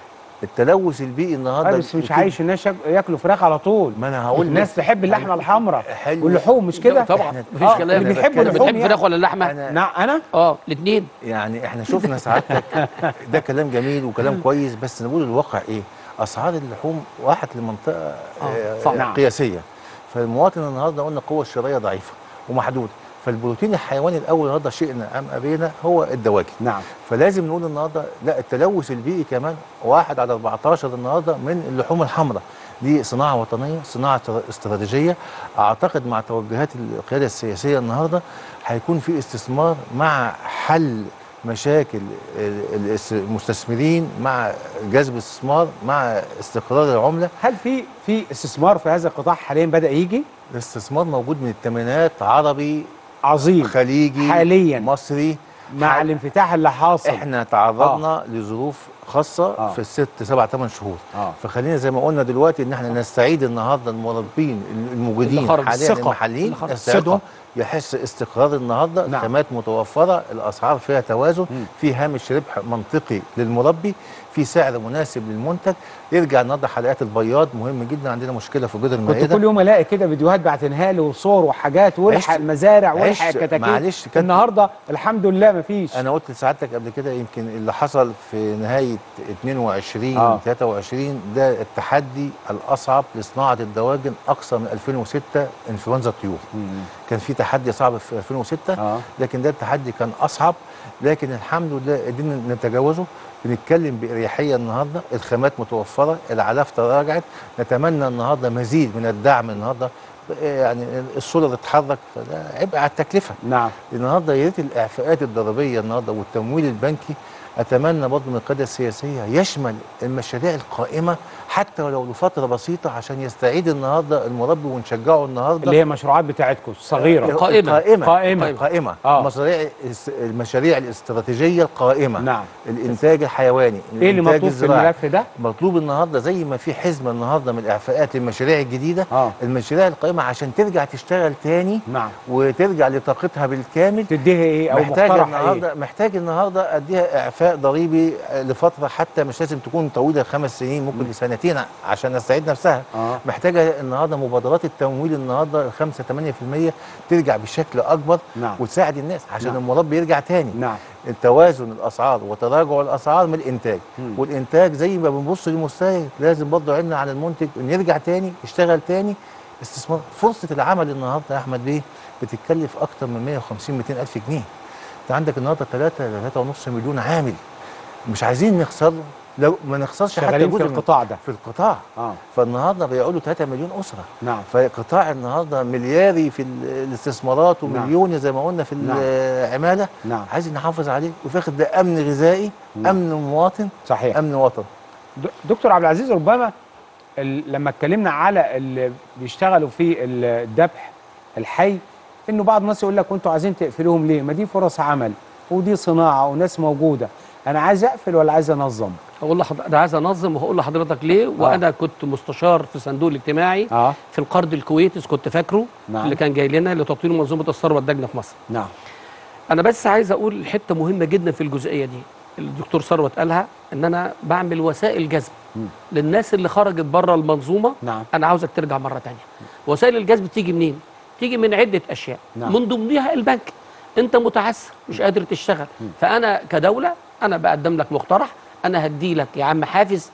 التلوث البيئي النهارده آه بس مش عايش الناس ياك- ياكلوا فراخ على طول ما انا هقول الناس لك. تحب اللحمه الحمراء حلو. واللحوم مش كده طبعا إحنا- مفيش آه، كلام اللي بيحبوا بتحب اللحوم فراخ ولا اللحمه أنا- نعم انا اه الاثنين يعني احنا شفنا سعادتك ده كلام جميل وكلام كويس بس نقول الواقع ايه اسعار اللحوم راحت لمنطقه آه صح. نعم. قياسيه فالمواطن النهارده قلنا القوه الشرائيه ضعيفه ومحدوده فالبروتين الحيواني الاول النهارده شئنا ام ابينا هو الدواجن نعم فلازم نقول النهارده لا التلوث البيئي كمان واحد على 14 النهارده من اللحوم الحمراء دي صناعه وطنيه صناعه استراتيجيه اعتقد مع توجهات القياده السياسيه النهارده هيكون في استثمار مع حل مشاكل ال- ال- المستثمرين مع جذب الاستثمار مع استقرار العمله هل في في استثمار في هذا القطاع حاليا بدا يجي الاستثمار موجود من الثمانينات عربي عظيم خليجي حاليا مصري مع الانفتاح اللي حاصل احنا تعرضنا آه. لظروف خاصه آه. آه. في الست سبع ثمان شهور آه. فخلينا زي ما قلنا دلوقتي ان احنا نستعيد النهارده المربين الموجودين اللي خرج حاليا الثقة. المحليين اللي خرج نستعيدهم الثقة. يحس استقرار النهارده نعم. الخامات متوفره الاسعار فيها توازن في هامش ربح منطقي للمربي في سعر مناسب للمنتج يرجع النهارده حلقات البياض مهم جدا عندنا مشكله في جدر كنت المائده كل يوم الاقي كده فيديوهات بعتنها لي وصور وحاجات والحق عشت- المزارع والحق عشت- الكتاكيت معلش كانت- النهارده الحمد لله مفيش انا قلت لسعادتك قبل كده يمكن اللي حصل في نهايه 22 آه. آه. 23 ده التحدي الاصعب لصناعه الدواجن اقصى من 2006 انفلونزا الطيور كان في تحدي صعب في 2006 آه. لكن ده التحدي كان اصعب لكن الحمد لله قدرنا نتجاوزه بنتكلم باريحيه النهارده الخامات متوفره العلاف تراجعت نتمنى النهارده مزيد من الدعم النهارده يعني السولر اتحرك فده عبء على التكلفه نعم النهارده يا ريت الاعفاءات الضريبيه النهارده والتمويل البنكي اتمنى برضه من القياده السياسيه يشمل المشاريع القائمه حتى ولو لفتره بسيطه عشان يستعيد النهارده المربي ونشجعه النهارده اللي هي المشروعات بتاعتكم الصغيره قائمة قائمة قائمه قائمة, قائمة. آه. مشاريع الس- المشاريع الاستراتيجية القائمة نعم. الإنتاج الحيواني ايه اللي الإنتاج مطلوب في الزراعي. الملف ده؟ مطلوب النهارده زي ما في حزمة النهارده من الإعفاءات للمشاريع الجديدة آه. المشاريع القائمة عشان ترجع تشتغل تاني نعم وترجع لطاقتها بالكامل تديها ايه او محتاج مقترح النهارده ايه محتاج النهارده اديها اعفاء ضريبي لفتره حتى مش لازم تكون طويله خمس سنين ممكن لسنتين ع- عشان تستعيد نفسها آه. محتاجه النهارده مبادرات التمويل النهارده 5 8% ترجع بشكل اكبر نعم. وتساعد الناس عشان نعم. المربي يرجع تاني نعم التوازن الاسعار وتراجع الاسعار من الانتاج مم. والانتاج زي ما بنبص للمستهلك لازم برضه عيننا على المنتج انه يرجع تاني يشتغل تاني استثمار فرصه العمل النهارده يا احمد بيه بتتكلف اكتر من 150 200 الف جنيه انت عندك النهارده 3 3.5 مليون عامل مش عايزين نخسرهم لو ما نخسرش حتى شغالين في جزء من- القطاع ده في القطاع اه فالنهارده بيقولوا 3 مليون اسره نعم فقطاع النهارده ملياري في ال- الاستثمارات ومليوني زي ما قلنا في نعم. العماله نعم عايز نحافظ عليه وفي الاخر ده امن غذائي امن مواطن صحيح امن وطن د- دكتور عبد العزيز ربما ال- لما اتكلمنا على اللي بيشتغلوا في الذبح الحي انه بعض الناس يقول لك وانتوا عايزين تقفلوهم ليه؟ ما دي فرص عمل ودي صناعه وناس موجوده انا عايز اقفل ولا عايز انظم؟ اقول لحضرتك انا عايز انظم وهقول لحضرتك ليه وانا كنت مستشار في صندوق الاجتماعي اه في القرض الكويتي كنت فاكره نعم. اللي كان جاي لنا لتطوير منظومه الثروه والدجنه في مصر نعم انا بس عايز اقول حته مهمه جدا في الجزئيه دي الدكتور ثروت قالها ان انا بعمل وسائل جذب مم. للناس اللي خرجت بره المنظومه نعم انا عاوزك ترجع مره تانية وسائل الجذب تيجي منين تيجي من عده اشياء نعم. من ضمنها البنك انت متعثر مش قادر تشتغل فانا كدوله انا بقدم لك مقترح انا هدي لك يا عم حافز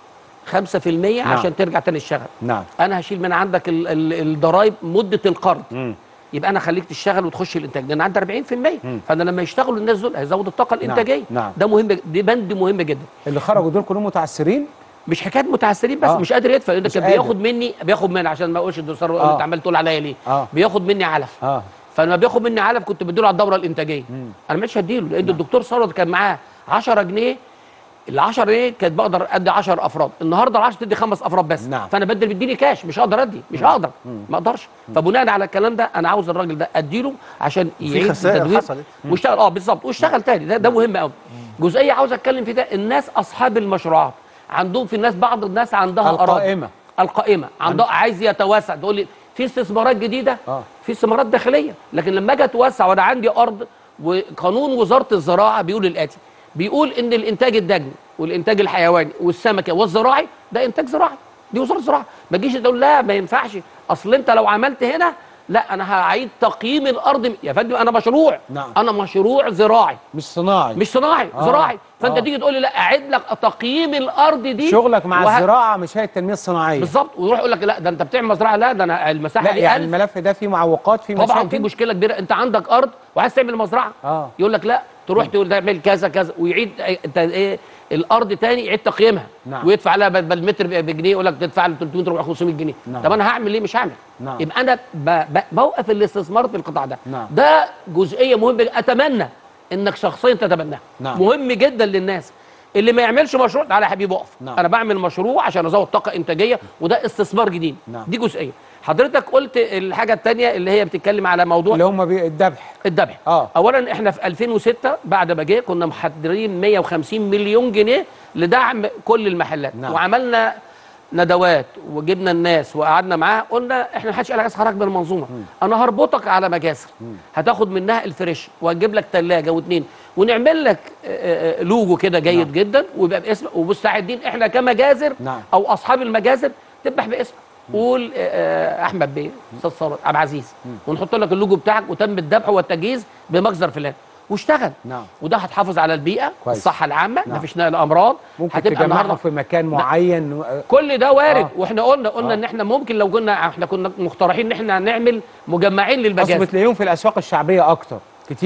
5% نعم. عشان ترجع تاني تشتغل نعم انا هشيل من عندك ال- ال- الضرايب مده القرض مم. يبقى انا خليك تشتغل وتخش الانتاج لان عندي 40% مم. فانا لما يشتغلوا الناس دول هيزود الطاقه الانتاجيه نعم. ده مهم دي بند مهم جدا اللي خرجوا دول كلهم متعثرين مش حكايه متعثرين بس آه. آه. مش قادر يدفع لان مش كان قادر. بياخد مني بياخد مني عشان ما اقولش الدكتور آه. انت عمال تقول عليا ليه اه بياخد مني علف اه فلما بياخد مني علف كنت بديله على الدوره الانتاجيه مم. انا مش هديله لان الدكتور ثروت كان معاه 10 جنيه ال 10 جنيه كانت بقدر ادي 10 افراد النهارده ال 10 تدي خمس افراد بس نعم. فانا بدل بيديني كاش مش هقدر ادي مش هقدر ما اقدرش فبناء على الكلام ده انا عاوز الراجل ده اديله عشان يعيد خسائر التدوير حصلت. واشتغل اه بالظبط واشتغل تاني ده, ده مهم قوي جزئيه عاوز اتكلم في ده الناس اصحاب المشروعات عندهم في الناس بعض الناس عندها اراضي القائمه القائمه عندها عايز يتوسع تقول لي في استثمارات جديده اه في استثمارات داخليه لكن لما اجي اتوسع وانا عندي ارض وقانون وزاره الزراعه بيقول الاتي بيقول ان الانتاج الدجني والانتاج الحيواني والسمكي والزراعي ده انتاج زراعي دي وزاره الزراعه ما تجيش تقول لا ما ينفعش اصل انت لو عملت هنا لا انا هعيد تقييم الارض يا فندم انا مشروع نعم. انا مشروع زراعي مش صناعي مش صناعي آه. زراعي فانت آه. تيجي تقول لي لا اعيد لك تقييم الارض دي شغلك مع وه- الزراعه مش هي التنميه الصناعيه بالظبط ويروح يقول لك لا ده انت بتعمل مزرعه لا ده انا المساحه لا دي يعني 1000 الملف ده فيه معوقات فيه طبعا في مشاكل مشكله كبيره انت عندك ارض وعايز تعمل مزرعه اه يقول لك لا تروح تقول تعمل كذا كذا ويعيد انت ايه الارض تاني يعيد تقييمها نعم. ويدفع لها بدل متر بجنيه يقول لك تدفع له 300 400 500 جنيه نعم. طب انا هعمل ليه مش هعمل نعم. يبقى انا ب... ب... بوقف الاستثمار في القطاع ده نعم. ده جزئيه مهمه جداً. اتمنى انك شخصيا تتبناها نعم. مهم جدا للناس اللي ما يعملش مشروع تعالى يا حبيبي اقف نعم. انا بعمل مشروع عشان ازود طاقه انتاجيه وده استثمار جديد نعم. دي جزئيه حضرتك قلت الحاجه الثانيه اللي هي بتتكلم على موضوع اللي هم بي- الذبح الذبح اه اولا احنا في 2006 بعد ما جه كنا محضرين 150 مليون جنيه لدعم كل المحلات نعم. وعملنا ندوات وجبنا الناس وقعدنا معاها قلنا احنا محدش قال عايز خرج من المنظومه انا هربطك على مجاسر هتاخد منها الفريش وهجيب لك ثلاجه واثنين ونعمل لك آه، آه، لوجو كده جيد نعم. جدا ويبقى باسم ومستعدين احنا كمجازر نعم. او اصحاب المجازر تذبح باسمك قول آه، آه، احمد بيه استاذ صالح عبد العزيز ونحط لك اللوجو بتاعك وتم الذبح والتجهيز بمجزر فلان واشتغل نعم وده هتحافظ على البيئه كويس. الصحه العامه نعم. مفيش نقل امراض ممكن هتبقى تجمعهم النهارده في مكان معين آه، كل ده وارد آه. آه. واحنا قلنا قلنا آه. آه. ان احنا ممكن لو كنا احنا كنا مقترحين ان احنا نعمل مجمعين اصل للمجازر بتلاقيهم في الاسواق الشعبيه اكتر كتير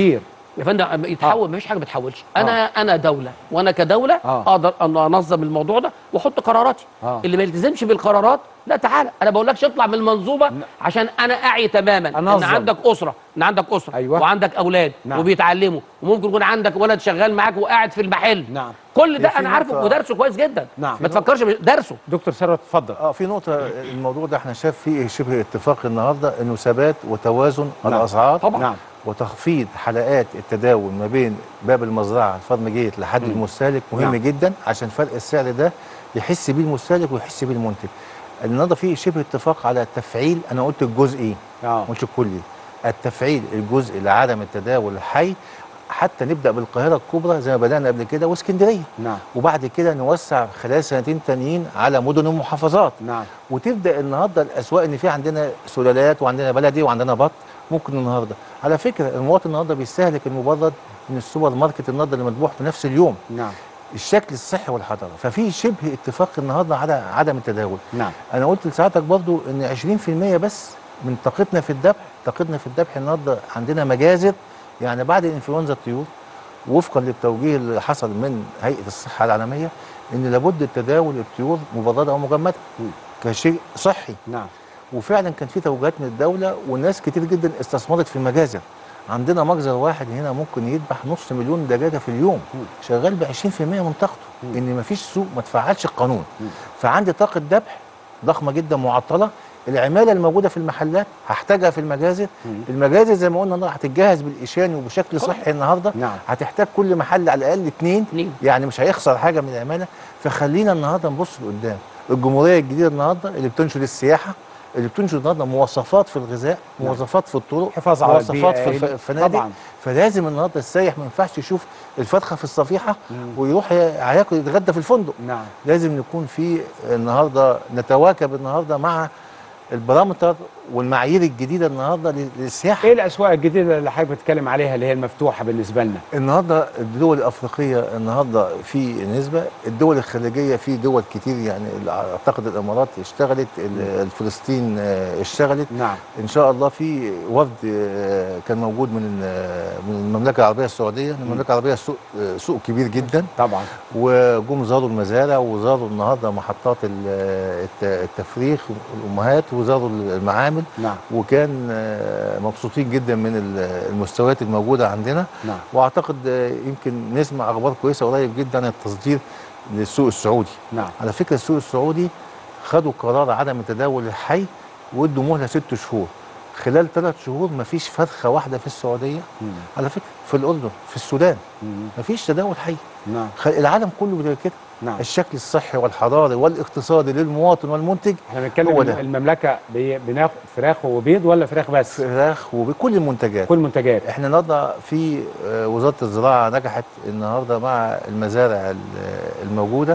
يا فندم يتحول مفيش حاجه ما بتحولش انا انا دوله وانا كدوله اقدر ان انظم الموضوع ده واحط قراراتي آه. اللي ما يلتزمش بالقرارات لا تعالى انا بقولكش اطلع من المنظومه عشان انا اعي تماما ان أنظم. عندك اسره ان عندك اسره أيوة. وعندك اولاد نعم. وبيتعلموا وممكن يكون عندك ولد شغال معاك وقاعد في المحل نعم كل ده في انا عارفه نقطة- ودرسه كويس جدا نعم. ما تفكرش بش- درسه دكتور ثروت اتفضل اه في نقطه الموضوع ده احنا شايف فيه شبه اتفاق النهارده انه ثبات وتوازن نعم. الاسعار طبعاً. نعم. وتخفيض حلقات التداول ما بين باب المزرعه الفارم جيت لحد المستهلك مهم نعم. جدا عشان فرق السعر ده يحس بيه المستهلك ويحس بيه المنتج النهارده في شبه اتفاق على تفعيل انا قلت الجزئي اه مش الكلي التفعيل الجزئي لعدم التداول الحي حتى نبدا بالقاهره الكبرى زي ما بدانا قبل كده واسكندريه نعم وبعد كده نوسع خلال سنتين تانيين على مدن المحافظات نعم وتبدا النهارده الاسواق ان في عندنا سلالات وعندنا بلدي وعندنا بط ممكن النهارده على فكره المواطن النهارده بيستهلك المبرد من السوبر ماركت النهارده اللي مذبوح في نفس اليوم نعم الشكل الصحي والحضاره ففي شبه اتفاق النهارده على عدم التداول نعم انا قلت لساعتك برضو ان 20% بس من طاقتنا في الذبح طاقتنا في الذبح النهارده عندنا مجازر يعني بعد انفلونزا الطيور وفقا للتوجيه اللي حصل من هيئه الصحه العالميه ان لابد التداول الطيور مبرده او مجمده كشيء صحي نعم وفعلا كان في توجيهات من الدوله والناس كتير جدا استثمرت في المجازر عندنا مجزر واحد هنا ممكن يذبح نص مليون دجاجه في اليوم شغال ب 20% من طاقته ان مفيش سوق ما تفعلش القانون فعندي طاقه ذبح ضخمه جدا معطله العماله الموجوده في المحلات هحتاجها في المجازر المجازر زي ما قلنا النهارده هتتجهز بالاشان وبشكل صحي النهارده نعم. هتحتاج كل محل على الاقل اثنين يعني مش هيخسر حاجه من العماله فخلينا النهارده نبص لقدام الجمهوريه الجديده النهارده اللي بتنشر السياحه اللي بتنشر النهارده مواصفات في الغذاء نعم. مواصفات في الطرق حفاظ على مواصفات في البيئة. الف- الفنادق طبعاً. فلازم النهارده السايح ما ينفعش يشوف الفرخه في الصفيحه ويروح ي- هياكل يتغدى في الفندق نعم لازم نكون في النهارده نتواكب النهارده مع البارامتر والمعايير الجديده النهارده لل- للسياحه ايه الاسواق الجديده اللي حضرتك بتتكلم عليها اللي هي المفتوحه بالنسبه لنا النهارده الدول الافريقيه النهارده في نسبه الدول الخليجيه في دول كتير يعني اعتقد الامارات اشتغلت ال- الفلسطين آه، اشتغلت نعم ان شاء الله في وفد آه، كان موجود من آه، من المملكه العربيه السعوديه المملكه العربيه سوق آه، سوق كبير جدا طبعا وجم زاروا المزارع وزاروا النهارده محطات ال- الت- التفريخ الامهات وزاروا المعامل نعم وكان آه، مبسوطين جدا من ال- المستويات الموجوده عندنا نعم واعتقد آه، يمكن نسمع اخبار كويسه قريب جدا عن التصدير للسوق السعودي نعم على فكره السوق السعودي خدوا قرار عدم التداول الحي وادوا مهله ست شهور خلال ثلاث شهور مفيش فرخه واحده في السعوديه على فكره في الاردن في السودان مفيش تداول حي نعم خ- العالم كله بيقول كده نعم. الشكل الصحي والحضاري والاقتصادي للمواطن والمنتج احنا بنتكلم هو إن ده. المملكه بي- بناخد فراخ وبيض ولا فراخ بس فراخ وبكل المنتجات كل المنتجات احنا النهارده في آه، وزاره الزراعه نجحت النهارده مع المزارع ال- الموجوده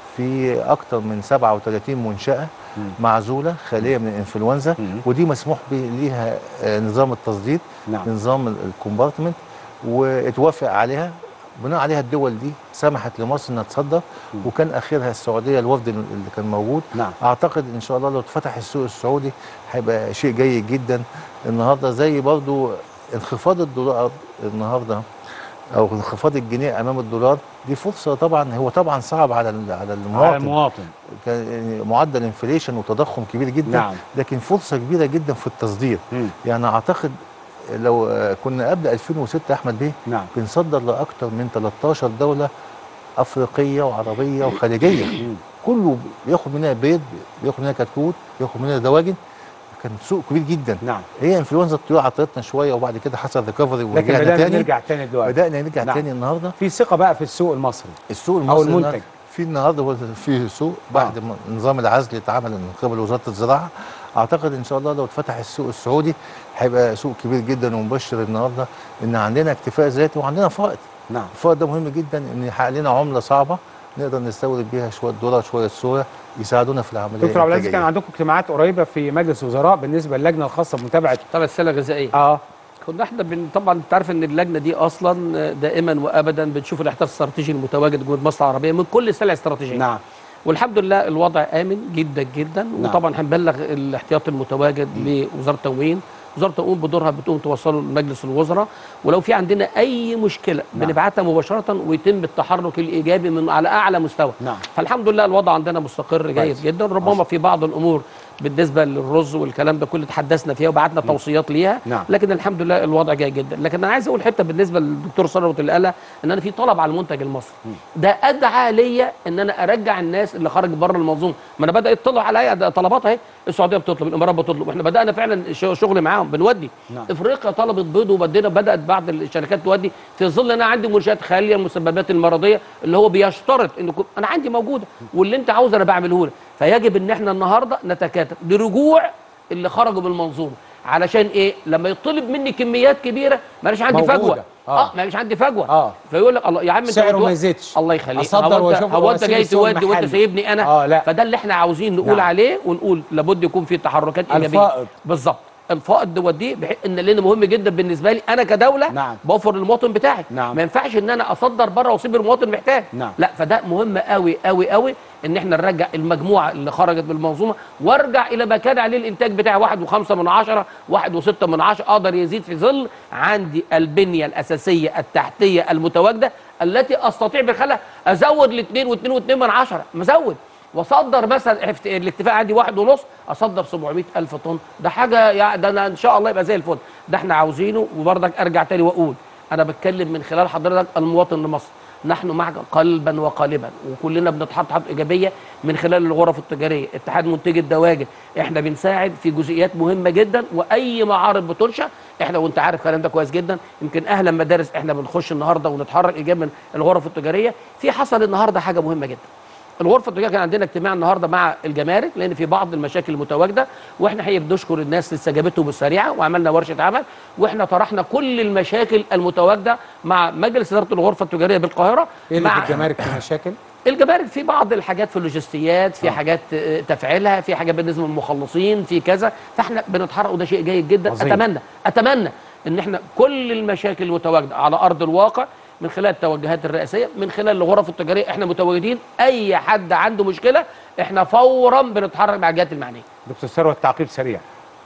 في اكثر من 37 منشاه معزوله خاليه من الانفلونزا ودي مسموح به ليها آه، نظام التصدير نعم. نظام ال- الكومبارتمنت واتوافق عليها بناء عليها الدول دي سمحت لمصر انها تصدر وكان اخرها السعوديه الوفد اللي كان موجود نعم. اعتقد ان شاء الله لو اتفتح السوق السعودي هيبقى شيء جيد جدا النهارده زي برضو انخفاض الدولار النهارده او انخفاض الجنيه امام الدولار دي فرصه طبعا هو طبعا صعب على ال- على المواطن على المواطن كان يعني معدل انفليشن وتضخم كبير جدا نعم. لكن فرصه كبيره جدا في التصدير مم. يعني اعتقد لو آه، كنا قبل 2006 احمد بيه نعم بنصدر لاكثر من 13 دوله افريقيه وعربيه وخليجيه كله بياخد منها بيض بياخد منها كتكوت بياخد منها دواجن كان سوق كبير جدا نعم هي انفلونزا الطيور عطلتنا شويه وبعد كده حصل ريكفري لكن ورجعنا بدانا تاني نرجع تاني دلوقتي بدانا نرجع نعم. تاني النهارده في ثقه بقى في السوق المصري السوق او المصري المنتج النهاردة في النهارده هو في سوق بعد ما نظام العزل اللي اتعمل من قبل وزاره الزراعه اعتقد ان شاء الله لو اتفتح السوق السعودي هيبقى سوق كبير جدا ومبشر النهارده ان عندنا اكتفاء ذاتي وعندنا فائض نعم الفائض ده مهم جدا ان يحقق لنا عمله صعبه نقدر نستورد بيها شويه دولار شويه صويا يساعدونا في العمليه دكتور عبد العزيز الإنتاجية. كان عندكم اجتماعات قريبه في مجلس الوزراء بالنسبه للجنه الخاصه بمتابعه طبعا السله الغذائيه اه كنا احنا بن... طبعا انت عارف ان اللجنه دي اصلا دائما وابدا بنشوف الاحتياط الاستراتيجي المتواجد جوه مصر العربيه من كل السلع الاستراتيجيه نعم والحمد لله الوضع امن جدا جدا نعم. وطبعا هنبلغ الاحتياط المتواجد لوزاره التموين وزاره الامور بدورها بتقوم توصله لمجلس الوزراء ولو في عندنا اي مشكله نعم. بنبعتها مباشره ويتم التحرك الايجابي من على اعلى مستوى نعم. فالحمد لله الوضع عندنا مستقر جيد كويس. جدا ربما في بعض الامور بالنسبه للرز والكلام ده كله تحدثنا فيها وبعتنا توصيات ليها نعم. لكن الحمد لله الوضع جيد جدا لكن انا عايز اقول حته بالنسبه للدكتور ثروت اللي قالها ان انا في طلب على المنتج المصري ده ادعى ليا ان انا ارجع الناس اللي خرجت بره المنظومه ما انا بدات تطلع عليا ده طلبات اهي السعوديه بتطلب الامارات بتطلب واحنا بدانا فعلا ش- شغل معاهم بنودي نعم. افريقيا طلبت بيض وبدينا بدات بعض الشركات تودي في ظل ان انا عندي منشات خاليه المسببات المرضيه اللي هو بيشترط ان يكون- انا عندي موجوده واللي انت عاوزه انا بعمله لك فيجب ان احنا النهارده نتكاتف لرجوع اللي خرجوا بالمنظومه علشان ايه لما يطلب مني كميات كبيره معلش عندي موجودة. فجوه آه. اه معلش عندي فجوه آه. فيقول لك الله يا عم انت سعره بتو- ما يزيدش. الله يخليك أصدر هو انت, وأشوف هو انت وأسيب جاي السوق تودي وانت المحلي. سايبني انا آه، لا. فده اللي احنا عاوزين نقول نعم. عليه ونقول لابد يكون في تحركات ايجابيه الفائض. بالظبط الفائض دوت دي بحيث ان لان مهم جدا بالنسبه لي انا كدوله نعم. بوفر للمواطن بتاعي نعم. ما ينفعش ان انا اصدر بره واسيب المواطن محتاج نعم. لا فده مهم قوي قوي قوي ان احنا نرجع المجموعه اللي خرجت بالمنظومه وارجع الى ما كان عليه الانتاج بتاعي واحد وخمسة من عشرة واحد وستة من عشرة اقدر يزيد في ظل عندي البنيه الاساسيه التحتيه المتواجده التي استطيع بخلها ازود لاثنين واثنين واثنين من عشرة مزود واصدر مثلا افت- الاكتفاء عندي واحد ونص اصدر 700 الف طن ده حاجه يعني ده انا ان شاء الله يبقى زي الفل ده احنا عاوزينه وبرضك ارجع تاني واقول انا بتكلم من خلال حضرتك المواطن لمصر نحن معك قلبا وقالبا وكلنا بنتحط حط ايجابيه من خلال الغرف التجاريه اتحاد منتجي الدواجن احنا بنساعد في جزئيات مهمه جدا واي معارض بتنشا احنا وانت عارف الكلام ده كويس جدا يمكن اهلا مدارس احنا بنخش النهارده ونتحرك ايجابي من الغرف التجاريه في حصل النهارده حاجه مهمه جدا الغرفه التجاريه كان عندنا اجتماع النهارده مع الجمارك لان في بعض المشاكل المتواجده واحنا حقيقه بنشكر الناس لاستجابتهم السريعه وعملنا ورشه عمل واحنا طرحنا كل المشاكل المتواجده مع مجلس اداره الغرفه التجاريه بالقاهره ايه اللي مع في الجمارك في مشاكل الجمارك في بعض الحاجات في اللوجستيات في آه. حاجات آه، تفعيلها في حاجات بالنسبه للمخلصين في كذا فاحنا بنتحرك وده شيء جيد جدا عظيم. اتمنى اتمنى ان احنا كل المشاكل المتواجده على ارض الواقع من خلال التوجهات الرئاسيه من خلال الغرف التجاريه احنا متواجدين اي حد عنده مشكله احنا فورا بنتحرك مع الجهات المعنيه دكتور ثروت تعقيب سريع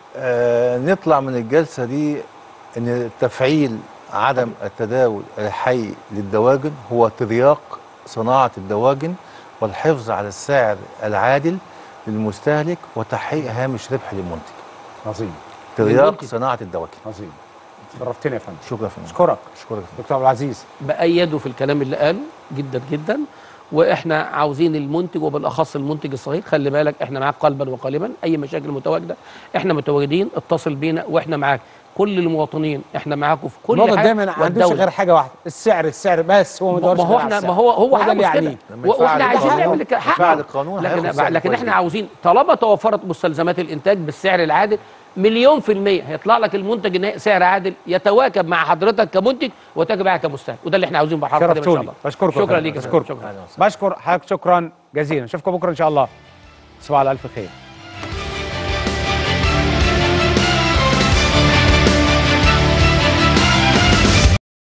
آه نطلع من الجلسة دي ان تفعيل عدم التداول الحي للدواجن هو ترياق صناعة الدواجن والحفظ على السعر العادل للمستهلك وتحقيق هامش ربح للمنتج عظيم ترياق للمنتج. صناعة الدواجن عظيم شرفتنا يا فندم شكرا يا فندم اشكرك اشكرك دكتور عبد العزيز بأيده في الكلام اللي قاله جدا جدا واحنا عاوزين المنتج وبالاخص المنتج الصغير خلي بالك احنا معاك قلبا وقالبا اي مشاكل متواجده احنا متواجدين اتصل بينا واحنا معاك كل المواطنين احنا معاكم في كل الموضوع حاجه دايما ما عندوش والدولة. غير حاجه واحده السعر السعر بس هو ما ما بيدورش هو غير على احنا السعر. ما هو هو ده اللي عاوز كده يعنيه لما و- واحنا يفعل عايزين القانون- نعمل كده يفعل حقه. القانون هياخد لكن السعر لكن كويس احنا جدا. عاوزين طالما توفرت مستلزمات الانتاج بالسعر العادل مليون في المية هيطلع لك المنتج النهائي سعر عادل يتواكب مع حضرتك كمنتج وتواكب معك كمستهلك وده اللي احنا عاوزين بحضرتك ان شاء شرفتوني الله بشكركم شكرا ليك يا فندم. بشكركم بشكر حضرتك شكرا جزيلا اشوفكم بكره ان شاء الله تصبحوا على الف خير